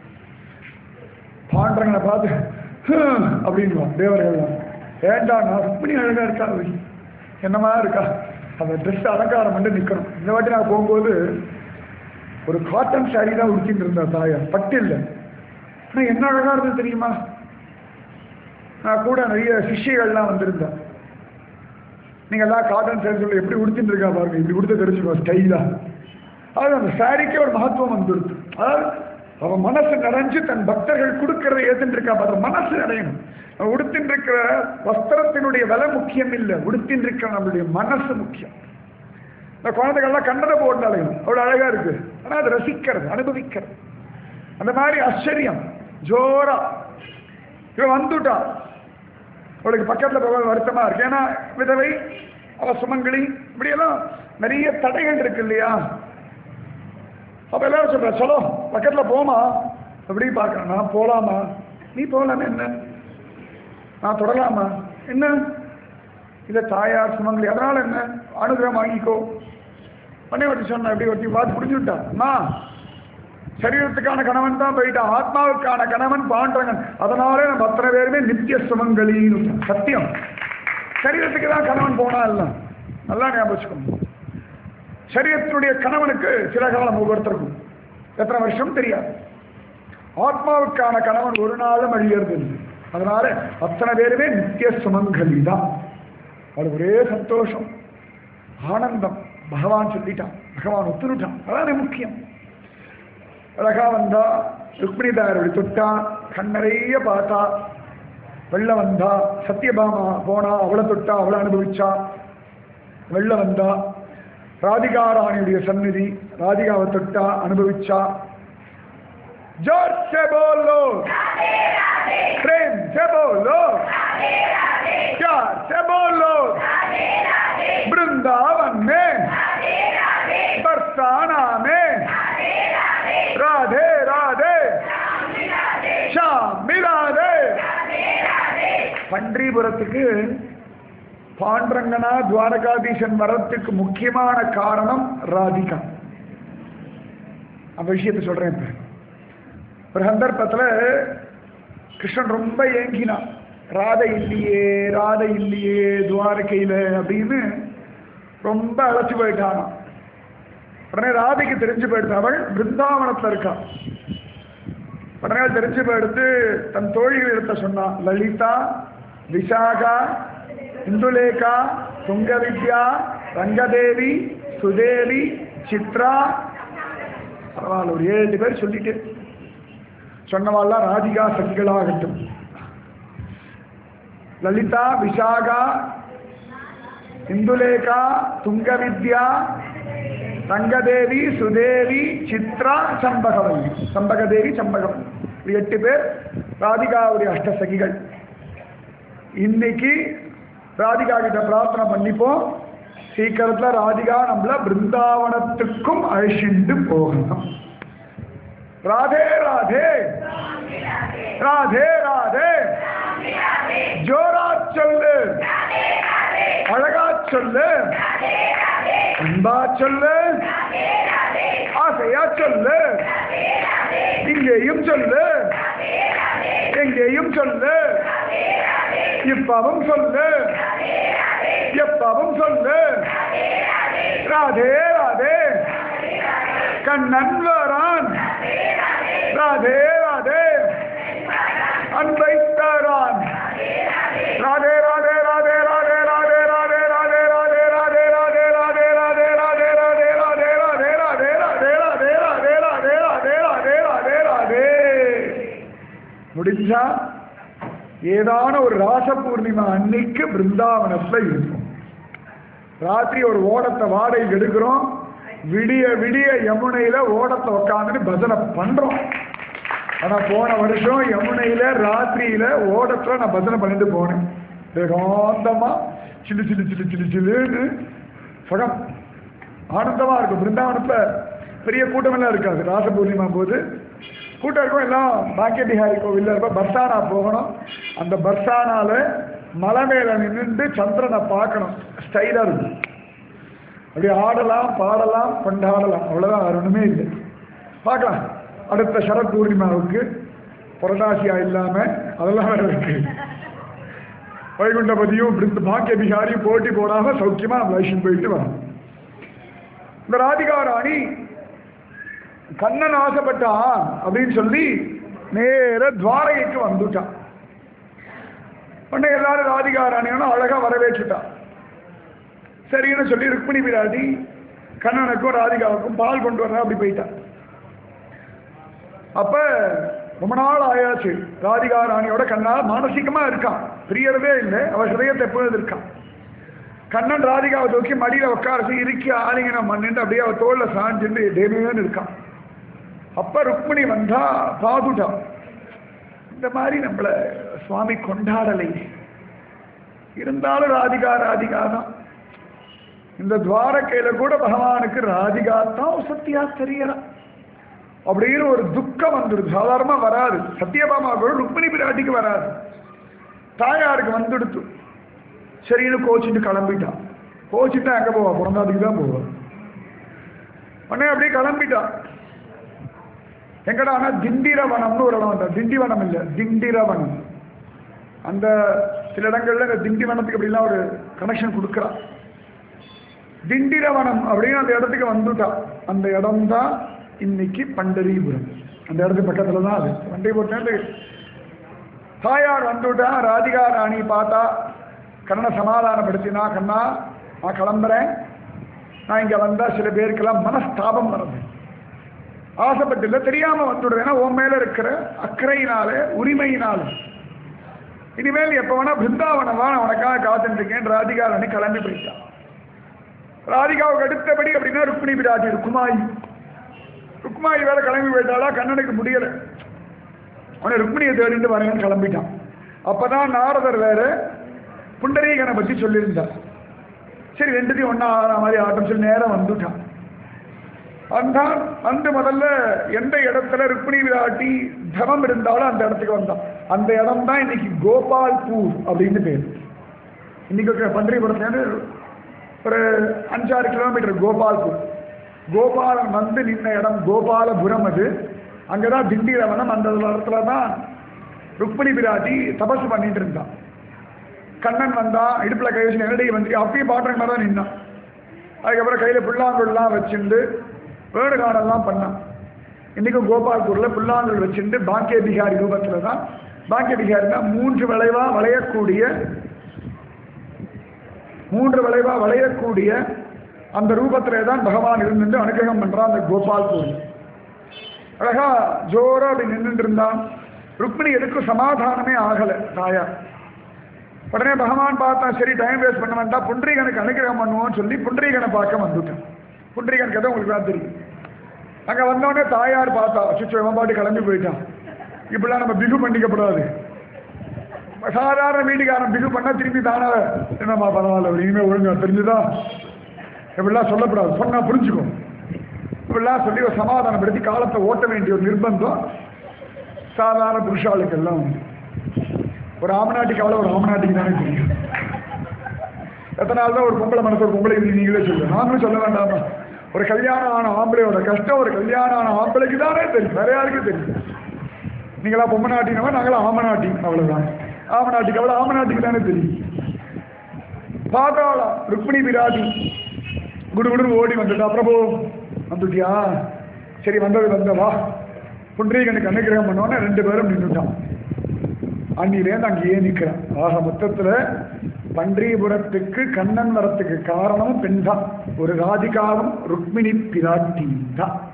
பாண்டங்களை பார்த்து "ஹம்" அப்படின்வான் தேவர்கள்லாம் ஏண்டா நான் ருக்மிணி அழகா இருக்கா அவ. என்னமா இருக்கா அந்த ட்ரெஸ் அலங்காரம் பண்ணி நிற்கணும் இந்த வாட்டி நான் போகும்போது ஒரு காட்டன் சாரி தான் உடுத்திட்டு இருந்தா தாயார் பட்டு இல்லை ஆனால் என்ன அழகா இருந்தது தெரியுமா நான் கூட நிறைய சிஷ்யர்கள்லாம் வந்திருந்தேன் நீங்க எல்லாம் காட்டன் சாரி சொல்லி எப்படி உடுத்திட்டு இருக்கா பாருங்க இப்படி உடுத்த தெரிஞ்சுக்கோ ஸ்டைலா அதாவது அந்த சாரிக்கே ஒரு மகத்துவம் வந்துடுது அதாவது அவன் மனசு நிறைஞ்சு தன் பக்தர்கள் கொடுக்கறதை ஏத்துட்டு இருக்கா பாரு மனசு நிறையணும் அவன் உடுத்தின்னு இருக்கிற வஸ்திரத்தினுடைய விலை முக்கியம் இல்லை உடுத்தின்னு இருக்கிற நம்மளுடைய மனசு முக்கியம் இந்த குழந்தைகள்லாம் கண்டதை போட்டாலையும் அவ்வளோ அழகா இருக்கு ஆனால் அதை ரசிக்கிறது அனுபவிக்கிறது அந்த மாதிரி ஆச்சரியம் ஜோரா இவன் வந்துட்டான் அவளுக்கு பக்கத்தில் போக வருத்தமா இருக்கு ஏன்னா விதவை அவ சுமங்கலி இப்படியெல்லாம் நிறைய தடைகள் இருக்கு இல்லையா அப்ப எல்லாரும் சொல்ற சலோ பக்கத்துல போமா எப்படி பார்க்கறேன் நான் போலாமா நீ போலாமே என்ன நான் தொடலாமா என்ன இதை தாயார் சுமங்கலி அதனால என்ன அனுகிரகம் வாங்கிக்கோ பண்ணி ஒருத்தி சொன்ன எப்படி ஒருத்தி பார்த்து புரிஞ்சுட்டா அம்மா சரீரத்துக்கான கணவன் தான் போயிட்டான் ஆத்மாவுக்கான கணவன் பாண்டவன் அதனாலே நம்ம அத்தனை பேருமே நித்திய சுமங்கலின்னு சத்தியம் சரீரத்துக்கு தான் கணவன் போனா இல்ல நல்லா ஞாபகம் வச்சுக்கணும் சரீரத்தினுடைய கணவனுக்கு சில காலம் ஒவ்வொருத்தருக்கும் எத்தனை வருஷம் தெரியாது ஆத்மாவுக்கான கணவன் ஒரு நாளும் அழியறது இல்லை அதனால அத்தனை பேருமே நித்திய சுமங்கலி தான் அவளுக்கு ஒரே சந்தோஷம் ஆனந்தம் பகவான் சொல்லிட்டான் பகவான் ஒத்துருட்டான் அதானே முக்கியம் அழகா வந்தா ருக்மிணி தாயாரோட தொட்டா கண் நிறைய பார்த்தா வெள்ள வந்தா சத்யபாமா போனா அவளை தொட்டா அவளை அனுபவிச்சா வெள்ள வந்தா ராதிகாராணியுடைய சந்நிதி ராதிகாவை தொட்டா அனுபவிச்சா जोर से बोलो प्रेम से बोलो प्यार से बोलो वृंदावन में बरसाना में राधे राधे श्याम मिलादे பன்றிபுரத்துக்கு பாண்டரங்கனா துவாரகாதீசன் வரத்துக்கு முக்கியமான காரணம் ராதிகா அந்த விஷயத்தை சொல்றேன் இப்ப ஒரு சந்தர்ப்பத்துல கிருஷ்ணன் ரொம்ப ஏங்கினான் ராதை இல்லையே ராதை இல்லையே துவாரகையில அப்படின்னு ரொம்ப அழைச்சு போயிட்டானாம் உடனே ராதைக்கு தெரிஞ்சு போயிடுச்சு அவள் பிருந்தாவனத்துல இருக்கா உடனே தெரிஞ்சு போயிடுத்து தன் தோழிகள் எடுத்த சொன்னான் லலிதா விசாகா இந்துலேகா துங்கவித்யா ரங்கதேவி சுதேவி சித்ரா பரவாயில்ல ஒரு ஏழு பேர் சொல்லிட்டு சொன்னவாள்லாம் ராதிகா சகிகளாகட்டும் லலிதா விசாகா இந்துலேகா துங்கவித்யா ரங்கதேவி சுதேவி சித்ரா சம்பகவல்லி சம்பகதேவி சம்பகவல்லி இது எட்டு பேர் ராதிகாவுடைய அஷ்டசகிகள் இன்னைக்கு ராதிகா கிட்ட பிரார்த்தனை பண்ணிப்போம் சீக்கிரத்துல ராதிகா நம்மள பிருந்தாவனத்துக்கும் அழிச்சுண்டு போகணும் ராதே ராதே ராதே ராதே ஜோரா சொல்லு அழகா சொல்லு அன்பா சொல்லு ஆசையா சொல்லு இங்கேயும் சொல்லு எங்கேயும் சொல்லு இப்பவும் சொல்லு எப்பவும் சொல்லு ராதே ராதே கண்ணன் வரான் ராதே ராதே அன்பை தரான் ராதே ராதே ராதே ராதே ராதே ராதே ராதே ராதே ராதே ராதே ராதே ராதே ராதே ராதே ராதே முடிஞ்சா ஏதான ஒரு ராச பூர்ணிமா அன்னைக்கு பிருந்தாவனத்துல இருக்கும் ராத்திரி ஒரு ஓடத்தை வாடகைக்கு எடுக்கிறோம் விடிய விடிய யமுனையில ஓடத்தை உட்காந்துட்டு பஜனை பண்றோம் ஆனா போன வருஷம் யமுனையில ராத்திரியில ஓடத்துல நான் பஜனை பண்ணிட்டு போனேன் ஏகாந்தமா சில்லு சில்லு சில்லு சில்லு சில்லுன்னு சுகம் ஆனந்தமா இருக்கும் பிருந்தாவனத்துல பெரிய கூட்டமெல்லாம் இருக்காது ராச பூர்ணிமா போது கூட்டம் இருக்கும் எல்லாம் பாக்கிய பிஹாரி கோவில்ல இருப்ப பர்சானா போகணும் அந்த பர்சானால மலை மேல நின்று சந்திரனை பார்க்கணும் ஸ்டைலா இருக்கும் அப்படி ஆடலாம் பாடலாம் கொண்டாடலாம் அவ்வளவுதான் வேற ஒண்ணுமே இல்லை பார்க்கலாம் அடுத்த சரத் பூர்ணிமாவுக்கு புரட்டாசியா இல்லாம அதெல்லாம் வேற இருக்கு வைகுண்டபதியும் பிருந்த பாக்கிய பிகாரியும் போட்டி போடாம சௌக்கியமா நம்ம வைஷன் போயிட்டு வரோம் இந்த ராதிகா ராணி கண்ணன் ஆசைப்பட்டான் அப்படின்னு சொல்லி நேர துவாரகைக்கு வந்துட்டான் உடனே எல்லாரும் ராதிகா ராணியும் அழகா வரவேற்றுட்டான் சரின்னு சொல்லி ருக்மிணி பிராட்டி கண்ணனுக்கும் ராதிகாவுக்கும் பால் கொண்டு வர அப்படி போயிட்டான் அப்ப ரொம்ப நாள் ஆயாச்சு ராதிகா ராணியோட கண்ணா மானசீகமா இருக்கான் பிரியறதே இல்லை அவ ஹிரயத்தை எப்பொழுது இருக்கான் கண்ணன் ராதிகாவை தூக்கி மடியில உட்காரச்சு இறுக்கி ஆலிங்கனம் பண்ணிட்டு அப்படியே அவ தோல்ல சாஞ்சுட்டு தேவியன்னு இருக்கான் அப்ப ருக்மிணி வந்தா பாதுட்டா இந்த மாதிரி நம்மள சுவாமி கொண்டாடலை இருந்தாலும் ராதிகா ராதிகா தான் இந்த துவாரக்கையில கூட பகவானுக்கு ராதிகா தான் சத்தியா தெரியலாம் அப்படின்னு ஒரு துக்கம் வந்துடுது சாதாரணமா வராது சத்தியபாமா கூட ருக்மிணி பிராட்டிக்கு வராது தாயாருக்கு வந்துடுத்து சரின்னு கோச்சிட்டு கிளம்பிட்டான் கோச்சிட்டு எங்க போவா பிறந்தாதுக்கு தான் போவா உடனே அப்படியே கிளம்பிட்டான் எங்கடானா திண்டிரவனம்னு ஒரு இடம் வந்தா திண்டிவனம் இல்லை திண்டிரவனம் அந்த சில இடங்கள்ல இந்த திண்டிவனத்துக்கு அப்படிலாம் ஒரு கனெக்ஷன் கொடுக்குறான் திண்டிரவனம் அப்படின்னு அந்த இடத்துக்கு வந்துட்டான் அந்த இடம் தான் இன்னைக்கு பண்டரிபுரம் அந்த இடத்துக்கு பக்கத்துல தான் அது பண்டரிபுரத்துல தாயார் வந்துட்டா ராதிகா ராணி பார்த்தா கண்ணனை சமாதானப்படுத்தினா கண்ணா நான் கிளம்புறேன் நான் இங்க வந்தா சில பேருக்கெல்லாம் மனஸ்தாபம் வருது ஆசைப்பட்டு தெரியாம வந்துடுறேன்னா உன் மேல இருக்கிற அக்கறையினால உரிமையினால இனிமேல் எப்ப வேணா பிருந்தாவனம் வா நான் உனக்காக காத்துட்டு இருக்கேன் ராதிகா ராணி கிளம்பி போயிட்டான் ராதிகாவுக்கு அடுத்தபடி அப்படின்னா ருக்மிணி பிராட்டி ருக்குமாயி ருக்மாயி வேற கிளம்பி போயிட்டாளா கண்ணனுக்கு முடியல அவனை ருக்மிணியை தேடிட்டு வரேன்னு கிளம்பிட்டான் அப்பதான் நாரதர் வேற புண்டரீகனை பத்தி சொல்லியிருந்தார் சரி ரெண்டுத்தையும் ஒன்னா ஆகிற மாதிரி ஆட்டம் சொல்லி நேரம் வந்துட்டான் வந்தான் வந்து முதல்ல எந்த இடத்துல ருக்மிணி விராட்டி தவம் இருந்தாலும் அந்த இடத்துக்கு வந்தான் அந்த இடம் தான் இன்னைக்கு கோபால்பூர் அப்படின்னு பேர் இன்னைக்கு பன்றிபுரத்துலேருந்து ஒரு அஞ்சாறு கிலோமீட்டர் கோபால்பூர் கோபாலன் வந்து நின்ன இடம் கோபாலபுரம் அது அங்கதான் திண்டிரவனம் அந்த இடத்துல தான் ருக்மிணி பிராட்டி தபசு பண்ணிட்டு இருந்தான் கண்ணன் வந்தான் இடுப்புல கை வச்சு நேரடி வந்து அப்பயும் பாட்டுற மாதிரி தான் நின்னான் அதுக்கப்புறம் கையில புல்லாங்குழலாம் வச்சுண்டு வேடு காணெல்லாம் பண்ணான் இன்னைக்கும் கோபால்பூர்ல புல்லாங்குழல் வச்சுட்டு பாக்கிய பிகாரி ரூபத்துல தான் பாக்கிய பிகாரினா மூன்று விளைவா வளையக்கூடிய மூன்று விளைவா வளையக்கூடிய அந்த ரூபத்திலே தான் பகவான் இருந்துட்டு அனுகிரகம் பண்றான் அந்த கோபால்பூர் அழகா ஜோரா அப்படி நின்றுட்டு இருந்தான் ருக்மிணி எதுக்கும் சமாதானமே ஆகல தாயார் உடனே பகவான் பார்த்தா சரி டைம் வேஸ்ட் பண்ண வேண்டாம் புண்டரீகனுக்கு அனுகிரகம் பண்ணுவோம்னு சொல்லி புண்டரீகனை பார்க்க வந்துட்டேன் புண்டரீகன் கதை உங்களுக்கு தான் தெரியும் அங்க வந்தோடனே தாயார் பார்த்தா சுச்சு இவன் பாட்டு கிளம்பி போயிட்டான் இப்படிலாம் நம்ம பிகு பண்ணிக்கப்படாது சாதாரண வீட்டுக்காரன் பிகு பண்ணா திருப்பி தானே என்னம்மா பரவாயில்ல ஒரு இனிமே ஒழுங்கா தெரிஞ்சுதா இப்படிலாம் சொல்லக்கூடாது சொன்னா புரிஞ்சுக்கோ இப்படிலாம் சொல்லி ஒரு சமாதானப்படுத்தி காலத்தை ஓட்ட வேண்டிய ஒரு நிர்பந்தம் சாதாரண புருஷாளுக்கு எல்லாம் உண்டு ஒரு ஆமநாட்டிக்கு அவ்வளோ ஒரு ஆமநாட்டிக்கு தானே தெரியும் எத்தனை நாள் தான் ஒரு பொம்பளை மனசு ஒரு பொம்பளை இருக்கு நீங்களே சொல்லுங்க நாங்களும் சொல்ல வேண்டாமா ஒரு கல்யாணம் ஆன ஆம்பளையோட கஷ்டம் ஒரு கல்யாணம் ஆன ஆம்பளைக்கு தானே தெரியும் வேற யாருக்கும் தெரியும் நீங்களா பொம்மை நாட்டினவா நாங்களா ஆமநாட்டி அவ்வளவுதான் ஆமநாட்டிக்கு அவ்வளோ ஆமநாட்டிக்கு தானே தெரியும் பார்த்தாளா ருக்மிணி பிராட்டி குடுகுடுன்னு ஓடி வந்துட்டா பிரபு வந்துட்டியா சரி வந்தது வந்தவா புண்டரீகனுக்கு அனுகிரகம் பண்ணோன்னே ரெண்டு பேரும் நின்றுட்டான் அன்னிலேருந்து அங்கேயே நிற்கிறான் ஆக மொத்தத்தில் பன்றிபுரத்துக்கு கண்ணன் வரத்துக்கு காரணம் பெண் தான் ஒரு ராதிகாவும் ருக்மிணி பிராட்டியும் தான்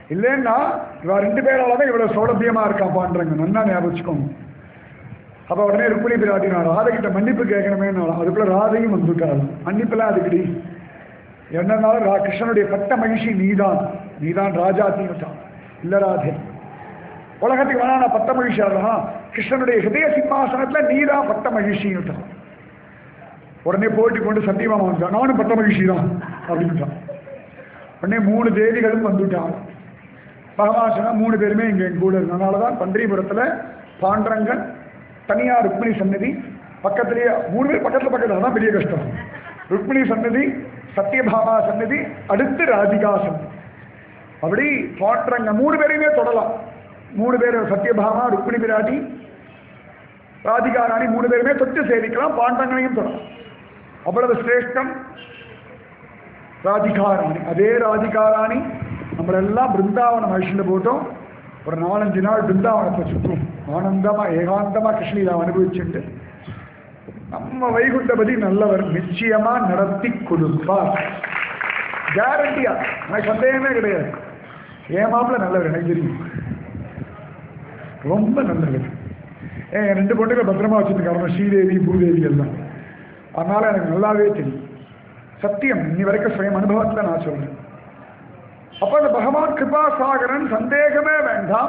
இல்லைன்னா இவ ரெண்டு பேரால தான் இவ்வளவு சௌலபியமா இருக்கான் பாண்டுறங்க நன்னா ஞாபகம் வச்சுக்கோங்க அப்ப உடனே ருக்மிணி பிராட்டி நான் ராதை கிட்ட மன்னிப்பு கேட்கணுமே அதுக்குள்ள ராதையும் வந்துட்டாள் மன்னிப்பெல்லாம் அதுக்குடி என்னன்னாலும் ரா கிருஷ்ணனுடைய பட்ட மகிழ்ச்சி நீதான் நீதான் ராஜாத்தின்னுட்டான் இல்ல ராதே உலகத்துக்கு வேணா நான் பட்ட மகிழ்ச்சி ஆடுறா கிருஷ்ணனுடைய ஹிருதய சிம்மாசனத்துல நீதான் பட்ட மகிழ்ச்சின்னுட்டான் உடனே போட்டி கொண்டு சத்தியமாமா வந்துட்டான் நானும் பட்ட மகிழ்ச்சி தான் அப்படின்ட்டான் உடனே மூணு தேவிகளும் வந்துட்டான் பகவான் சொன்னா மூணு பேருமே இங்க என் கூட இருக்கு அதனால தான் பன்றிபுரத்துல பாண்டரங்கன் தனியா ருக்மிணி சன்னதி பக்கத்திலேயே மூணு பேர் பக்கத்துல பக்கத்துல அதான் பெரிய கஷ்டம் ருக்மிணி சன்னதி சத்யபாமா சன்னதி அடுத்து ராதிகா சன்னதி அப்படி பாண்டரங்க மூணு பேரையுமே தொடலாம் மூணு பேர் சத்யபாமா ருக்மிணி பிராட்டி ராதிகா ராணி மூணு பேருமே தொட்டு சேவிக்கலாம் பாண்டங்கனையும் தொடலாம் அவ்வளவு சிரேஷ்டம் ராதிகாராணி அதே ராதிகாராணி நம்மளெல்லாம் பிருந்தாவனம் அழிச்சுட்டு போட்டோம் ஒரு நாலஞ்சு நாள் பிருந்தாவனத்தை சுற்றும் ஆனந்தமா ஏகாந்தமா கிருஷ்ணீலா அனுபவிச்சுட்டு நம்ம வைகுண்டபதி நல்லவர் நிச்சயமா நடத்தி கொடுப்பார் கேரண்டியா எனக்கு சந்தேகமே கிடையாது ஏமாப்புல நல்லவர் எனக்கு தெரியும் ரொம்ப நல்லவர் ஏன் என் ரெண்டு பொண்ணுகளை பத்திரமா வச்சிருக்காங்க ஸ்ரீதேவி பூதேவி எல்லாம் அதனால எனக்கு நல்லாவே தெரியும் சத்தியம் இன்னி வரைக்கும் சுயம் அனுபவத்தில் நான் சொல்றேன் அப்ப அந்த பகவான் கிருபா சாகரன் சந்தேகமே வேண்டாம்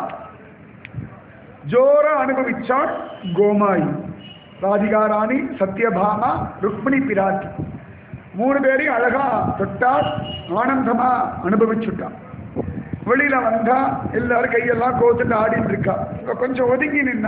ஜோர அனுபவிச்சாள் கோமாயி ராதிகாராணி சத்யபாமா ருக்மிணி பிராட்டி மூணு பேரையும் அழகா தொட்டால் ஆனந்தமா அனுபவிச்சுட்டான் வெளியில வந்தா எல்லாரும் கையெல்லாம் கோத்துட்டு ஆடிட்டு இருக்கா இவ கொஞ்சம் ஒதுங்கி நின்னா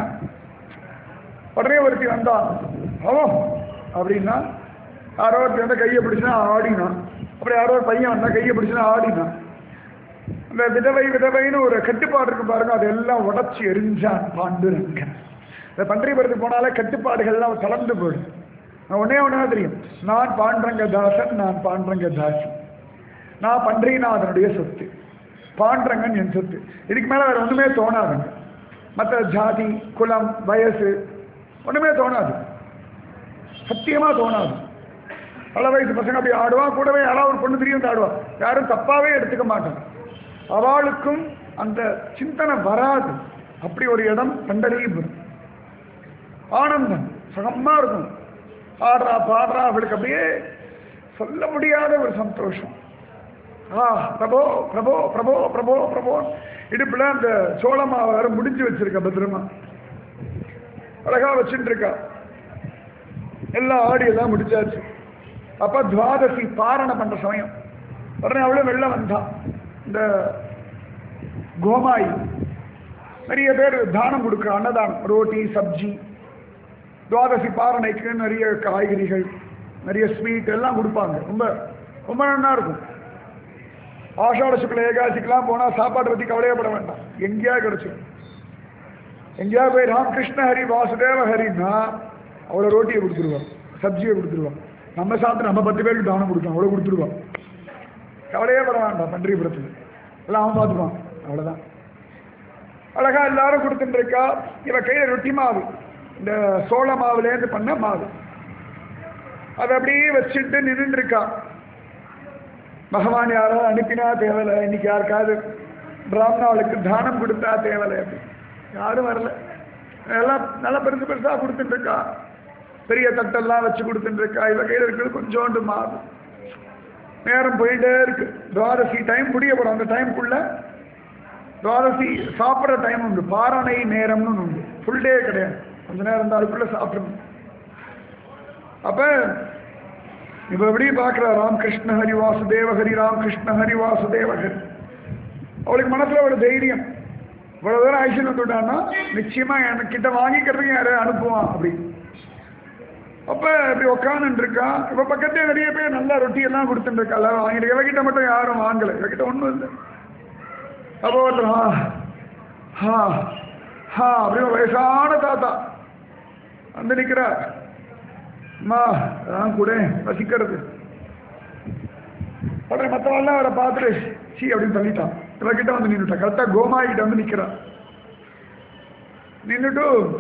உடனே ஒருத்தி வந்தா ஓ அப்படின்னா யாரோ ஒருத்தி வந்து கையை பிடிச்சினா ஆடினான் அப்படி யாரோ ஒரு பையன் வந்தா கையை பிடிச்சினா ஆடினான் அந்த விதவை விதவைன்னு ஒரு கட்டுப்பாடு இருக்கு பாருங்க அதெல்லாம் உடச்சி எரிஞ்சான் பாண்டுரங்கன் இந்த பன்றிபுரத்துக்கு போனாலே கட்டுப்பாடுகள்லாம் கலந்து போயிடும் நான் ஒன்னே ஒன்றா தெரியும் நான் பாண்டரங்க தாசன் நான் பாண்டரங்க தாசி நான் பன்றிநாதனுடைய சொத்து பாண்டரங்கன் என் சொத்து இதுக்கு மேல வேற ஒண்ணுமே தோணாதுங்க மற்ற ஜாதி குலம் வயசு ஒண்ணுமே தோணாது சத்தியமா தோணாது பல வயசு பசங்க அப்படி ஆடுவான் கூடவே யாராவது ஒரு பொண்ணு தெரியும் ஆடுவா யாரும் தப்பாவே எடுத்துக்க மாட்டாங்க அவளுக்கும் அந்த சிந்தனை வராது அப்படி ஒரு இடம் பண்டரிபுரம் ஆனந்தம் சுகமா இருக்கும் ஆடுறா பாடுறா அவளுக்கு அப்படியே சொல்ல முடியாத ஒரு சந்தோஷம் ஆ பிரபோ பிரபோ பிரபோ பிரபோ பிரபோ இடுப்புல அந்த சோளமாவை வேற முடிஞ்சு வச்சிருக்க பத்திரமா அழகா வச்சுட்டு இருக்கா எல்லாம் ஆடி எல்லாம் முடிச்சாச்சு அப்ப துவாதசி பாரணை பண்ற சமயம் உடனே அவளும் வெளில வந்தா இந்த கோமாயி நிறைய பேர் தானம் கொடுக்குற அன்னதானம் ரோட்டி சப்ஜி துவாதசி பாரணைக்கு நிறைய காய்கறிகள் நிறைய ஸ்வீட் எல்லாம் கொடுப்பாங்க ரொம்ப ரொம்ப நல்லா இருக்கும் ஆஷாட சுக்ல ஏகாசிக்கெல்லாம் போனால் சாப்பாட்டை பற்றி கவலையப்பட வேண்டாம் எங்கேயா கிடைச்சிடும் எங்கேயா போய் ராமகிருஷ்ண ஹரி வாசுதேவ ஹரின்னா அவ்வளோ ரோட்டியை கொடுத்துருவான் சப்ஜியை கொடுத்துருவான் நம்ம சாப்பிட்டு நம்ம பத்து பேருக்கு தானம் கொடுக்கலாம் அவ்வளோ கொடுத்துருவான் கவலையே பட வேண்டாம் பன்றிபுரத்தில் எல்லாம் அவன் பார்த்துப்பான் அவ்வளோதான் அழகா எல்லாரும் கொடுத்துட்டு இருக்கா இவ கையில் ரொட்டி மாவு இந்த சோள மாவுலேருந்து பண்ண மாவு அதை அப்படியே வச்சுட்டு நின்றுட்டு இருக்கா பகவான் யாராவது அனுப்பினா தேவையில்ல இன்னைக்கு யாருக்காவது பிராமணாவுக்கு தானம் கொடுத்தா தேவையில்ல அப்படி யாரும் வரல எல்லாம் நல்லா பெருசு பெருசா கொடுத்துட்டு இருக்கா பெரிய தட்டெல்லாம் வச்சு கொடுத்துட்டு இருக்கா இவ கையில் இருக்கிறது கொஞ்சோண்டு மாவு நேரம் போயிட்டே இருக்கு துவாதசி டைம் முடிய போறோம் அந்த டைமுக்குள்ள துவாதசி சாப்பிட்ற டைம் உண்டு பாரணை நேரம்னு ஒண்ணு உண்டு ஃபுல் டே கிடையாது கொஞ்ச நேரம் தான் அதுக்குள்ள சாப்பிடணும் அப்ப இப்ப எப்படி பார்க்கிறா ராம் கிருஷ்ண ஹரி வாசுதேவ ஹரி ராம் கிருஷ்ண ஹரி வாசுதேவ ஹரி அவளுக்கு மனசுல ஒரு தைரியம் இவ்வளவு தூரம் ஐஸ்வர்யம் வந்துட்டான்னா நிச்சயமா எனக்கு கிட்ட வாங்கிக்கிறதுக்கு யாரும் அனுப்புவான் அப்படி அப்ப இப்படி உட்காந்துட்டு இருக்கா இப்ப பக்கத்துல நிறைய பேர் நல்லா ரொட்டி எல்லாம் கொடுத்துட்டு இருக்கா எல்லாம் வாங்கிட்டு இவகிட்ட மட்டும் யாரும் வாங்கல இவகிட்ட ஒண்ணும் இல்லை அப்போ ஒருத்தர் ஹா ஹா ஹா அப்படின்னு வயசான தாத்தா வந்து நிக்கிறார் அம்மா அதான் கூட ரசிக்கிறது உடனே மற்றவெல்லாம் அவரை பார்த்துட்டு சி அப்படின்னு தள்ளிட்டான் இவகிட்ட வந்து நின்றுட்டான் கரெக்டாக கோமாயிட்ட வந்து நிற்கிறான் நின்றுட்டு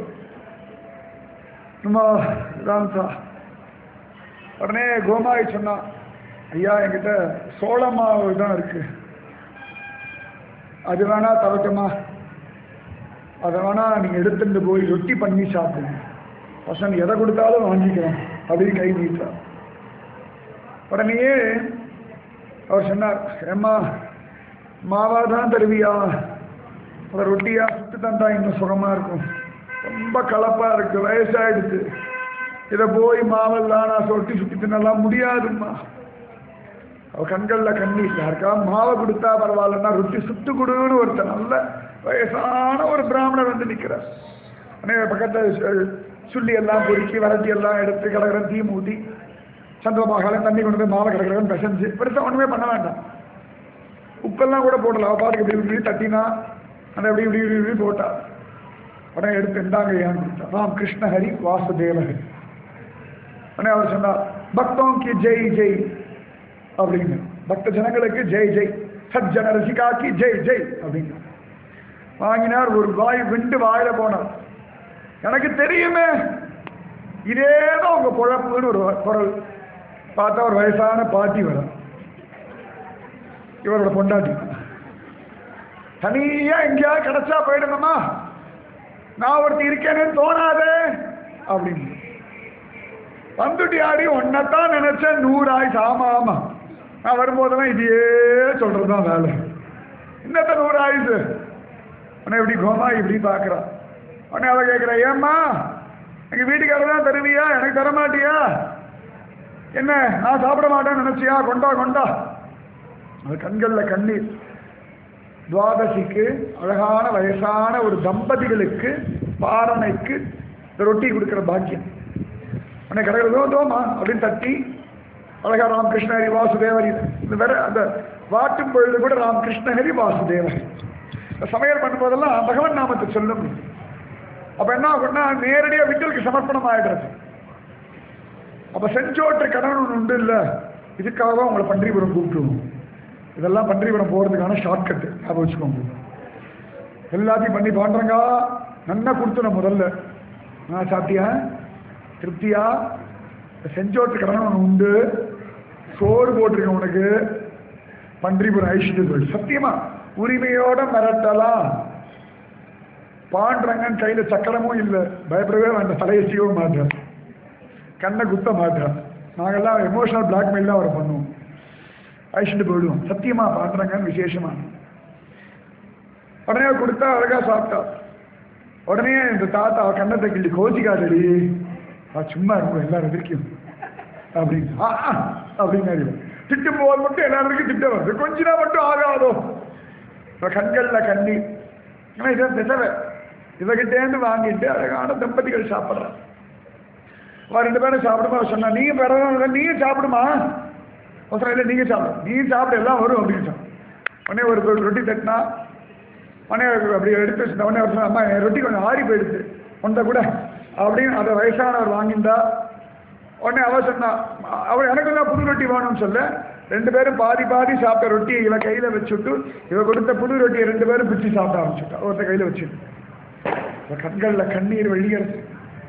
அம்மா இதான் சா உடனே கோமாய் சொன்னான் ஐயா என்கிட்ட சோள மாவு தான் இருக்கு அது வேணா தரட்டுமா அதை வேணா நீங்கள் எடுத்துட்டு போய் ரொட்டி பண்ணி சாப்பிடுங்க பசங்க எதை கொடுத்தாலும் வாங்கிக்கிறோம் அப்படின்னு கை நீட்டார் உடனேயே அவர் சொன்னார் ஏம்மா மாவா தான் தருவியா அதை ரொட்டியா சுட்டு தந்தா இன்னும் சுகமா இருக்கும் ரொம்ப கலப்பா இருக்கு வயசாயிடுச்சு இதை போய் மாவெல்லாம் நான் சொட்டி சுட்டி தின்னலாம் முடியாதும்மா அவ கண்கள்ல கண்ணீர் யாருக்கா மாவை கொடுத்தா பரவாயில்லன்னா ரொட்டி சுட்டு கொடுன்னு ஒருத்தர் நல்ல வயசான ஒரு பிராமணர் வந்து நிற்கிறார் உடனே பக்கத்தில் சுள்ளி எல்லாம் பொறுக்கி வரட்டி எல்லாம் எடுத்து கிடக்கிற தீ மூட்டி சந்திரபாகால தண்ணி கொண்டு போய் மாவை கிடக்கிறவன் பிசைஞ்சு பெருசாக ஒன்றுமே பண்ண வேண்டாம் உப்பெல்லாம் கூட போடல அவ பாட்டுக்கு இப்படி இப்படி தட்டினா அந்த இப்படி இப்படி இப்படி இப்படி போட்டா உடனே எடுத்து இந்தாங்க ஏன்னு கொடுத்தா ராம் கிருஷ்ணஹரி வாசுதேவஹரி உடனே அவர் சொன்னார் பக்தோம் கி ஜெய் ஜெய் அப்படின்னு பக்த ஜனங்களுக்கு ஜெய் ஜெய் சஜ்ஜன ரசிகாக்கி ஜெய் ஜெய் அப்படின்னு வாங்கினார் ஒரு வாய் விண்டு வாயில போனார் எனக்கு தெரியுமே இதேதான் உங்க பொழப்புன்னு ஒரு குரல் பார்த்தா ஒரு வயசான பாட்டி வரும் இவரோட பொண்டாட்டி தனியா எங்கேயாவது கிடைச்சா போயிடுங்கம்மா நான் ஒருத்தி இருக்கேன்னு தோணாதே அப்படின்னு வந்துட்டு யாரி ஒன்னத்தான் நினைச்சேன் நூறாய் ஆமா ஆமா நான் வரும்போதெல்லாம் இதையே சொல்றதுதான் வேலை இன்னத்த நூறு ஆயுசு உடனே இப்படி கோமா இப்படி பார்க்குறான் உடனே அவ கேட்குறா ஏம்மா எங்க வீட்டுக்காரர் தான் தருவியா எனக்கு தர மாட்டியா என்ன நான் சாப்பிட மாட்டேன்னு நினைச்சியா கொண்டா கொண்டா அது கண்கள்ல கண்ணீர் துவாதசிக்கு அழகான வயசான ஒரு தம்பதிகளுக்கு பாரணைக்கு இந்த ரொட்டி கொடுக்கிற பாக்கியம் உடனே கடவுள் தோமா அப்படின்னு தட்டி அழகா ராமகிருஷ்ணஹரி வாசுதேவரி இந்த வேற அந்த வாட்டும் பொழுது கூட ராமகிருஷ்ணஹரி வாசுதேவரி இந்த சமையல் பண்ணும்போதெல்லாம் பகவன் நாமத்தை சொல்லும் அப்ப என்ன ஆகும்னா நேரடியா விட்டலுக்கு சமர்ப்பணம் ஆயிடுறது அப்ப செஞ்சோற்று கணவன் ஒண்ணு உண்டு இல்ல இதுக்காக உங்களை பன்றிபுரம் கூப்பிட்டுருவோம் இதெல்லாம் பன்றிபுரம் போறதுக்கான ஷார்ட்கட் ஞாபகம் வச்சுக்கோங்க எல்லாத்தையும் பண்ணி பாண்டுறங்க நல்லா கொடுத்துடும் முதல்ல நான் சாப்பிட்டியா திருப்தியா செஞ்சோட்டு கடன் ஒன்று உண்டு சோறு போட்டிருக்கேன் உனக்கு பன்றிபுரம் ஐஸ்வர்யம் சத்தியமா உரிமையோட மிரட்டலாம் பாண்டுறங்கன்னு கையில சக்கரமும் இல்லை பயப்படவே வேண்டாம் தலையை சீவ மாட்டேன் கண்ணை குத்த மாட்டேன் நாங்கெல்லாம் எமோஷனல் பிளாக்மெயில் தான் அவரை பண்ணுவோம் ஐஸ்வர்யம் போயிடுவோம் சத்தியமா பாண்டுறங்கன்னு விசேஷமா உடனே கொடுத்தா அழகா சாப்பிட்டா உடனே இந்த தாத்தா அவ கண்ணத்தை கிள்ளி கோச்சிக்காதடி ஆ சும்மா இருக்கும் எல்லாரும் எதிர்க்கும் அப்படின்னு ஆ ஆ, அப்படின்னாரு இவன். திட்டும் போது மட்டும் எல்லாருக்கும் திட்டம் வருது கொஞ்ச நாள் மட்டும் ஆகாதோ இவ கண்கள்ல கண்ணீர் ஆனா இதான் திசவை இவகிட்டேந்து வாங்கிட்டு அழகான தம்பதிகள் சாப்பிட்றான் அவன் ரெண்டு பேரும் சாப்பிடுமா அவ சொன்னா நீங்க பிறகு நீங்க சாப்பிடுமா அவசரம் இல்லை நீங்க சாப்பிடு நீ சாப்பிடு எல்லாம் வரும் அப்படின்னு சொன்னான். உடனே ஒரு ஒரு ரொட்டி தட்டினா உடனே அப்படி எடுத்து வச்சிருந்தா உடனே அவர் சொன்னா, அம்மா என் ரொட்டி கொஞ்சம் ஆறி போயிடுச்சு உண்ட கூட அப்படின்னு அந்த வயசானவர் வாங்கிண்டா உடனே அவ சொன்னா அவர் எனக்கு தான் புது ரொட்டி வேணும்னு சொல்ல ரெண்டு பேரும் பாதி பாதி சாப்பிட்ட ரொட்டியை இவ கையில வச்சுட்டு இவ கொடுத்த புது ரொட்டியை ரெண்டு பேரும் பிச்சு சாப்பிட ஆரம்பிச்சுட்டா ஒருத்த கையில வச்சுட்டு இவ கண்கள்ல கண்ணீர் வெளியறது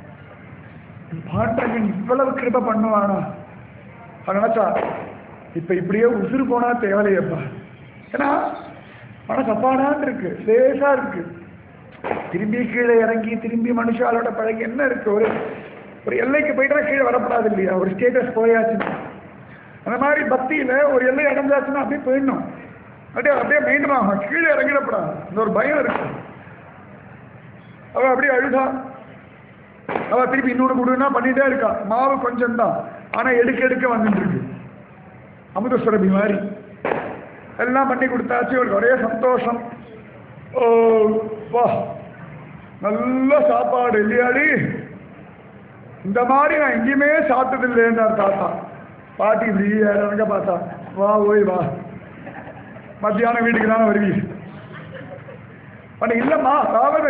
பாண்டகன் இவ்வளவு கிருப பண்ணுவானா அவன் நினைச்சா இப்ப இப்படியே உசுறு போனா தேவலையப்பா ஏன்னா மனசு அப்பாடான் இருக்கு லேசா இருக்கு திரும்பி கீழே இறங்கி திரும்பி மனுஷாலோட பழகி என்ன இருக்கு ஒரு ஒரு எல்லைக்கு போயிட்டா கீழே வரப்படாது இல்லையா ஒரு ஸ்டேட்டஸ் போயாச்சுன்னா அந்த மாதிரி பக்தியில ஒரு எல்லை அடைஞ்சாச்சுன்னா அப்படியே போயிடணும் அப்படியே அப்படியே மெயின்டைன் ஆகும் கீழே இறங்கிடப்படாது இந்த ஒரு பயம் இருக்கு அவ அப்படியே அழுதா அவ திருப்பி இன்னொன்று கொடுன்னா பண்ணிட்டே இருக்கா மாவு கொஞ்சம் தான் ஆனா எடுக்க எடுக்க வந்துட்டு இருக்கு அமுத சுரபி மாதிரி எல்லாம் பண்ணி கொடுத்தாச்சு ஒரு ஒரே சந்தோஷம் ஓ வா நல்ல சாப்பாடு இல்லையாடி இந்த மாதிரி நான் எங்கேயுமே சாப்பிட்டது இல்லைன்னார் தாத்தா பாட்டி இப்படி இறங்க பார்த்தா வா ஓய் வா மத்தியானம் வீட்டுக்கு தானே வருவீங்க ஆனா இல்லம்மா அதாவது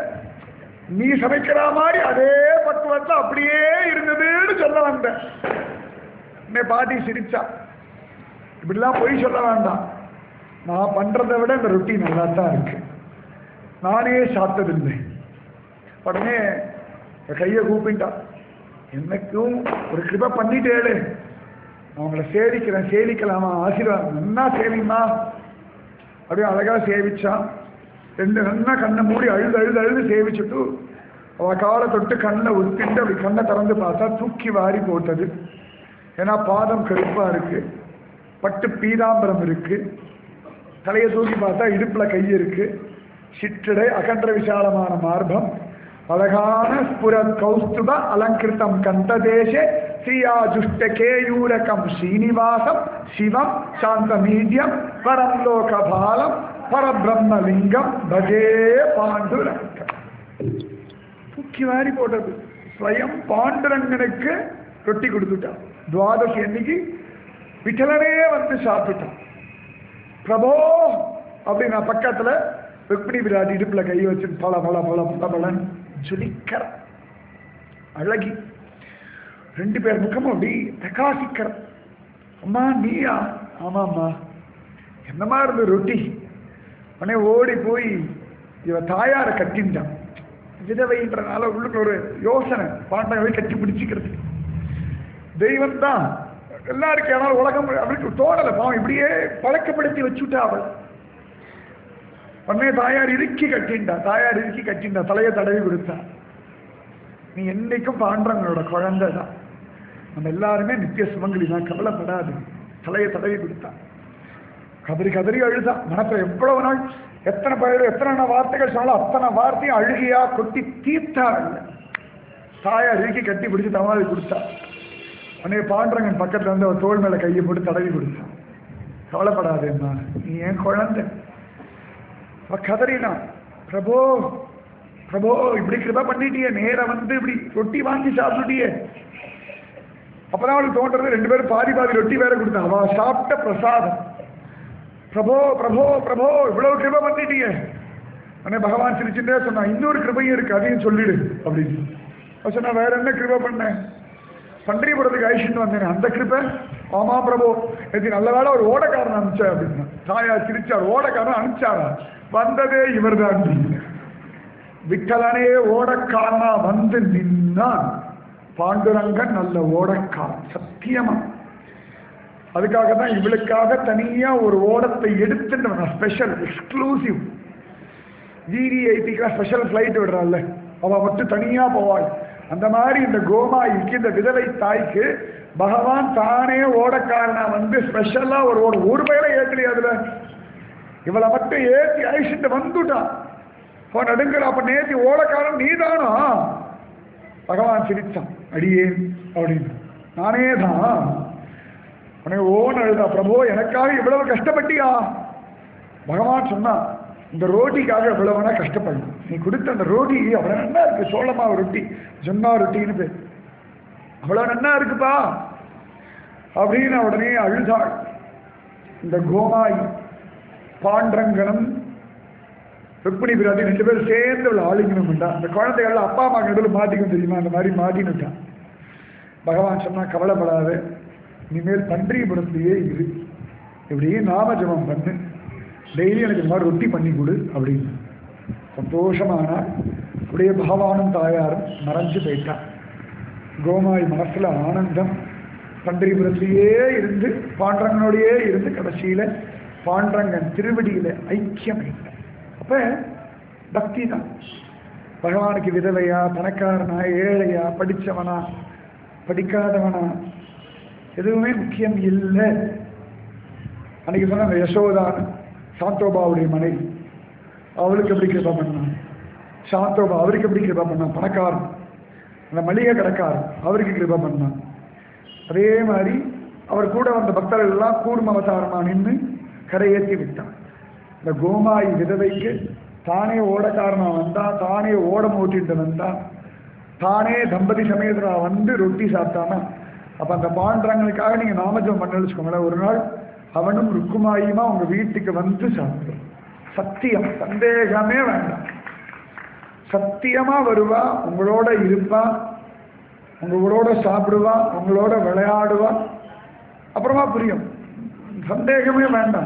நீ சமைக்கிற மாதிரி அதே பக்குவத்தை அப்படியே இருந்ததுன்னு சொல்ல வந்தேன் உன்னை பாட்டி சிரிச்சா இப்படிலாம் பொய் சொல்ல வேண்டாம் நான் பண்றதை விட இந்த ரொட்டி நல்லா தான் இருக்கு நானே சாப்பிட்டதில்லை உடனே என் கையை கூப்பிட்டா எனக்கும் ஒரு கிருபை பண்ணிட்டேளே நான் உங்களை சேவிக்கிறேன் சேவிக்கலாமா ஆசீர்வாதம் நல்லா சேவிமா அப்படியே அழகா சேவிச்சான் ரெண்டு நன்னா கண்ணை மூடி அழுது அழுது அழுது சேவிச்சுட்டு அவ காலை தொட்டு கண்ணை உத்திட்டு அப்படி கண்ணை திறந்து பார்த்தா தூக்கி வாரி போட்டது ஏன்னா பாதம் கருப்பா இருக்கு பட்டு பீதாம்பரம் இருக்கு தலையை தூக்கி பார்த்தா இடுப்புல கை இருக்கு சிற்றடை அகன்ற விசாலமான மார்பம் அழகான ஸ்புர கௌஸ்துப அலங்கிருத்தம் கந்ததேசே ஸ்ரீயாஜுஷ்ட கேயூரகம் ஸ்ரீனிவாசம் சிவம் சாந்த மீடியம் பரம் லோகபாலம் பரபிரம்மலிங்கம் பஜே பாண்டுரங்கம் தூக்கி வாரி போட்டது ஸ்வயம் பாண்டுரங்கனுக்கு ரொட்டி கொடுத்துட்டான் துவாதசி அன்னைக்கு விட்டலனே வந்து சாப்பிட்டான் பிரபோ அப்படி நான் பக்கத்துல ருக்மிணி விராட்டி இடுப்புல கை வச்சு பல பல பல பல பலன் ஜொலிக்கிற அழகி ரெண்டு பேர் முகமும் அப்படி பிரகாசிக்கிற அம்மா நீயா ஆமாம்மா என்னமா இருந்து ரொட்டி உடனே ஓடி போய் இவ தாயார கட்டின்றான் விதவைன்றனால உள்ளுக்கு ஒரு யோசனை பாண்டங்களை கட்டி பிடிச்சிக்கிறது தெய்வம் தான் எல்லாருக்கும் ஆனால் உலகம் அவருக்கு தோணலை பாவம் இப்படியே பழக்கப்படுத்தி வச்சுட்டா அவள் உடனே தாயார் இறுக்கி கட்டிண்டா தாயார் இறுக்கி கட்டிண்டா தலையை தடவி கொடுத்தா நீ என்னைக்கும் பாண்டவங்களோட குழந்தை தான் நம்ம எல்லாருமே நித்திய சுமங்கலி தான் கவலைப்படாது தலையை தடவி கொடுத்தா கதறி கதறி அழுதா மனசுல எவ்வளவு நாள் எத்தனை பேர் எத்தனை வார்த்தைகள் சொன்னாலும் அத்தனை வார்த்தையும் அழுகியா கொட்டி தீர்த்தா இல்லை தாயார் இறுக்கி கட்டி பிடிச்சு தமாதி கொடுத்தா உடனே பாண்டரங்கன் பக்கத்துல வந்து அவர் தோள் மேல கையை போட்டு தடவி கொடுத்தான் கவலைப்படாதேம்மா நீ என் குழந்தை அவ கதறினா பிரபோ பிரபோ இப்படி கிருபா பண்ணிட்டியே நேரா வந்து இப்படி ரொட்டி வாங்கி சாப்பிட்டுட்டியே அப்பதான் அவளுக்கு தோன்றது ரெண்டு பேரும் பாதி பாதி ரொட்டி வேற கொடுத்தா அவ சாப்பிட்ட பிரசாதம் பிரபோ பிரபோ பிரபோ இவ்வளவு கிருபை பண்ணிட்டியே உடனே பகவான் சிரிச்சுட்டே சொன்னா இன்னொரு கிருபையும் இருக்கு அதையும் சொல்லிடு அப்படின்னு அவ சொன்னா வேற என்ன கிருபை பண்ணேன் பன்றிபுரத்துக்கு அழிச்சுட்டு வந்தேன் அந்த கிருப்பை ஆமா பிரபு இது நல்ல வேலை ஒரு ஓடக்காரன் அனுப்பிச்சா அப்படின்னா தாயா சிரிச்சார் ஓடக்காரன் அனுப்பிச்சாரா வந்ததே இவர்தான் விட்டலனே ஓடக்காரனா வந்து நின்னான் பாண்டுரங்கன் நல்ல ஓடக்காரன் சத்தியமா அதுக்காக தான் இவளுக்காக தனியா ஒரு ஓடத்தை எடுத்துட்டு ஸ்பெஷல் எக்ஸ்க்ளூசிவ் விடிஐடிக்கா ஸ்பெஷல் ஃப்ளைட் விடுறாள்ல அவ மட்டும் தனியா போவாள் அந்த மாதிரி இந்த கோமாய்க்கு இந்த விதவை தாய்க்கு பகவான் தானே ஓடக்காரனா வந்து ஸ்பெஷலா ஒரு ஓட ஒரு பயில ஏத்தலையா அதுல இவளை மட்டும் ஏத்தி அழிச்சுட்டு வந்துட்டான் அவன் நடுங்கிற அப்ப நேத்தி ஓடக்காரன் நீதானா பகவான் சிரிச்சான் அடியேன் அப்படின்னு நானே தான் உனக்கு ஓன் அழுதா பிரபு எனக்காக இவ்வளவு கஷ்டப்பட்டியா பகவான் சொன்னான் இந்த ரோட்டிக்காக இவ்வளவுனா கஷ்டப்படணும் நீ கொடுத்த அந்த ரோட்டி அவ்வளவு நன்னா இருக்கு சோளமாவு ரொட்டி ஜொன்னா ரொட்டின்னு பேர் அவ்வளவு நன்னா இருக்குப்பா அப்படின்னு உடனே அழுதாள் இந்த கோமாய் பாண்டரங்கனம் ருக்மிணி பிராட்டி ரெண்டு பேரும் சேர்ந்து அவளை ஆளிக்கணும்டா அந்த குழந்தைகள் அப்பா அம்மா நடுவில் மாட்டிக்கும் தெரியுமா அந்த மாதிரி மாட்டினுட்டான் பகவான் சொன்னா கவலைப்படாத இனிமேல் பன்றியபுரத்திலேயே இரு இப்படியே நாம ஜபம் பண்ணு டெய்லி எனக்கு இந்த மாதிரி ரொட்டி பண்ணி கொடு அப்படின்னு சந்தோஷமானா அப்படியே பகவானும் தாயாரும் மறைஞ்சு போயிட்டான் கோமாய் மனசுல ஆனந்தம் பன்றிபுரத்திலேயே இருந்து பாண்டரங்கனோடையே இருந்து கடைசியில பாண்டரங்கன் திருவடியில ஐக்கியம் இல்லை அப்ப பக்தி தான் பகவானுக்கு விதவையா பணக்காரனா ஏழையா படிச்சவனா படிக்காதவனா எதுவுமே முக்கியம் இல்லை அன்னைக்கு சொன்ன அந்த யசோதான் சாந்தோபாவுடைய மனைவி அவளுக்கு எப்படி கிருபா பண்ணான் சாந்தோபா அவருக்கு எப்படி கிருபா பண்ணான் பணக்காரன் அந்த மளிகை கடைக்காரன் அவருக்கு கிருபா பண்ணான் அதே மாதிரி அவர் கூட வந்த பக்தர்கள் எல்லாம் கூர்ம அவதாரமா நின்று கரையேற்றி விட்டான் இந்த கோமாய் விதவைக்கு தானே ஓடக்காரனா வந்தா தானே ஓடம் ஓட்டிட்டு வந்தா தானே தம்பதி சமேதரா வந்து ரொட்டி சாப்பிட்டானா அப்ப அந்த பாண்டரங்களுக்காக நீங்க நாமஜம் பண்ண வச்சுக்கோங்களேன் ஒரு நாள் அவனும் ருக்குமாயுமா உங்க வீட்டுக்கு வந்து சாப்பிடும் சத்தியம் சந்தேகமே வேண்டாம் சத்தியமா வருவா உங்களோட இருப்பா உங்களோட சாப்பிடுவா உங்களோட விளையாடுவா அப்புறமா புரியும் சந்தேகமே வேண்டாம்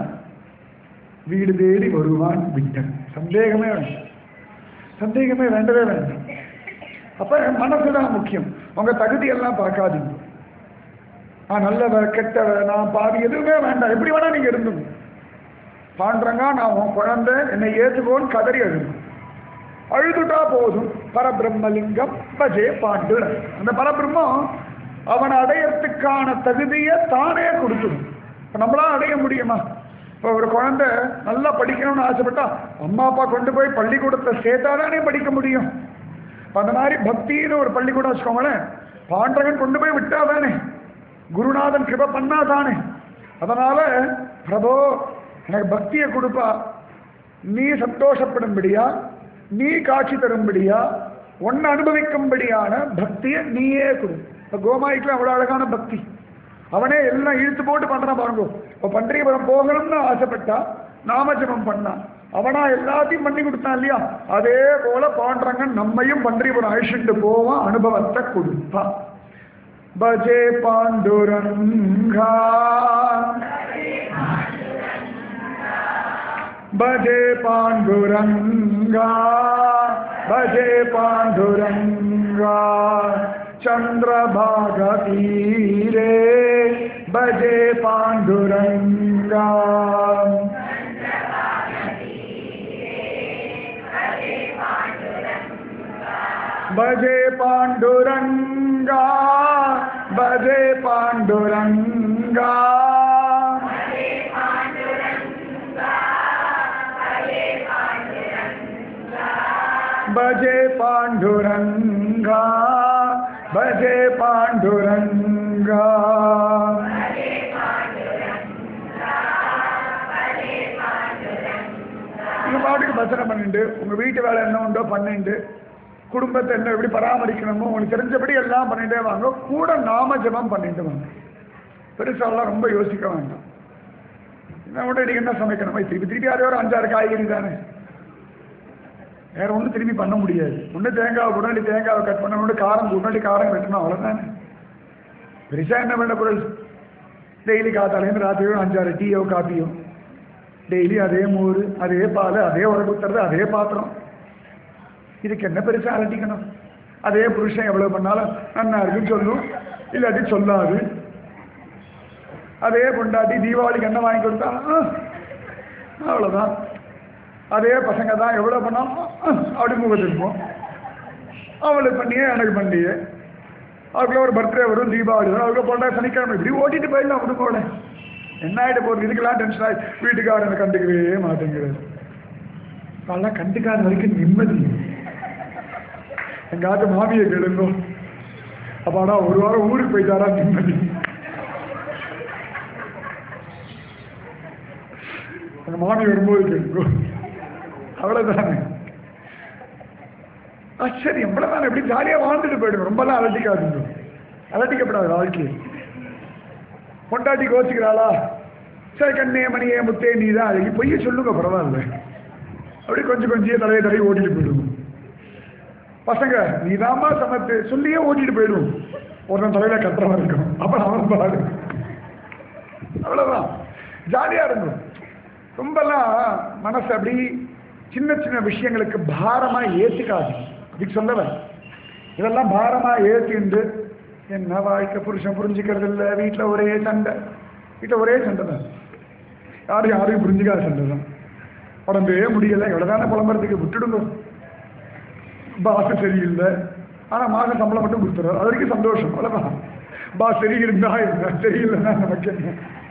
வீடு தேடி வருவான் விட்டன் சந்தேகமே வேண்டாம் சந்தேகமே வேண்டவே வேண்டாம் அப்ப மனசுதான் முக்கியம் உங்க தகுதியெல்லாம் பார்க்காதீங்க நான் நல்லவ கெட்டவ நான் பாதி எதுவுமே வேண்டாம் எப்படி வேணா நீங்க இருந்துங்க பாண்டரங்கா நான் உன் குழந்தை என்னை ஏற்றுக்கோன்னு கதறி அழுது அழுதுட்டா போதும் பரபிரம்மலிங்கம் பஜே பாண்டுரன் அந்த பரபிரம்மம் அவனை அடையறதுக்கான தகுதியை தானே கொடுத்துடும் இப்போ நம்மளால அடைய முடியுமா இப்போ ஒரு குழந்தை நல்லா படிக்கணும்னு ஆசைப்பட்டா அம்மா அப்பா கொண்டு போய் பள்ளிக்கூடத்தை சேர்த்தாதானே படிக்க முடியும் இப்ப அந்த மாதிரி பக்தின்னு ஒரு பள்ளிக்கூடம் வச்சுக்கோங்களேன் பாண்டகன் கொண்டு போய் விட்டாதானே குருநாதன் கிருப பண்ணாதானே அதனால பிரபோ எனக்கு பக்தியை கொடுப்பா நீ சந்தோஷப்படும்படியா நீ காட்சி தரும்படியா ஒன்னு அனுபவிக்கும்படியான பக்தியை நீயே கொடு இப்போ கோமாய்க்குலாம் அவ்வளோ அழகான பக்தி அவனே எல்லாம் இழுத்து போட்டு பண்றான் பாருங்க இப்போ பன்றியபுரம் போகணும்னு ஆசைப்பட்டா நாமஜபம் பண்ணான் அவனா எல்லாத்தையும் பண்ணி கொடுத்தான் இல்லையா அதே போல பாண்டரங்கன் நம்மையும் பன்றியபுரம் அழிச்சுட்டு போவான் அனுபவத்தை கொடுப்பான் பஜே பாண்டுரங்கா भजे पाण्डुरङ्गा भजे पाण्डुरङ्गा चन्द्रभागतीरे भजे पाण्डुरङ्गा भजे पाण्डुरङ्गा भजे पाण्डुरङ्गा भजे पाण्डुरङ्गा भजे पाण्डुरङ्गा உங்க பாட்டுக்கு பஜனை பண்ணிட்டு உங்க வீட்டு வேலை என்ன உண்டோ பண்ணிட்டு குடும்பத்தை என்ன எப்படி பராமரிக்கணுமோ உங்களுக்கு தெரிஞ்சபடி எல்லாம் பண்ணிட்டே வாங்க கூட நாம ஜெபம் பண்ணிட்டு வாங்க பெருசாலாம் ரொம்ப யோசிக்க வேண்டாம் என்ன விட நீங்க என்ன சமைக்கணுமா திருப்பி திருப்பி அதே ஒரு அஞ்சாறு காய்கறி தானே வேற ஒன்றும் திரும்பி பண்ண முடியாது ஒன்று தேங்காவை உடனடி தேங்காவை கட் பண்ண ஒன்று காரம் உடனடி காரம் வெட்டணும் அவ்வளோதானே பெருசாக என்ன பண்ண பொருள் டெய்லி காத்தாலேருந்து ராத்திரியும் அஞ்சாறு டீயோ காப்பியோ டெய்லி அதே மோர் அதே பால் அதே உடம்பு ஊத்துறது அதே பாத்திரம் இதுக்கு என்ன பெருசாக அலட்டிக்கணும் அதே புருஷன் எவ்வளோ பண்ணாலும் நன்னா இருக்குன்னு சொல்லும் இல்லாட்டி சொல்லாது அதே பொண்டாட்டி தீபாவளிக்கு என்ன வாங்கி கொடுத்தா ஆ, அவ்வளோதான் அதே பசங்க தான் எவ்வளோ பண்ணாலும் அஹ், அப்படி முகத்திருப்போம் அவளுக்கு பண்ணியே எனக்கு பண்ணியே அவளுக்குள்ள ஒரு பர்த்டே வரும் தீபாவளி வரும் அவளுக்கு போட்டா சனிக்கிழமை இப்படி ஓட்டிட்டு போயிடலாம் அப்படி போல என்ன ஆகிட்டு போகிறது இதுக்கெல்லாம் டென்ஷன் ஆகி வீட்டுக்காரனை கண்டுக்கவே மாட்டேங்கிறது அதெல்லாம் கண்டுக்காத வரைக்கும் நிம்மதி எங்காவது மாமியை கெடுங்கோ அப்பாடா ஒரு வாரம் ஊருக்கு போயிட்டாரா நிம்மதி அந்த மாமி வரும்போது கேட்கும் அவ்வளவுதானே ஆச்சரியம் இவ்வளவுதான் எப்படி ஜாலியா வாழ்ந்துட்டு போயிடுங்க ரொம்பலாம் அலட்டிக்காதுங்க அலட்டிக்கப்படாது வாழ்க்கையை பொண்டாட்டி கோச்சிக்கிறாளா சரி கண்ணே மணியே முத்தே நீ தான் அழகி பொய்ய சொல்லுங்க பரவாயில்ல அப்படி கொஞ்சம் கொஞ்சம் தலையை தலையை ஓட்டிட்டு போயிடுவோம் பசங்க நீதாம்மா சமத்து சொல்லியே ஓட்டிட்டு போயிடுவோம் ஒருத்தன் தலையில கட்டுறவன் இருக்கும் அப்புறம் அவன் பாடு அவ்வளவுதான் ஜாலியா இருக்கும் ரொம்பலாம் மனசு அப்படி சின்ன சின்ன விஷயங்களுக்கு பாரமா ஏத்துக்காது அதுக்கு சொல்லவன் இதெல்லாம் பாரமா ஏத்திண்டு என்ன வாழ்க்கை புருஷன் புரிஞ்சுக்கிறது இல்லை வீட்டில் ஒரே சண்டை வீட்டில் ஒரே சண்டை தான் யாரும் யாரையும் புரிஞ்சுக்காத சண்டை தான் உடம்பே முடியலை எவ்வளோதானே புலம்புறதுக்கு விட்டுடுங்க பாஸ் சரியில்லை ஆனால் மாதம் சம்பளம் மட்டும் கொடுத்துருவோம் அது வரைக்கும் சந்தோஷம் அவ்வளோதான் பாஸ் சரி இருந்தா இருந்தா சரியில்லைன்னா நமக்கு என்ன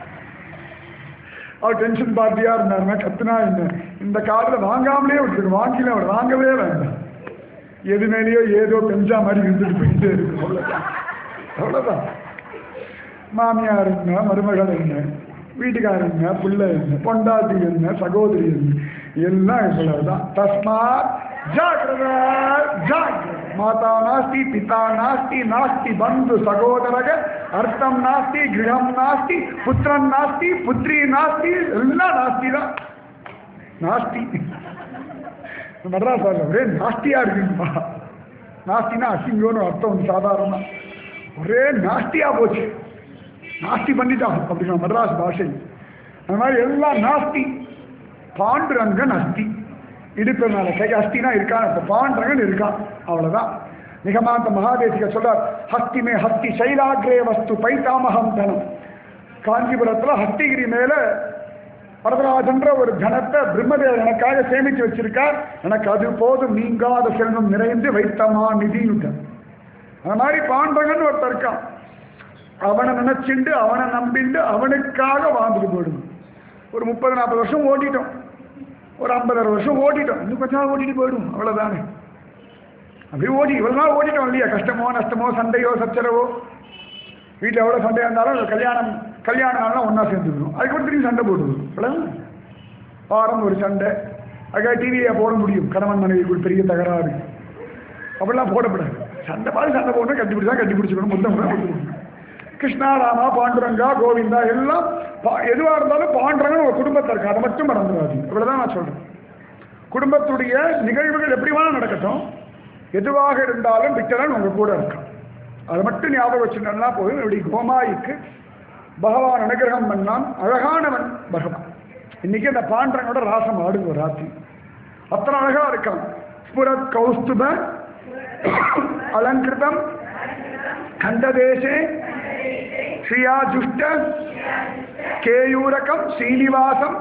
அவர் டென்ஷன் பார்ட்டியா இருந்தாருன்னா கத்துனா என்ன இந்த காரில் வாங்காமலே விட்டுருக்கு வாங்கில அவர் வாங்கவே வேண்டாம் எது மேலேயோ ஏதோ பெஞ்சா மாதிரி இருந்துட்டு போயிட்டே இருக்கு அவ்வளோதான் அவ்வளோதான் மாமியார் என்ன மருமகள் என்ன வீட்டுக்காரர் என்ன பிள்ளை என்ன பொண்டாட்டி என்ன சகோதரி என்ன எல்லாம் இவ்வளவுதான் தஸ்மாத் ஜாகிரத ஜாகிரத மாதா நாஸ்தி பிதா நாஸ்தி நாஸ்தி பந்து சகோதரக அர்த்தம் நாஸ்தி கிரகம் நாஸ்தி புத்திரன் நாஸ்தி புத்திரி நாஸ்தி எல்லாம் நாஸ்தி தான் நாஸ்தி மெட்ராஸ் ஒரே நாஸ்தியா இருக்குங்கப்பா நாஸ்தினா அசிங்கம்னு அர்த்தம் வந்து சாதாரணமா ஒரே நாஸ்தியா போச்சு நாஸ்தி பண்ணிட்டான் அப்படின்னா மெட்ராஸ் பாஷை அந்த மாதிரி எல்லாம் நாஸ்தி பாண்டுரங்கன் அஸ்தி இடுப்பு மேல கை அஸ்தினா இருக்கான் இப்ப பாண்டுரங்கன் இருக்கான் அவ்வளவுதான் நிகமாந்த மகாதேசிக சொல்றார் ஹஸ்திமே ஹஸ்தி சைலாகிரே வஸ்து பைத்தாமகம் தனம் காஞ்சிபுரத்துல ஹஸ்திகிரி மேல வரதராஜன்ற ஒரு கணத்தை பிரம்மதேவர் எனக்காக சேமிச்சு வச்சிருக்கார் எனக்கு அது போதும் நீங்காத செல்வம் நிறைந்து வைத்தமா நிதின்னு அந்த மாதிரி பாண்டகன் ஒருத்தர் இருக்கான் அவனை நினைச்சுண்டு அவனை நம்பிண்டு அவனுக்காக வாழ்ந்துட்டு போயிடும் ஒரு முப்பது நாற்பது வருஷம் ஓட்டிட்டோம் ஒரு ஐம்பதாறு வருஷம் ஓட்டிட்டோம் இன்னும் கொஞ்ச நாள் ஓட்டிட்டு போயிடும் அவ்வளவுதானே அப்படியே ஓடி இவ்வளவு நாள் ஓட்டிட்டோம் இல்லையா கஷ்டமோ நஷ்டமோ சண்டையோ சச்சரவோ வீட்டில் எவ்வளோ சண்டையாக இருந்தாலும் கல்யாணம் கல்யாண நாள்லாம் ஒன்றா சேர்ந்துக்கணும் அதுக்கப்புறம் திரும்பி சண்டை போட்டுக்கணும் அவ்வளோதான் வாரம் ஒரு சண்டை அதுக்காக டிவியை போட முடியும் கணவன் மனைவிக்குள் பெரிய தகராறு அப்படிலாம் போடக்கூடாது சண்டை பார்த்து சண்டை போடணும் கட்டி பிடிச்சா கட்டி பிடிச்சிக்கணும் முத்தம் கூட கொடுத்துக்கணும் கிருஷ்ணா ராமா பாண்டுரங்கா கோவிந்தா எல்லாம் பா- எதுவா இருந்தாலும் பாண்டுரங்கன்னு ஒரு குடும்பத்தை இருக்கு அதை மட்டும் மறந்துடாது இவ்வளவுதான் நான் சொல்றேன் குடும்பத்துடைய நிகழ்வுகள் எப்படி வேணா நடக்கட்டும் எதுவாக இருந்தாலும் விட்டலன் உங்க கூட இருக்கான் அதை மட்டும் ஞாபகம் வச்சுட்டோம்னா போதும் இப்படி கோமாய்க்கு பகவான் அனுகிரகம் பண்ணான் அழகானவன் பகவான் இன்னைக்கு அந்த பாண்டரனோட ராசம் ஆடுங்க ஒரு ராத்திரி அத்தனை அழகா இருக்கான் ஸ்புரத் கௌஸ்துப அலங்கிருதம் கண்டதேசே ஸ்ரீயாஜுஷ்ட கேயூரகம் ஸ்ரீனிவாசம்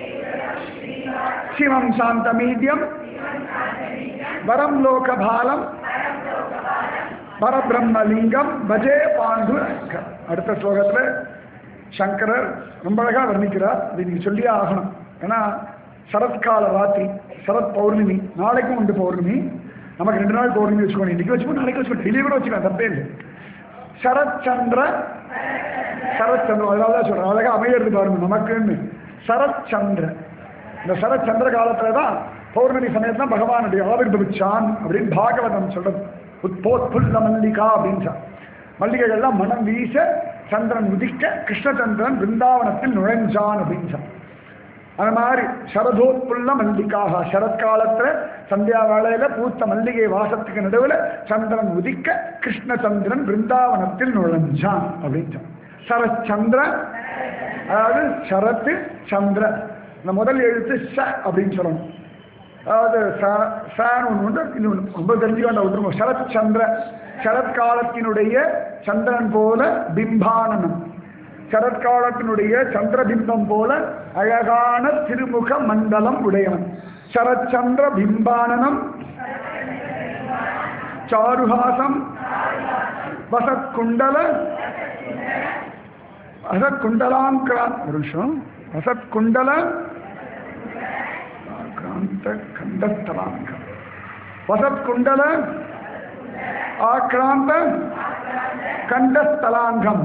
சிவம் சாந்தமீட்யம் வரம் லோகபாலம் பரபிரம்மலிங்கம் பஜே பாண்டு அடுத்த ஸ்லோகத்தில் சங்கரர் ரொம்ப அழகாக வர்ணிக்கிறார் இது நீங்கள் சொல்லியே ஆகணும் ஏன்னா சரத்கால ராத்திரி சரத் பௌர்ணமி நாளைக்கும் உண்டு பௌர்ணமி நமக்கு ரெண்டு நாள் பௌர்ணமி வச்சுக்கோங்க இன்னைக்கு வச்சுக்கோ நாளைக்கு வச்சுக்கோ டெய்லி கூட வச்சுக்கலாம் தப்பே இல்லை சரத்சந்திர சரத்சந்திரம் அதனால தான் சொல்கிறேன் அழகாக அமையிறது பாருங்க நமக்குன்னு சரத்சந்திர இந்த சரத்சந்திர காலத்துல தான் பௌர்ணமி சமயத்துல தான் பகவானுடைய ஆவிர்பவிச்சான் அப்படின்னு பாகவதம் சொல்றது உத்போத்புல்ல மல்லிகா அப்படின்னு சொல். மல்லிகைகள்லாம் மனம் வீச சந்திரன் உதிக்க கிருஷ்ணச்சந்திரன் பிருந்தாவனத்தில் நுழைஞ்சான் அப்படின்னு சொல். அந்த மாதிரி சரதோத்புல்ல மல்லிகாக சரத்காலத்துல சந்தியா வேளையில பூத்த மல்லிகை வாசத்துக்கு நடுவுல சந்திரன் உதிக்க கிருஷ்ணச்சந்திரன் பிருந்தாவனத்தில் நுழைஞ்சான் அப்படின்னு சொல். சரச்சந்திரன் அதாவது சரத்து சந்திர இந்த முதல் எழுத்து ச அப்படின்னு சொல்லணும் அதாவது ச- சான்னு ஒன்று உண்டு இன்னொன்று ரொம்ப தெரிஞ்சு வேண்டாம் விட்டுருங்க சரத் சந்திர சரத்காலத்தினுடைய சந்திரன் போல பிம்பானனம் சரத்காலத்தினுடைய சந்திரபிம்பம் போல அழகான திருமுக மண்டலம் உடையவன் சரச்சந்திர பிம்பானனம் சாருஹாசம் வசத்குண்டல வசத்குண்டலாங்கிரான் ஒரு நிமிஷம் வசத்குண்டல ஆக்ராந்த கண்டஸ்தலாங்கம் வசத்குண்டல ஆக்ராந்த கண்டஸ்தலாங்கம்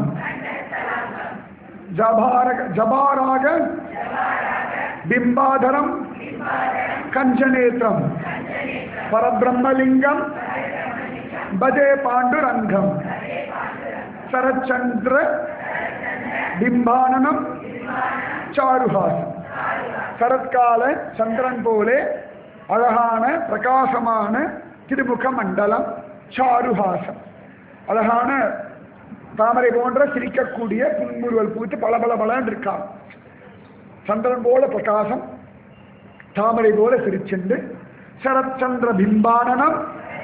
ஜபாரக ஜபாராக பிம்பாதரம் கஞ்சநேத்திரம் பரபிரம்மலிங்கம் பஜே பாண்டுரங்கம் சரச்சந்திர பிம்பானனம் சாருஹாசம் சரத்கால சந்திரன் போலே அழகான பிரகாசமான திருமுக மண்டலம் சாருஹாசம் அழகான தாமரை போன்ற சிரிக்கக்கூடிய புன்முறுவல் பூத்து பல பல பலன்னு இருக்கான் சந்திரன் போல பிரகாசம் தாமரை போல சிரிச்சுண்டு சரச்சந்திர பிம்பானனம்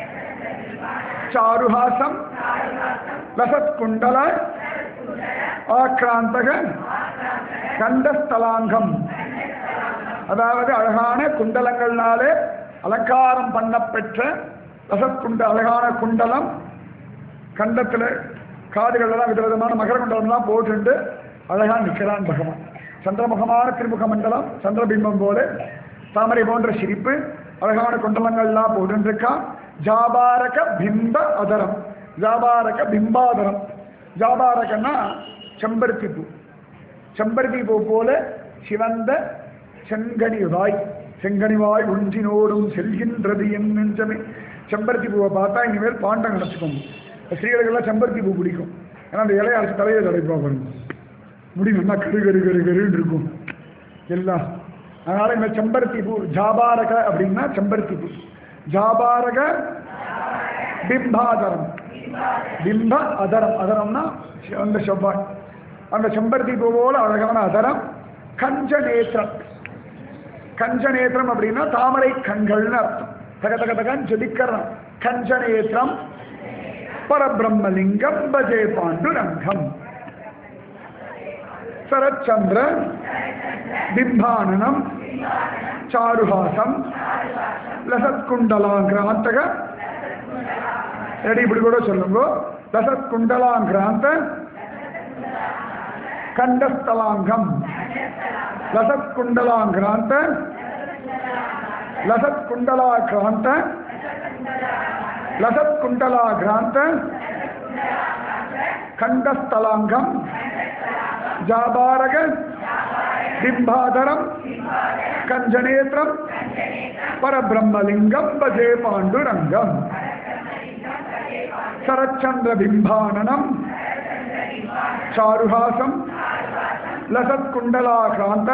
சாருஹாசம் லசத் குண்டல ஆக்ராந்தக கண்டஸ்தலாங்கம் அதாவது அழகான குண்டலங்கள்னாலே அலங்காரம் பண்ணப்பெற்ற ரசக்குண்ட அழகான குண்டலம் கண்டத்தில் காதுகளெல்லாம் விதவிதமான மகர குண்டலம்லாம் போட்டுண்டு அழகா நிற்கிறான் பகவான் சந்திரமுகமான திருமுக மண்டலம் சந்திரபிம்பம் போல தாமரை போன்ற சிரிப்பு அழகான குண்டலங்கள்லாம் போட்டுருக்கான் ஜாபாரக பிம்ப அதரம் ஜாபாரக பிம்பாதரம் ஜாபாரகன்னா செம்பருத்தி பூ செம்பருத்தி பூ போல சிவந்த செங்கனிவாய் செங்கனிவாய் ஒன்றினோடும் செல்கின்றது என் நெஞ்சமே செம்பருத்தி பூவை பார்த்தா இனிமேல் பாண்டம் கிடச்சிக்கும் ஸ்ரீகளுக்கெல்லாம் செம்பருத்தி பூ பிடிக்கும் ஏன்னா அந்த இலையை அரைச்சி தலையை தடைப்பா பாருங்க முடி நல்லா கரு கரு கரு கருன்னு இருக்கும் எல்லாம் அதனால இந்த செம்பருத்தி பூ ஜாபாரக அப்படின்னா செம்பருத்தி பூ ஜாபாரக பிம்பாதரம் பிம்ப அதரம் அதரம்னா அந்த செவ்வாய் அந்த செம்பருத்தி பூ போல அழகான அதரம் கஞ்ச நேத்திரம் கஞ்ச நேத்திரம் அப்படின்னா தாமரை கண்கள்னு அர்த்தம் தக தக தகன்னு ஜொலிக்கிறான் கஞ்ச நேத்திரம் பரபிரம்மலிங்கம் பஜே பாண்டுரங்கம் சரச்சந்திர பிம்பானனம் சாருஹாசம் லசத்குண்டலாங்கிராந்தக எடி இப்படி கூட சொல்லுங்க லசத்குண்டலாங்கிராந்த கண்டஸ்தலாங்கம் லசத்குண்டலாங்கிராந்த லசத்குண்டலாக்ராந்த லசத்குண்டலாக்ராந்த கண்டஸ்தலாங்கம் ஜாபாரக பிம்பாதரம் கஞ்சநேத்திரம் பரபிரம்மலிங்கம் பஜே பாண்டுரங்கம் சரச்சந்திர பிம்பானனம் சாருஹாசம் லசத்குண்டலாக்ராந்த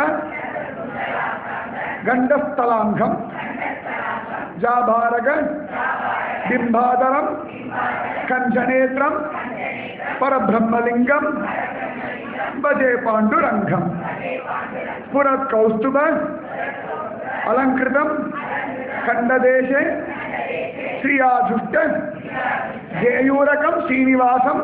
கண்டஸ்தலாங்கம் ஜாபாரக பிம்பாதரம் கஞ்சநேத்திரம் பரபிரம்மலிங்கம் பஜே பாண்டுரங்கம் புரத்கௌஸ்துப அலங்கிருதம் கண்டதேசே ஸ்ரீயாஜுஷ்ட ஜேயூரகம் ஸ்ரீனிவாசம்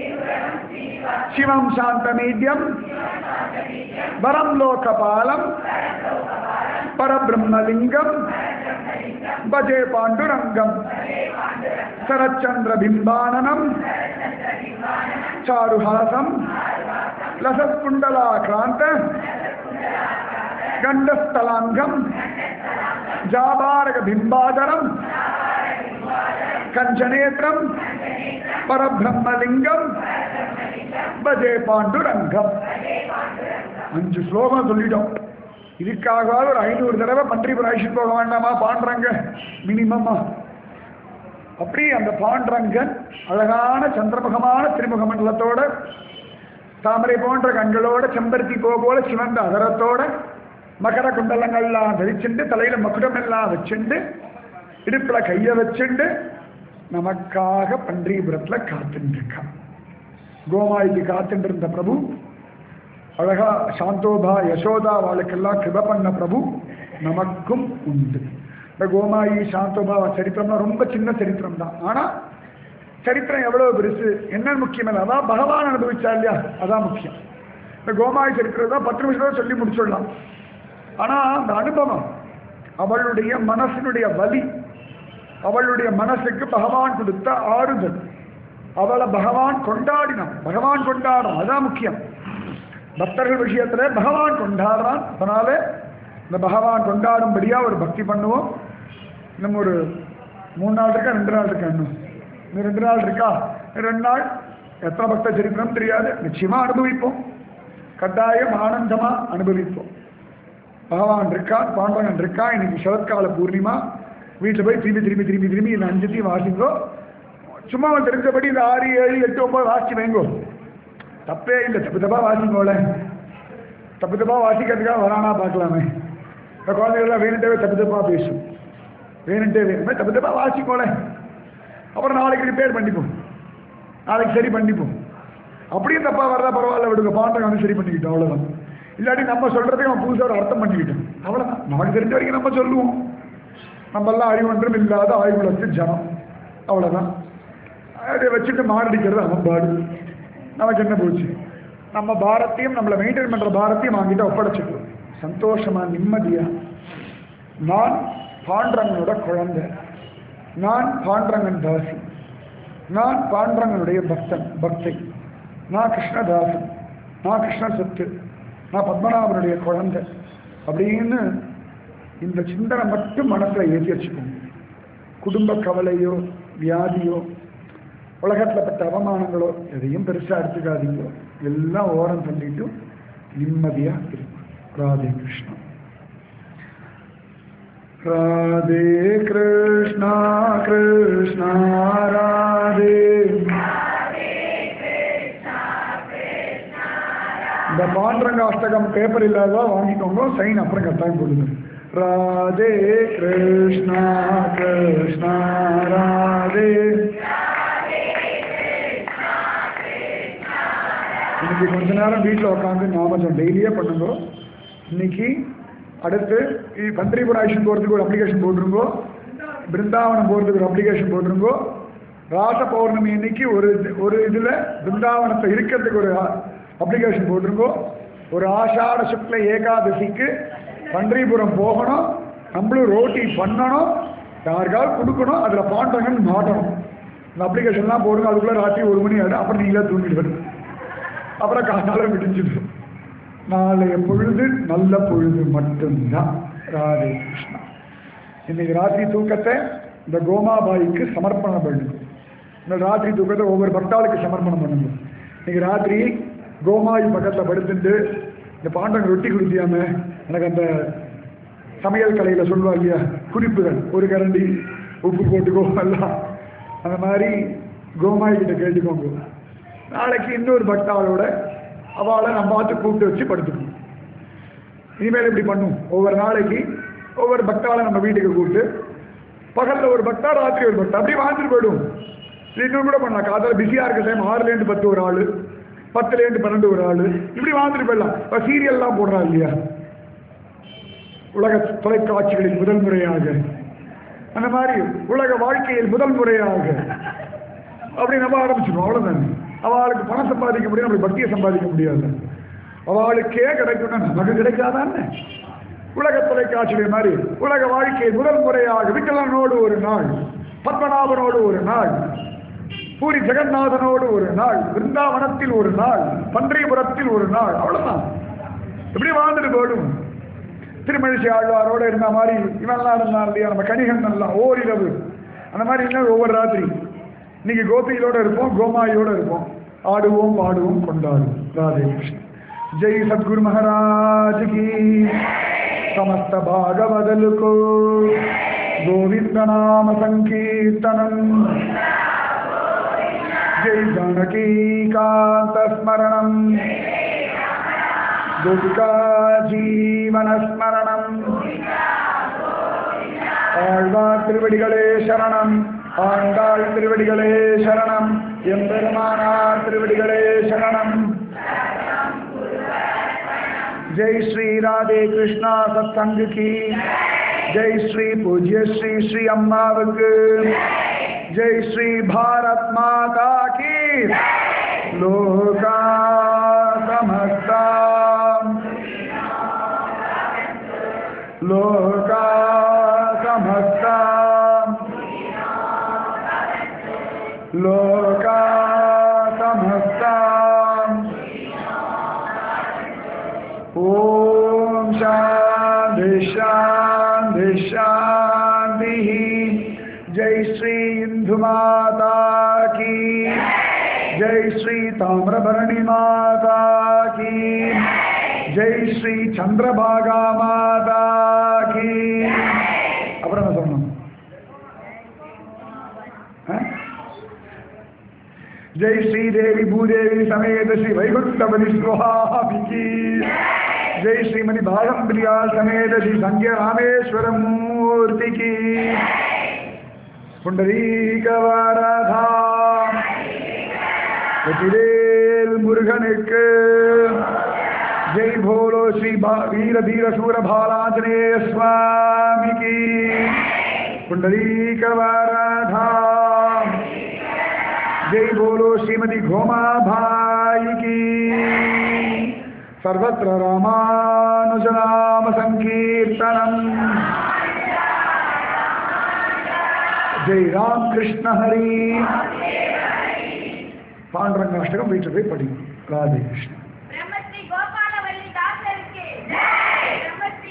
சிவம் சாந்தமீட்யம் வரம் லோகபாலம் பரபிரம்மலிங்கம் பஜே பாண்டுரங்கம் சரச்சந்திர பிம்பானனம் சாருஹாசம் லசத்குண்டலாக்ராந்த கண்டஸ்தலாங்கம் ஜாபாரக பிம்பாதரம் கஞ்சநேத்திரம் பரபிரம்மலிங்கம் பஜே பாண்டுரங்கம் அஞ்சு ஸ்லோகம் சொல்லிட்டோம் இதுக்காகவாவது ஒரு ஐநூறு தடவை பன்றிபுரம் அழிச்சிட்டு போக வேண்டாமா பாண்டுறங்க மினிமமா அப்படி அந்த பாண்டரங்கன் அழகான சந்திரமுகமான திருமுக மண்டலத்தோட தாமரை போன்ற கண்களோட செம்பருத்தி பூ போல சிவந்த அதரத்தோட மகர குண்டலங்கள்லாம் தரிச்சுண்டு தலையில மகுடம் எல்லாம் வச்சுண்டு இடுப்புல கைய வச்சுண்டு நமக்காக பன்றிபுரத்துல காத்துட்டு இருக்கான் கோமாய்க்கு காத்துட்டு இருந்த பிரபு அழகா சாந்தோபா யசோதா வாழ்க்கெல்லாம் கிருப பண்ண பிரபு நமக்கும் உண்டு இந்த கோமாயி சாந்தோபா சரித்திரம்லாம் ரொம்ப சின்ன சரித்திரம் தான் ஆனா சரித்திரம் எவ்வளவு பெருசு என்ன முக்கியம் இல்லை அதான் பகவான் அனுபவிச்சா இல்லையா அதான் முக்கியம் இந்த கோமாயி சரித்திரம் தான் பத்து நிமிஷம் சொல்லி முடிச்சிடலாம் ஆனா அந்த அனுபவம் அவளுடைய மனசினுடைய வலி அவளுடைய மனசுக்கு பகவான் கொடுத்த ஆறுதல் அவளை பகவான் கொண்டாடினான் பகவான் கொண்டாடும் அதான் முக்கியம் பக்தர்கள் விஷயத்துல பகவான் கொண்டாடுறான் அதனால இந்த பகவான் கொண்டாடும்படியா ஒரு பக்தி பண்ணுவோம் இன்னும் ஒரு மூணு நாள் இருக்கா ரெண்டு நாள் இருக்கா இன்னும் இன்னும் ரெண்டு நாள் இருக்கா இன்னும் ரெண்டு நாள் எத்தனை பக்த சரித்திரம் தெரியாது நிச்சயமா அனுபவிப்போம் கட்டாயம் ஆனந்தமா அனுபவிப்போம் பகவான் இருக்கான் பாண்டவன் இருக்கான் இன்னைக்கு சரத்கால பூர்ணிமா வீட்டில் போய் திரும்பி திரும்பி திரும்பி திரும்பி இந்த அஞ்சத்தையும் வாசிங்கோ சும்மா அவன் தெரிஞ்சபடி இந்த ஆறு ஏழு எட்டு ஒன்பது வாசிச்சு வைங்கோ தப்பே இல்லை தப்பு தப்பா வாசிங்கோல தப்பு தப்பா வாசிக்கிறதுக்காக வரானா பார்க்கலாமே இந்த குழந்தைகள்லாம் வேணுட்டே தப்பு தப்பா பேசும் வேணுட்டே வேணுமே தப்பு தப்பா வாசிக்கோல அப்புறம் நாளைக்கு ரிப்பேர் பண்ணிப்போம் நாளைக்கு சரி பண்ணிப்போம் அப்படியும் தப்பா வரதா பரவாயில்ல விடுங்க பாண்டங்க வந்து சரி பண்ணிக்கிட்டோம் அவ்வளோதான் இல்லாட்டி நம்ம சொல்றதையும் அவன் புதுசாக ஒரு அர்த்தம் பண்ணிக்கிட்டோம் அவ்வளோதான் நமக்கு தெரிஞ்ச வரைக்கும் நம்ம சொல்லுவோம் நம்மெல்லாம் அறிவொன்றும் இல்லாத ஆய்வுலத்து ஜனம் அவ்வளோதான் அதை வச்சுட்டு மாரடிக்கிறது அவன் பாடு நமக்கு என்ன போச்சு நம்ம பாரத்தையும் நம்மளை மெயின்டைன் பண்ற பாரத்தையும் வாங்கிட்டு ஒப்படைச்சிட்டோம் சந்தோஷமா நிம்மதியா நான் பாண்டரங்கனோட குழந்தை நான் பாண்டரங்கன் தாசி நான் பாண்டரங்கனுடைய பக்தன் பக்தை நான் கிருஷ்ணதாசன் நான் கிருஷ்ண சொத்து நான் பத்மநாபனுடைய குழந்தை அப்படின்னு இந்த சிந்தனை மட்டும் மனசுல ஏற்றி வச்சுக்கோங்க குடும்ப கவலையோ வியாதியோ உலகத்தில் பட்ட அவமானங்களோ எதையும் பெருசாக எடுத்துக்காதீங்க எல்லாம் ஓரம் தள்ளிட்டு நிம்மதியாக இருக்கும் ராதே கிருஷ்ணா ராதே கிருஷ்ணா கிருஷ்ணா ராதே இந்த பாண்டரங்க அஷ்டகம் பேப்பர் இல்லாததா வாங்கிக்கோங்க சைன் அப்புறம் கட்டாயம் போடுங்க ராதே கிருஷ்ணா கிருஷ்ணா ராதே இன்னைக்கு கொஞ்ச நேரம் வீட்டில் உட்காந்து நாமஜம் டெய்லியே பண்ணுங்க இன்னைக்கு அடுத்து இ- பந்திரிபுரம் ஆக்ஷன் போகிறதுக்கு ஒரு அப்ளிகேஷன் போட்டுருங்கோ பிருந்தாவனம் போகிறதுக்கு ஒரு அப்ளிகேஷன் போட்டுருங்கோ ராச பௌர்ணமி அன்னைக்கு ஒரு இது- ஒரு இதில் பிருந்தாவனத்தை இருக்கிறதுக்கு ஒரு அப்ளிகேஷன் போட்டுருங்கோ ஒரு ஆஷாட சுக்ல ஏகாதசிக்கு பன்றிபுரம் போகணும் நம்மளும் ரோட்டி பண்ணணும் யாருக்காவது கொடுக்கணும் அதில் பாண்டவங்கன்னு மாட்டணும் இந்த அப்ளிகேஷன்லாம் போடுங்க அதுக்குள்ளே ராத்திரி ஒரு மணி ஆகிடும் அப்புறம் நீங்களே தூங்கிடுவேன் அப்புறம் காத்தால விடிஞ்சிடு நாளைய பொழுது நல்ல பொழுது மட்டும்தான் ராதே கிருஷ்ணா இன்னைக்கு ராத்திரி தூக்கத்தை இந்த கோமாபாய்க்கு சமர்ப்பணம் பண்ணுங்க இந்த ராத்திரி தூக்கத்தை ஒவ்வொரு பக்தாளுக்கு சமர்ப்பணம் பண்ணுங்க இன்னைக்கு ராத்திரி கோமாய் பக்கத்தில் படுத்துட்டு இந்த பாண்டவங்க ரொட்டி கொடுத்தியாம எனக்கு அந்த சமையல் கலையில் சொல்லுவா இல்லையா குறிப்புகள் ஒரு கரண்டி உப்பு போட்டுக்கோ எல்லாம் அந்த மாதிரி கோமாய் கிட்ட கேட்டுக்கோங்க நாளைக்கு இன்னொரு பக்தாளோட அவளை நம்ம பார்த்து கூப்பிட்டு வச்சு படுத்துக்கணும் இனிமேல் இப்படி பண்ணும் ஒவ்வொரு நாளைக்கு ஒவ்வொரு பக்தாவை நம்ம வீட்டுக்கு கூப்பிட்டு பகலில் ஒரு பக்தா ராத்திரி ஒரு பக்தா அப்படியே வாழ்ந்துட்டு போயிடும் இது இன்னும் கூட பண்ணலாம் காதால பிஸியாக இருக்க டைம் ஆறுலேருந்து பத்து ஒரு ஆள் பத்துலேருந்து பன்னெண்டு ஒரு ஆள் இப்படி வாழ்ந்துட்டு போயிடலாம் இப்போ சீரியல்லாம் போடுறா இல்லையா உலக தொலைக்காட்சிகளில் முதல் முறையாக அந்த மாதிரி உலக வாழ்க்கையில் முதல் முறையாக அப்படி நம்ம ஆரம்பிச்சிடும் அவ்வளோதானே அவளுக்கு பணம் சம்பாதிக்க முடியும் அப்படி பக்தியை சம்பாதிக்க முடியாது அவளுக்கே கிடைக்கும்னா நமக்கு கிடைக்காதானே உலக தொலைக்காட்சிகள் மாதிரி உலக வாழ்க்கையில் முதல் முறையாக விக்கலனோடு ஒரு நாள் பத்மநாபனோடு ஒரு நாள் பூரி ஜெகநாதனோடு ஒரு நாள் பிருந்தாவனத்தில் ஒரு நாள் பன்றிபுரத்தில் ஒரு நாள் அவ்வளவுதான் எப்படி வாழ்ந்துட்டு போயிடும் திருமழிசை ஆழ்வாரோட இருந்த மாதிரி இவன்லாம் இருந்தான் இல்லையா நம்ம கணிகன் எல்லாம் ஓரிரவு அந்த மாதிரி இல்லை ஒவ்வொரு ராத்திரி இன்னைக்கு கோபிகளோட இருப்போம் கோமாயோட இருப்போம் ஆடுவோம் பாடுவோம் கொண்டாடுவோம் ராதே கிருஷ்ணன் ஜெய் சத்குரு மகாராஜ் கி समस्त भागवदल को गोविंद नाम संकीर्तनम जय जानकी कांत स्मरणम गोपिका जीवन स्मरणम ஆழ்வார் திருவடிகளே சரணம் ஆண்டாள் திருவடிகளே சரணம் எம்பெருமானார் திருவடிகளே சரணம் जय श्री राधे कृष्णा सत्संग की जय श्री पूज्य श्री श्री अम्मावक जय श्री भारत माता की लोका समस्ता लोका समस्ता लोका समस्ता ॐ शान्ति शान्ति शान्तिः जय श्री इंदु माता की जय श्री ताम्रभरणी माता की जय श्री चंद्रभागा माता की அப்புறம் என்ன சொல்லணும் ஆ? जय श्री देवी भूदेवी समेत श्री वैकुंठपति स्वामी की जय श्रीमती भागम्प्रिया समेत श्री संज्ञ रामेश्वर मूर्ति की पुंडरीक वरधा வெற்றிவேல் முருகனுக்கு ஜெய் போலோ ஸ்ரீ பா- வீர தீர சூர பாலாஞ்சனேய சுவாமிக்கு புண்டரீக வரதா जय बोलो श्रीमती घोमा भाई की सर्वत्र रामानुज नाम संकीर्तनम जय राम कृष्ण हरि பாண்டரங்க அஷ்டகம் வீட்டில் போய் படிக்கும் ராதே கிருஷ்ணன் பிரம்மஸ்ரீ கோபாலவல்லி தாசருக்கு